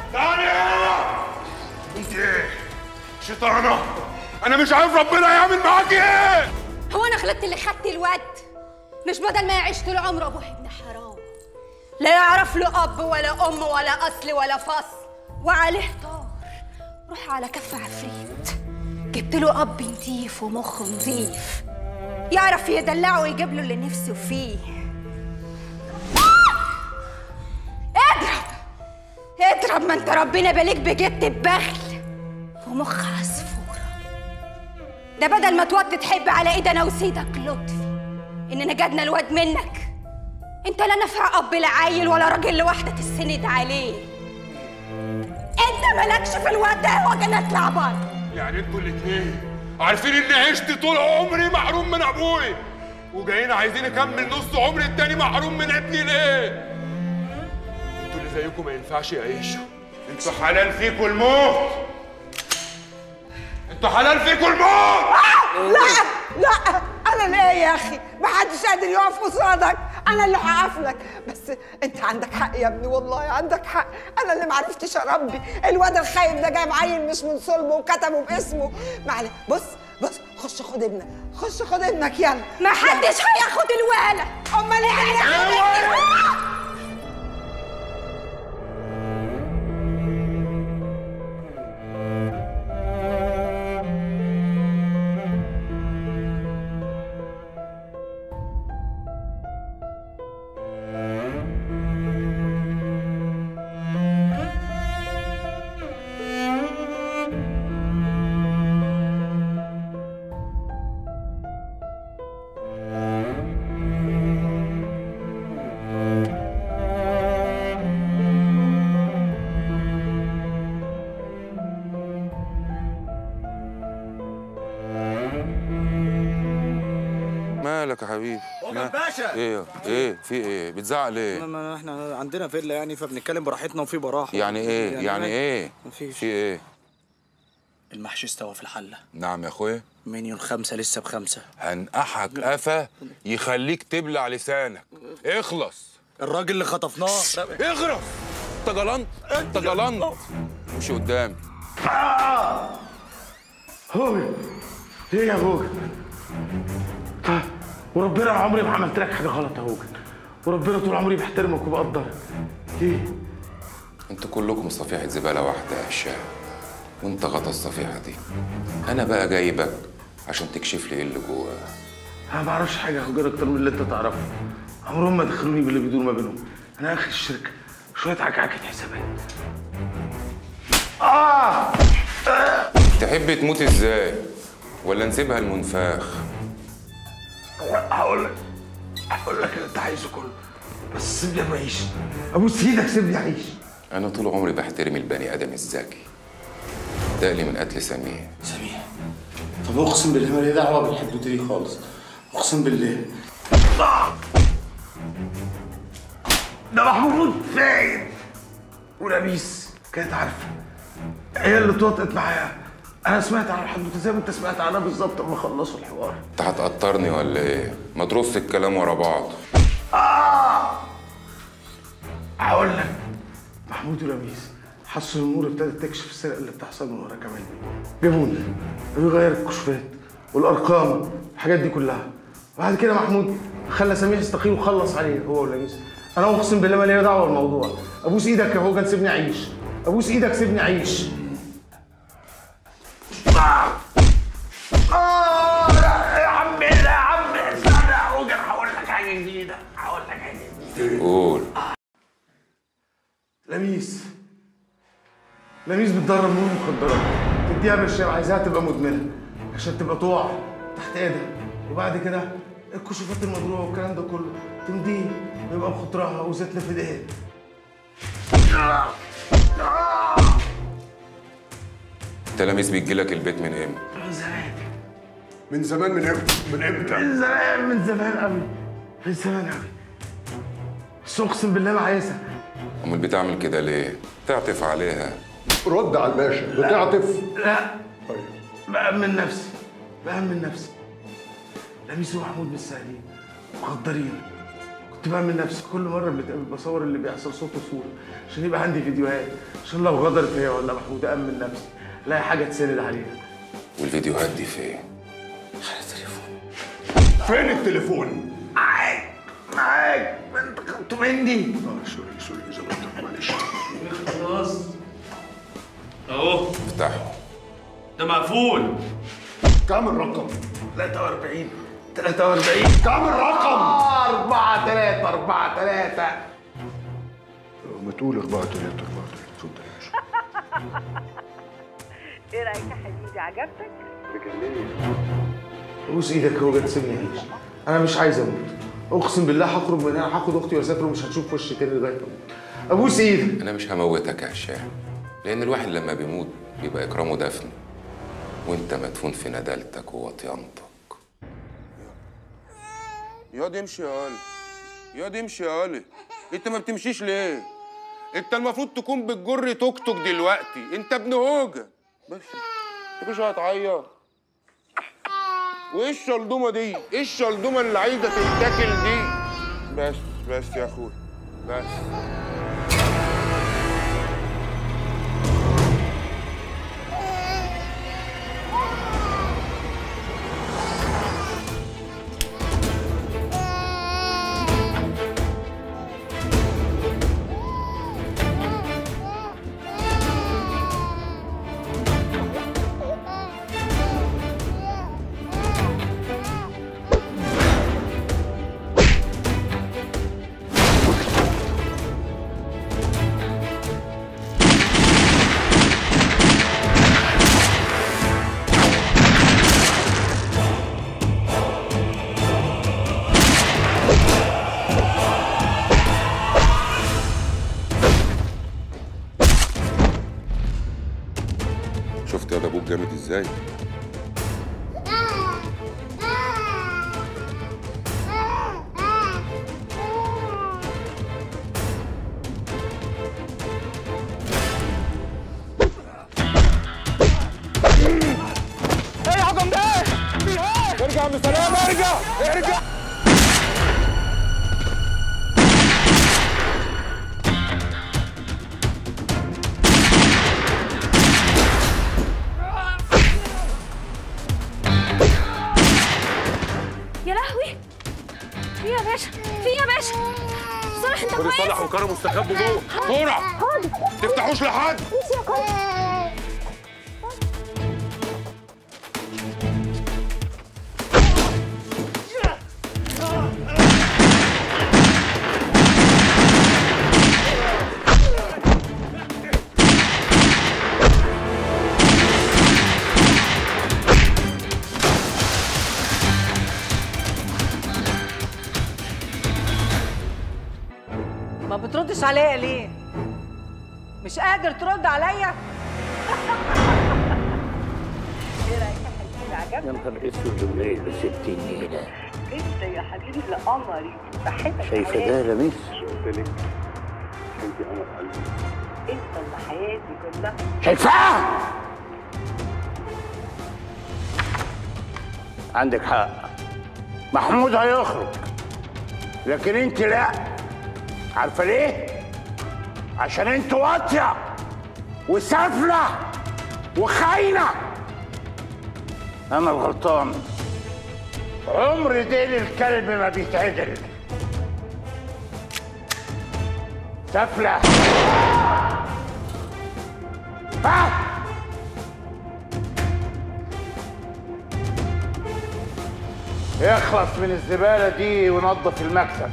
انت ايه شيطانه انا مش عارف ربنا يعمل معاكي ايه هو انا غلطت اللي خدت الواد مش بدل ما يعيش طول عمره ابوه ابن حرام لا يعرف له اب ولا ام ولا اصل ولا فصل وعليه طار روح على كف عفريت جبت له اب نضيف ومخ نضيف يعرف يدلعه ويجيب له اللي نفسه فيه اضرب اضرب ما انت ربنا بالك بجد ببخل ومخ عصفورة ده بدل ما توطي تحب على ايد انا وسيدك لطفي اننا جدنا الواد منك انت لا نافع اب لا عيل ولا راجل لوحده تسند عليه انت مالكش في الواد ده هو جنات بره يعني انتوا الاتنين عارفين اني عشت طول عمري محروم من ابوي وجايين عايزين اكمل نص عمري التاني محروم من ابني ليه؟ انتوا اللي زيكم ما ينفعش يعيشوا انتوا حلال فيكم الموت انتوا حلال فيكم الموت لا لا انا ليه يا اخي ما حدش قادر يقف قصادك انا اللي هقف لك بس انت عندك حق يا ابني والله عندك حق انا اللي معرفتش اربي الواد الخايب ده جايب عيل مش من صلبه وكتبه باسمه معلش بص بص خش خد ابنك خش خد ابنك يلا ما حدش هياخد الولد امال ايه اللي مالك يا حبيبي هوجن ما- باشا! ايه ايه في ايه بتزعق ليه ما- ما احنا عندنا فيلا يعني فبنتكلم براحتنا وفي براحه يعني ايه يعني ايه مفيش. في ايه المحشي استوى في الحله نعم يا اخويا منيو الخمسه لسه بخمسه هنقحك قفا يخليك تبلع لسانك اخلص الراجل اللي خطفناه اغرف انت جلنت انت جلنت مش قدامي هوجن ايه يا هوجن طيب، وربنا عمري ما عملت لك حاجه غلط يا هوجن وربنا طول عمري بحترمك وبقدرك ليه انتوا كلكم صفيحة زبالة واحدة يا هشام وانت غطا الصفيحة دي انا بقى جايبك عشان تكشف لي ايه اللي جواه انا ما بعرفش حاجه يا هوجن اكتر من اللي انت تعرفه عمرهم ما دخلوني باللي بيدور ما بينهم انا اخر الشركه شويه عكعكه حسابات اه تحب تموت ازاي ولا نسيبها المنفاخ هقول لك هقول لك اللي انت عايزه كله بس سيبني أنا اعيش ابوس ايدك سيبني اعيش انا طول عمري بحترم البني ادم الذكي ده لي من قتل سمير سمير طب اقسم بالله ما لي دعوه بالحدوته دي خالص اقسم بالله ده محمود فايد ولبيس كانت عارفه هي اللي توطئت معايا انا سمعت عن الحدوته زي ما انت سمعت عنها بالظبط لما خلصوا الحوار انت هتقطرني ولا ايه ما ترص الكلام ورا بعض آه هقول لك محمود ولبيس حسوا الامور ابتدت تكشف السرقه اللي بتحصل من ورا كمان جابوني بيغير الكشوفات والارقام الحاجات دي كلها بعد كده محمود خلى سمير يستقيل وخلص عليه هو ولبيس انا اقسم بالله ما ليا دعوه بالموضوع ابوس ايدك يا هوجن سيبني اعيش ابوس ايدك سيبني اعيش آه آه لا يا عمي لا يا عمي استنى يا هوجن هقول لك حاجه جديده هقول لك حاجه جديده قول لميس لميس بتدرب نور مخدرات تديها بالشارع عايزاها تبقى مدمنه عشان تبقى تقع تحت ايدها وبعد كده الكشوفات المضروبه والكلام ده كله تمديه ويبقى بخطرها وزيت في ايديها التلاميذ بيجيلك البيت من امتى من زمان من زمان من امتى؟ من امتى؟ من زمان من زمان قوي من زمان قوي بس اقسم بالله ما عايزها امال بتعمل كده ليه تعطف عليها رد على الباشا بتعطف لا بأمن نفسي بأمن نفسي لميس ومحمود مش سهلين مخدرين كنت بأمن نفسي كل مرة بنتقابل بصور اللي بيحصل صوت وصورة عشان يبقى عندي فيديوهات عشان لو غدرت هي ولا محمود أأمن نفسي الاقي حاجة تسند عليها والفيديوهات دي فين فين التليفون؟ معاك معاك ما انت خدت مني اه سوري سوري زودتك معلش خلاص اهو افتحه ده مقفول كام الرقم؟ 43 43 كام الرقم؟ 4 3 4 3 ما تقول 4 3 4 3 اتفضل يا باشا ايه رايك يا حبيبي عجبتك؟ بوس ايدك هو جت سيبني اعيش انا مش عايز اموت اقسم بالله هخرج من هنا هاخد اختي واسافر ومش هتشوف وشي تاني لغايه ما اموت ابوس ايدك انا مش هموتك يا هشام لان الواحد لما بيموت بيبقى اكرامه دفن وانت مدفون في ندالتك ووطيانتك ياض امشي يا ولد ياض امشي يا ولد انت ما بتمشيش ليه انت المفروض تكون بتجر توك توك دلوقتي انت ابن هوجه بس انت مش هتعيط وايه الشلدومه دي ايه الشلدومه اللي عايزه تتاكل دي بس بس يا اخوي بس شفت يا ابوك جامد ازاي ايه يا عقم ده ارجع بسلامة ارجع ارجع يا لهوي في يا باشا في يا باشا صالح انت خد كويس صالح وكرم واستخبوا جوه بسرعه حاضر تفتحوش لحد ماشي يا كرم ما بتردش عليا ليه؟ مش قادر ترد عليا؟ ايه رايك يا حبيبي يا عجبك؟ نهار اسود وليل بستين نيلة انت يا حبيبي اللي قمري بحبك شايفة حياتي. ده يا لميس؟ قلت لك انت قمر قلبي انت اللي حياتي كلها شايفاه؟ عندك حق محمود هيخرج لكن انت لا عارفه ليه؟ عشان انت واطيه وسافله وخاينه انا الغلطان عمر ديل الكلب ما بيتعدل سافله ها اخلص من الزبالة دي ونظف المكتب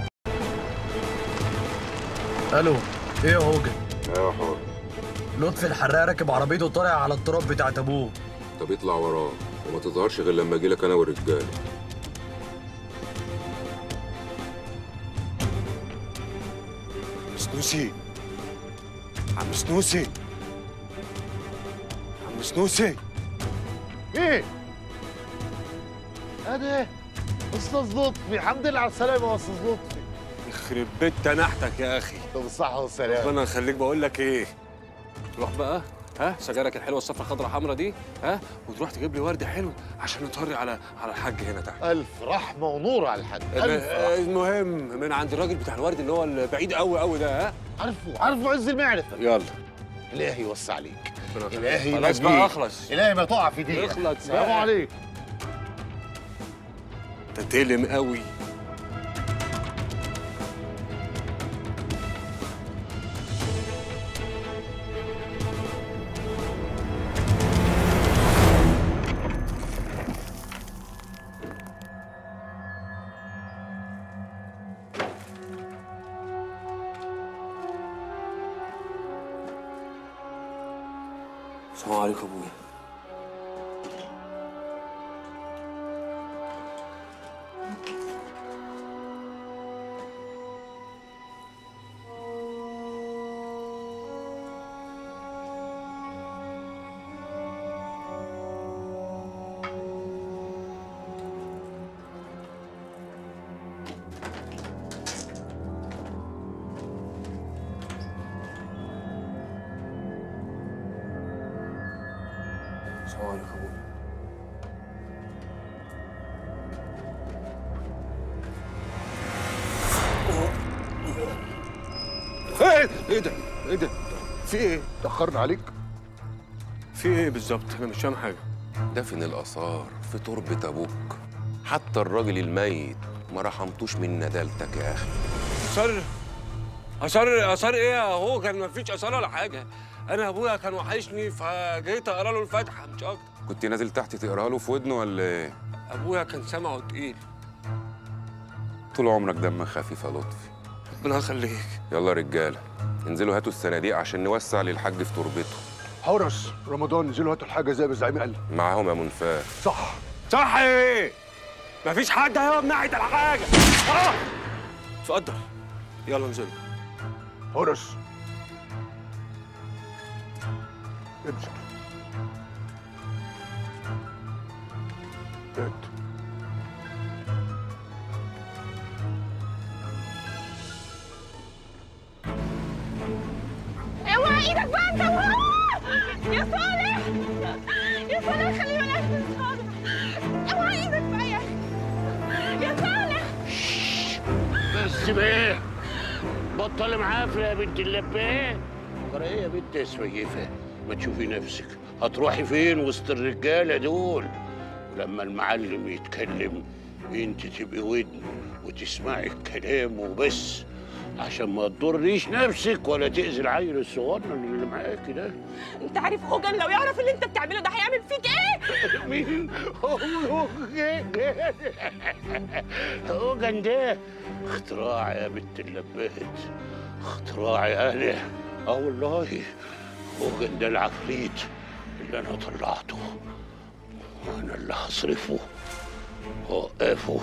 الو ايه يا هوجن ايوه حر لطفي الحراق راكب عربيته وطالع على التراب بتاعت ابوه طب اطلع وراه وما تظهرش غير لما اجي لك انا والرجاله سنوسي عم سنوسي عم سنوسي ايه ادي استاذ لطفي الحمد لله على السلامه يا استاذ لطفي يخرب بيت تنحتك يا اخي طب الصحه والسلامه ربنا يخليك بقول لك ايه تروح بقى ها سجارك الحلوه الصفرا خضرا حمرا دي ها وتروح تجيب لي ورد حلو عشان نطري على على الحاج هنا تحت الف رحمه ونور على الحاج الف رحمه المهم من عند الراجل بتاع الورد اللي هو البعيد قوي قوي ده ها عارفه عارفه عز المعرفه يلا الهي يوسع عليك ربنا الهي يخليك. خلاص ينجيك. بقى اخلص الهي ما تقع في دي اخلص السلام بقى. عليكم انت تلم قوي السلام عليكم ابويا السلام عليكم ابويا ايه ده ايه ده في ايه تاخرنا عليك في ايه بالظبط انا مش فاهم حاجه دفن الآثار في تربة أبوك حتى الراجل الميت ما رحمتوش من ندالتك يا أخي اثار اثار اثار ايه يا هوجن مفيش اثار ولا حاجه انا ابويا كان وحشني فجيت اقرا له الفاتحه مش اكتر كنت نازل تحت تقراها له في ودنه ولا ايه؟ ابويا كان سمعه تقيل طول عمرك دمك خفيف يا لطفي ربنا يخليك يلا يا رجاله انزلوا هاتوا الصناديق عشان نوسع للحاج في تربته حورس رمضان نزلوا هاتوا الحاجه زي ما الزعيم قال معاهم يا منفاه صح صح ايه مفيش حد هيقف ناحيه الحاجه اه اتفضل يلا انزل حورس امسك هات اوعى ايدك بقى انت وهو يا صالح يا صالح خلي بالك من صالح اوعى ايدك بقى يا اخي يا صالح بس بيه بطل معافرة يا بنت اللبيه ترى ايه يا بنت يا سويفه ما تشوفي نفسك هتروحي فين وسط الرجاله دول ولما المعلم يتكلم انت تبقي ودن وتسمعي الكلام وبس عشان ما تضريش نفسك ولا تاذي العيل الصغنن اللي معاكي ده انت عارف هوجن لو يعرف اللي انت بتعمله ده هيعمل فيك ايه مين هوجن ده اختراع يا بنت اللبات اختراعي انا اه والله هوجن ده العفريت اللي انا طلعته وانا اللي هصرفه وقفه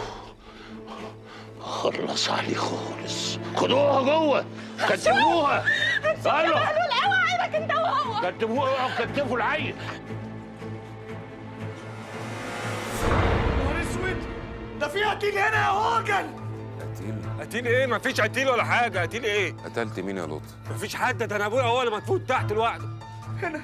اخلص عليه خالص خدوها جوه كتبوها يلا اوعى ايدك انت وهو كتبوها وكتفوا العيل نهار اسود ده في قتيل هنا يا هوجن قتيل قتيل ايه مفيش قتيل ولا حاجه قتيل ايه قتلت مين يا لطفي؟ مفيش حد ده انا ابويا هو اللي مدفون تحت لوحده هنا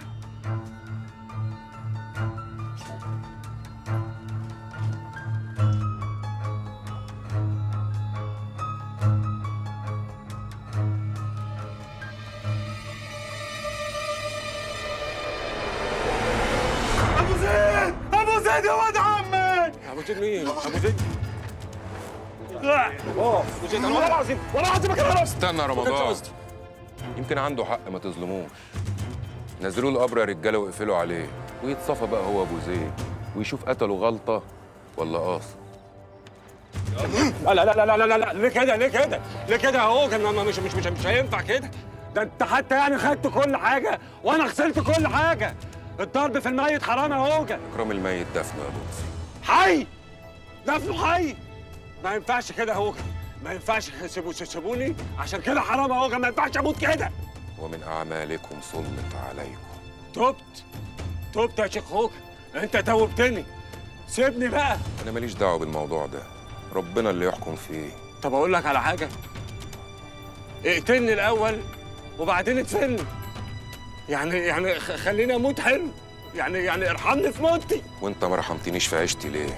ابو زيد ابو زيد يا واد عمي ابو زيد مين ابو زيد لا اه ابو زيد انا والله العظيم والله العظيم ما كان قصدي. استنى يا ما كانش رمضان قصدي. يمكن عنده حق ما تظلموش نزلوا له القبر يا رجاله واقفلوا عليه ويتصفى بقى هو ابو زيد ويشوف قتله غلطه ولا قاصد لا لا لا لا لا لا لا ليه كده ليه كده ليه كده اهو كان ما- مش مش مش مش هينفع كده ده انت حتى يعني خدت كل حاجه وانا خسرت كل حاجه الضرب في الميت حرام يا هوجن اكرام الميت دفنه يا لطفي حي دفنه حي ما ينفعش كده يا هوجن ما ينفعش سيبوا سيبوني عشان كده حرام يا هوجن ما ينفعش اموت كده ومن اعمالكم سلط عليكم تبت تبت يا شيخ هوجن انت توبتني سيبني بقى انا ماليش دعوه بالموضوع ده ربنا اللي يحكم فيه طب اقول لك على حاجه اقتلني الاول وبعدين ادفني يعني يعني خ- خليني اموت حلو يعني يعني ارحمني في موتي وانت ما رحمتنيش في عيشتي ليه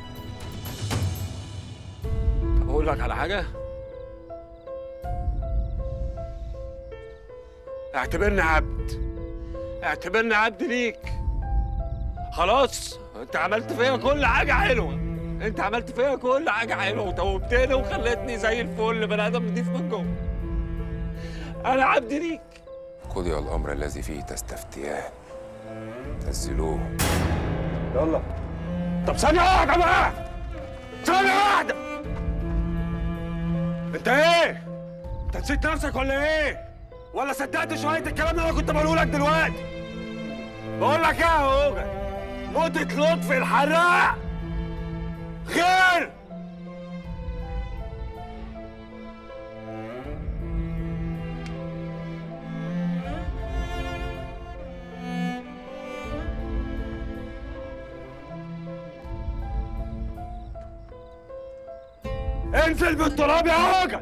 طب اقول لك على حاجه اعتبرني عبد اعتبرني عبد ليك خلاص انت عملت فيا كل حاجه حلوه انت عملت فيا كل حاجه حلوه وتوبتني وخلتني زي الفل بني ادم نضيف من جوه انا عبد ليك قضي الامر الذي فيه تستفتيان نزلوه يلا طب ثانية واحدة بقى ثانية واحدة انت ايه؟ انت نسيت نفسك ولا ايه؟ ولا صدقت شوية الكلام اللي انا كنت بقوله لك دلوقتي؟ بقول لك ايه يا هوجن؟ موتة لطفي الحراق غير انزل بالتراب يا هوجن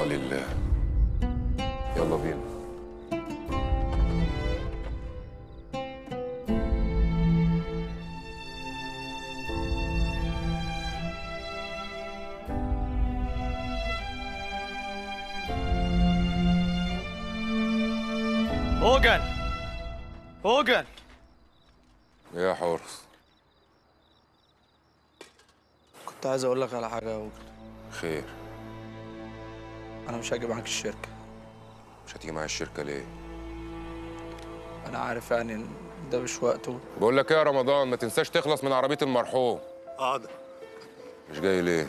البقاء لله يلا بينا هوجن هوجن يا حورس كنت عايز اقول لك على حاجه يا هوجن خير انا مش هاجي معاك الشركه مش هتيجي معايا الشركه ليه انا عارف يعني ان ده مش وقته بقول لك ايه يا رمضان ما تنساش تخلص من عربيه المرحوم حاضر مش جاي ليه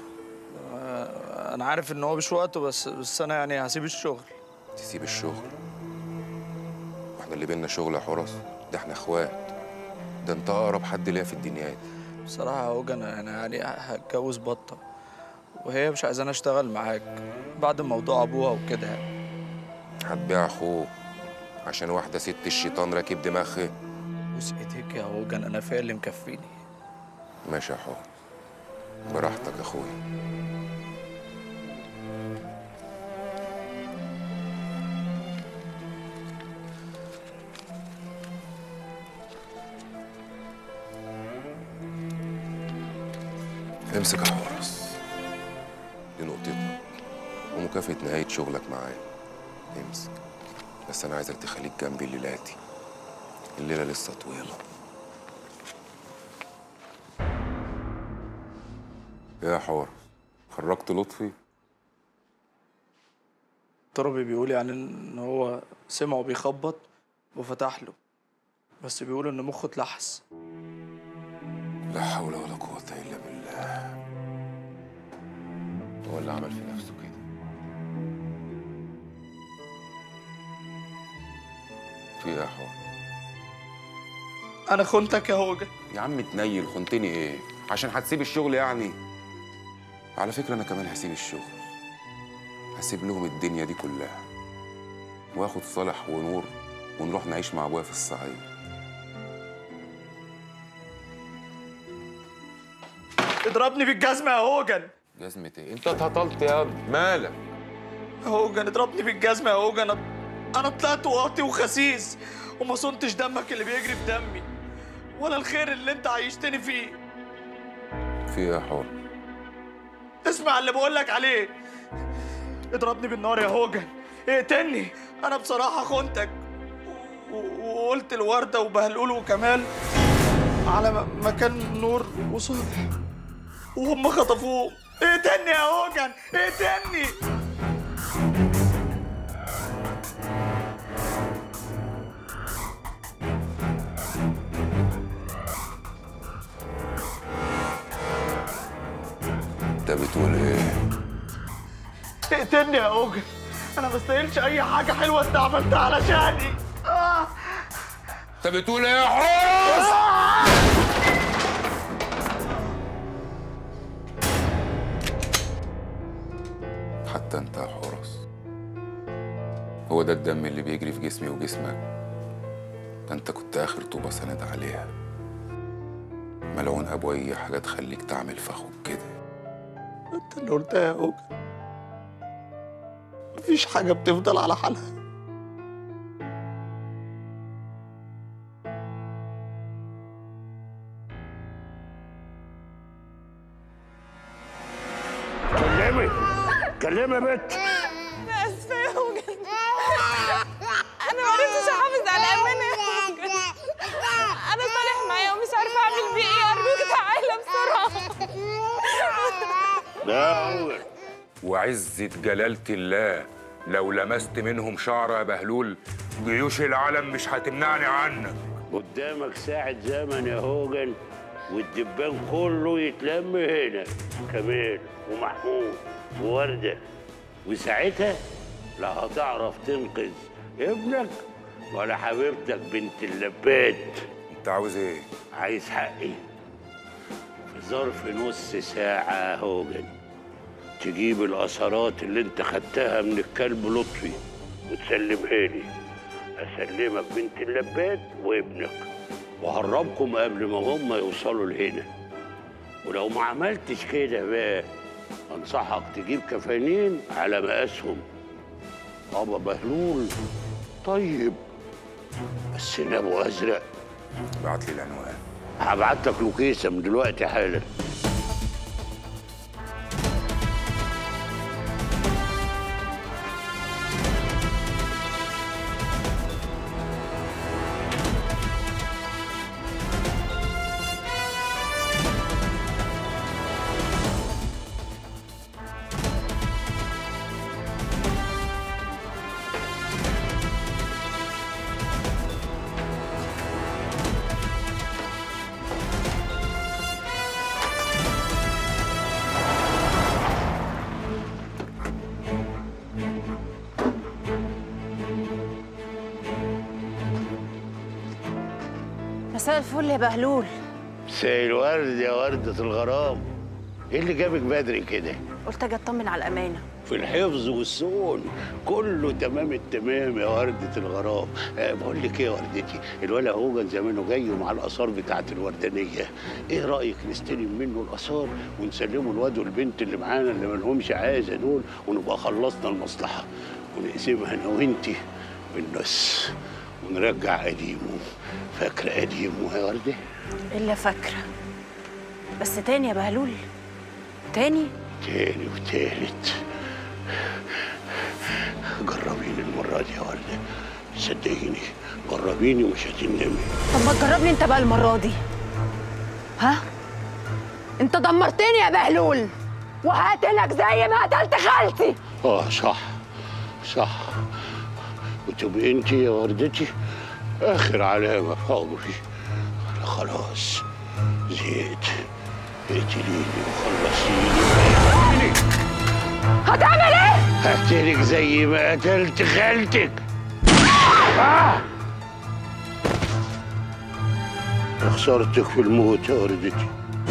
انا عارف ان هو مش وقته بس بس انا يعني هسيب الشغل تسيب الشغل واحنا اللي بينا شغل يا حرس ده احنا اخوات ده انت اقرب حد ليا في الدنيا دي بصراحه يا هوجن انا يعني هتجوز بطه وهي مش عايزاني اشتغل معاك بعد موضوع ابوها وكده يعني هتبيع اخوك عشان واحده ست الشيطان راكب دماغها بوس ايديك يا هوجن انا فيا اللي مكفيني ماشي يا حور براحتك يا اخويا امسك يا حورس دي نقطتك ومكافأة نهاية شغلك معايا امسك بس أنا عايزك تخليك جنبي الليلاتي الليلة لسه طويلة يا حور خرجت لطفي تربي بيقول يعني ان هو سمعه بيخبط وفتح له بس بيقول ان مخه اتلحس لا حول ولا قوة إلا بالله هو اللي عمل في نفسه كده في إيه يا حور انا خنتك يا هوجن يا عم تنيل خنتني ايه عشان هتسيب الشغل يعني على فكرة أنا كمان هسيب الشغل هسيب لهم الدنيا دي كلها واخد صالح ونور ونروح نعيش مع أبويا في الصعيد اضربني بالجزمه يا هوجن جزمة ايه؟ أنت اتهطلت يا ابني مالك؟ يا هوجن اضربني بالجزمه يا هوجن انا انا طلعت واطي وخسيس وما صنتش دمك اللي بيجري في دمي ولا الخير اللي انت عيشتني فيه في إيه يا حور؟ اسمع اللي بقولك عليه اضربني بالنار يا هوجن اقتلني انا بصراحه خنتك و- وقلت الوردة وبهلول وكمال على م- مكان نور وصالح وهم خطفوه اقتلني يا هوجن اقتلني أنت بتقول إيه؟ اقتلني يا هوجن انا ما استاهلش اي حاجه حلوه انت عملتها علشاني آه. أنت بتقول إيه يا حورس؟ حتى أنت يا حورس هو ده الدم اللي بيجري في جسمي وجسمك ده أنت كنت آخر طوبة سند عليها ملعون أبو أي حاجة تخليك تعمل في أخوك كده انت اللي قلتها يا هوجن مفيش حاجه بتفضل على حالها كلمي كلمي يا بنت انا اسفه يا هوجن انا ما عرفتش احافظ على امانه يا هوجن انا صالح معايا ومش عارفه اعمل بيه ايه ارجوك تعالى بسرعه لا وعزة جلالة الله لو لمست منهم شعر يا بهلول جيوش العالم مش هتمنعني عنك قدامك ساعة زمن يا هوجن والدبان كله يتلم هنا كمال ومحمود ووردة وساعتها لا هتعرف تنقذ ابنك ولا حبيبتك بنت اللباد انت عاوز ايه؟ عايز حقي في ظرف نص ساعة يا هوجن تجيب الأثرات اللي انت خدتها من الكلب لطفي وتسلمها لي أسلمك بنت اللباد وابنك وهربكم قبل ما هم يوصلوا لهنا ولو ما عملتش كده بقى انصحك تجيب كفانين على مقاسهم ابا بهلول طيب بس نابه ازرق بعت لي العنوان هبعت لك لوكيشن من دلوقتي حالا مساء الفل يا بهلول مساء الورد يا وردة الغرام ايه اللي جابك بدري كده قلت اجي اطمن على الامانه في الحفظ والصون كله تمام التمام يا وردة الغرام أه بقول لك ايه يا وردتي الولا هوجن زمانه جاي مع الاثار بتاعه الوردانيه ايه رايك نستلم منه الاثار ونسلمه الواد والبنت اللي معانا اللي ما لهمش عايزه دول ونبقى خلصنا المصلحه ونقسمها انا وانتي بالنص ونرجع قديمه فاكره قديمه يا ورده الا فاكره بس تاني يا بهلول تاني تاني وتالت جربيني المرة دي يا وردة صدقيني جربيني ومش هتندمي طب ما تجربني انت بقى المره دي ها انت دمرتني يا بهلول وهقتلك زي ما قتلت خالتي اه صح صح وتبقي انت يا وردتي اخر علامة في عمري انا خلاص زهقت اقتليني وخلصيني هتعمل ايه؟ هقتلك زي ما قتلت خالتك آه! خسرتك في الموت يا وردتي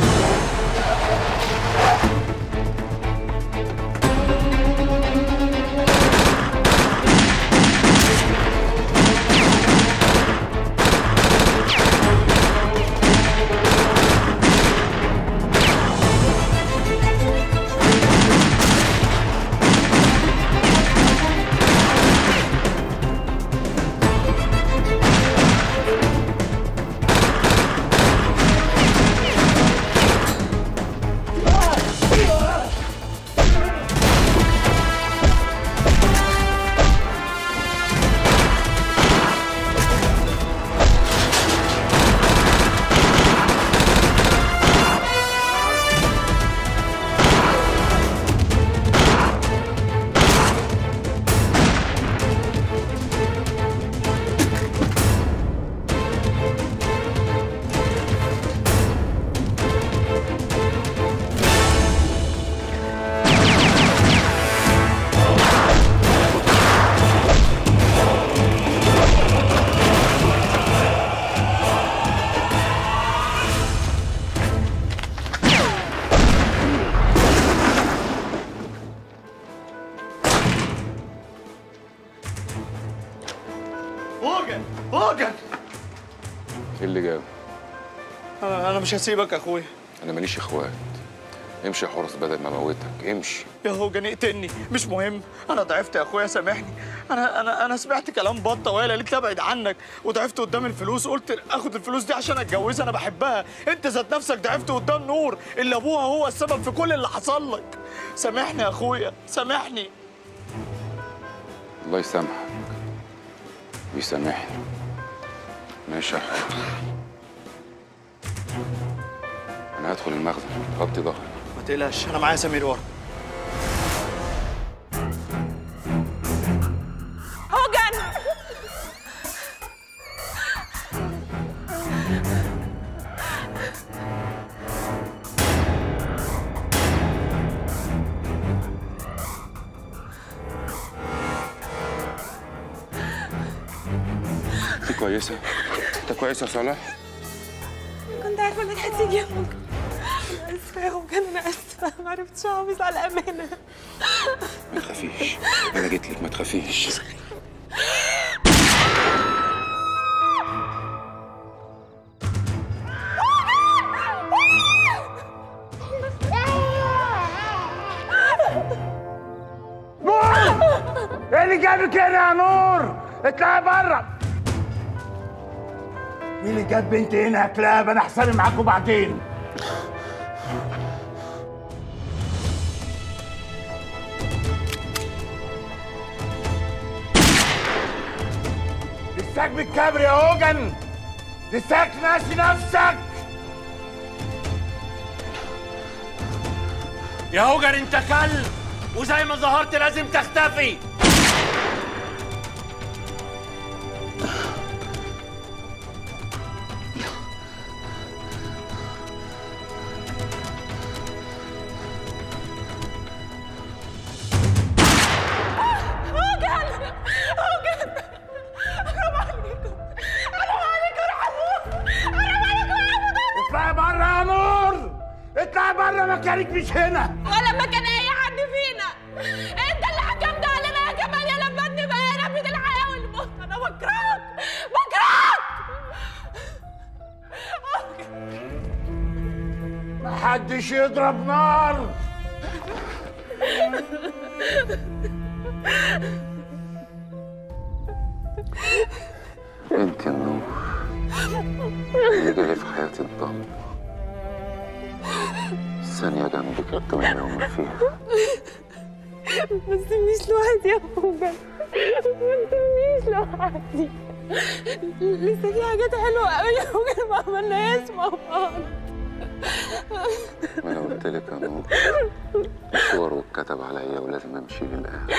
هوجن هوجن ايه اللي جاب انا أنا مش هسيبك يا اخويا انا ماليش اخوات امشي يا حرس بدل ما اموتك امشي يا هوجن اقتلني مش مهم انا ضعفت يا اخويا سامحني انا انا انا سمعت كلام بطه وهي قالت لي ابعد عنك وضعفت قدام الفلوس قلت اخد الفلوس دي عشان اتجوزها انا بحبها انت ذات نفسك ضعفت قدام نور اللي ابوها هو السبب في كل اللي حصل لك سامحني يا اخويا سامحني الله يسامحك ويسامحني ماشي يا حرس انا هدخل المخزن غطي ظهري ما تقلقش انا معايا سمير ورا هوجن انت كويسه انت كويسه يا صالح كنت عارفه انك هتيجي يا هوجن انا اسفه يا هوجن انا اسفه ما عرفتش احافظ على الامانه ما تخافيش انا جيت لك ما تخافيش اللي جابك هنا يا نور اطلعي بره مين اللي جاب بنتي هنا يا كلاب انا هحسن معاكم بعدين لساك بالكبر يا هوجن لساك ناسي نفسك يا هوجن انت كلب وزي ما ظهرت لازم تختفي هوجن هوجن حرام عليكم حرام عليكم ارحموه حرام عليكم ارحموه اطلعي بره يا نور اطلعي بره مكانك مش هنا ولا مكان اي حد فينا انت اللي حكمت علينا يا جمال يا لما ابني بقى يا ربي الحياه والموت انا بكرهك بكرهك محدش يضرب نار انت النور اللي جالي في حياتي الضم ثانية جنبك الدنيا وما فيها ما تسيبنيش لوحدي يا هوجن ما تسيبنيش لوحدي لسه في حاجات حلوه قوي يا هوجن ما عملناهاش مع بعض ما انا قلت لك يا نور مشوار واتكتب عليا ولازم امشي للاخر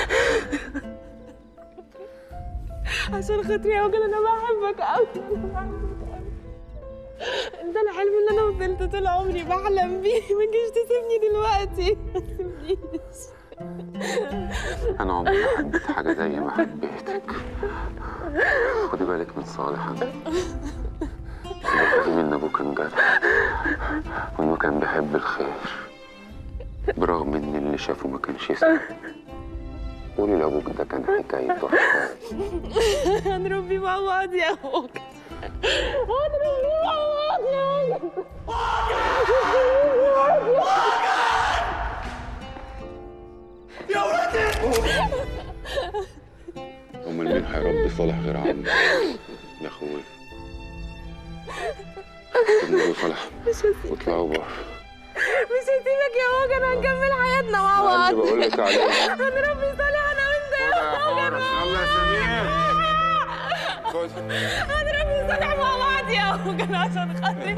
عشان خاطري يا هوجن انا بحبك قوي انا بحبك قوي انت الحلم اللي انا فضلت طول عمري بحلم بيه ما تجيش تسيبني دلوقتي ما تسيبنيش انا عمري ما حبيت حاجة زي ما حبيتك خدي بالك من صالح انا فهمي ان ابوك كان جدع وانه كان بيحب الخير برغم ان اللي شافه ما كانش يسمع قولي لابوك ده كان حكايته حكاية هنربي مع بعض يا هوجن هنربي مع بعض يا هوجن يا ولدي امال مين هيربي صالح غير عمي يا اخويا ابني صالح مش هسيبك واطلعوا بره مش هسيبك يا هوجن هنكمل حياتنا مع أنا بعض اللي بقولك عليه. هنربي صالح انا وانت يا هوجن يلا يا هنربي صالح مع بعض يا هوجن عشان خاطري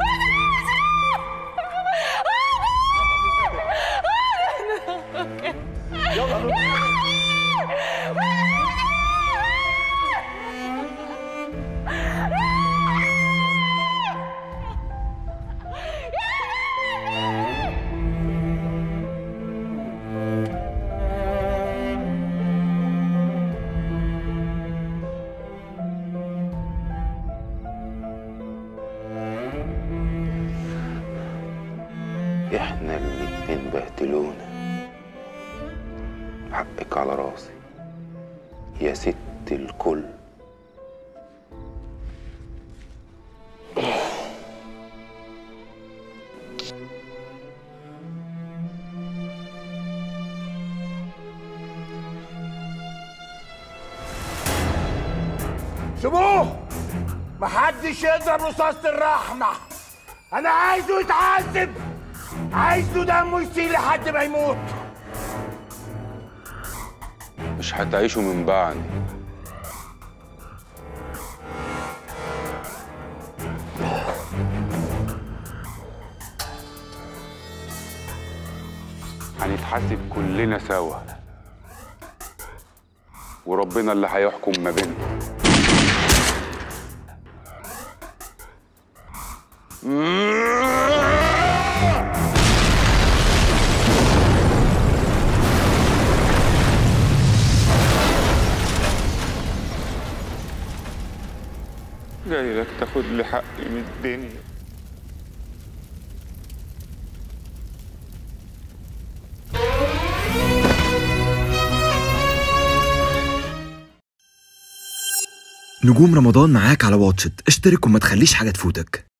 احنا الاتنين بهدلونا حقك على راسي يا ست الكل سيبوه محدش يضرب رصاصة الرحمة أنا عايزه يتعذب عايزه دمه يسيل لحد ما يموت مش هتعيشوا من بعدي هنتحاسب كلنا سوا وربنا اللي هيحكم ما بيننا جاي لك تاخد لي حقي من الدنيا نجوم رمضان معاك على واتشت اشترك وما تخليش حاجة تفوتك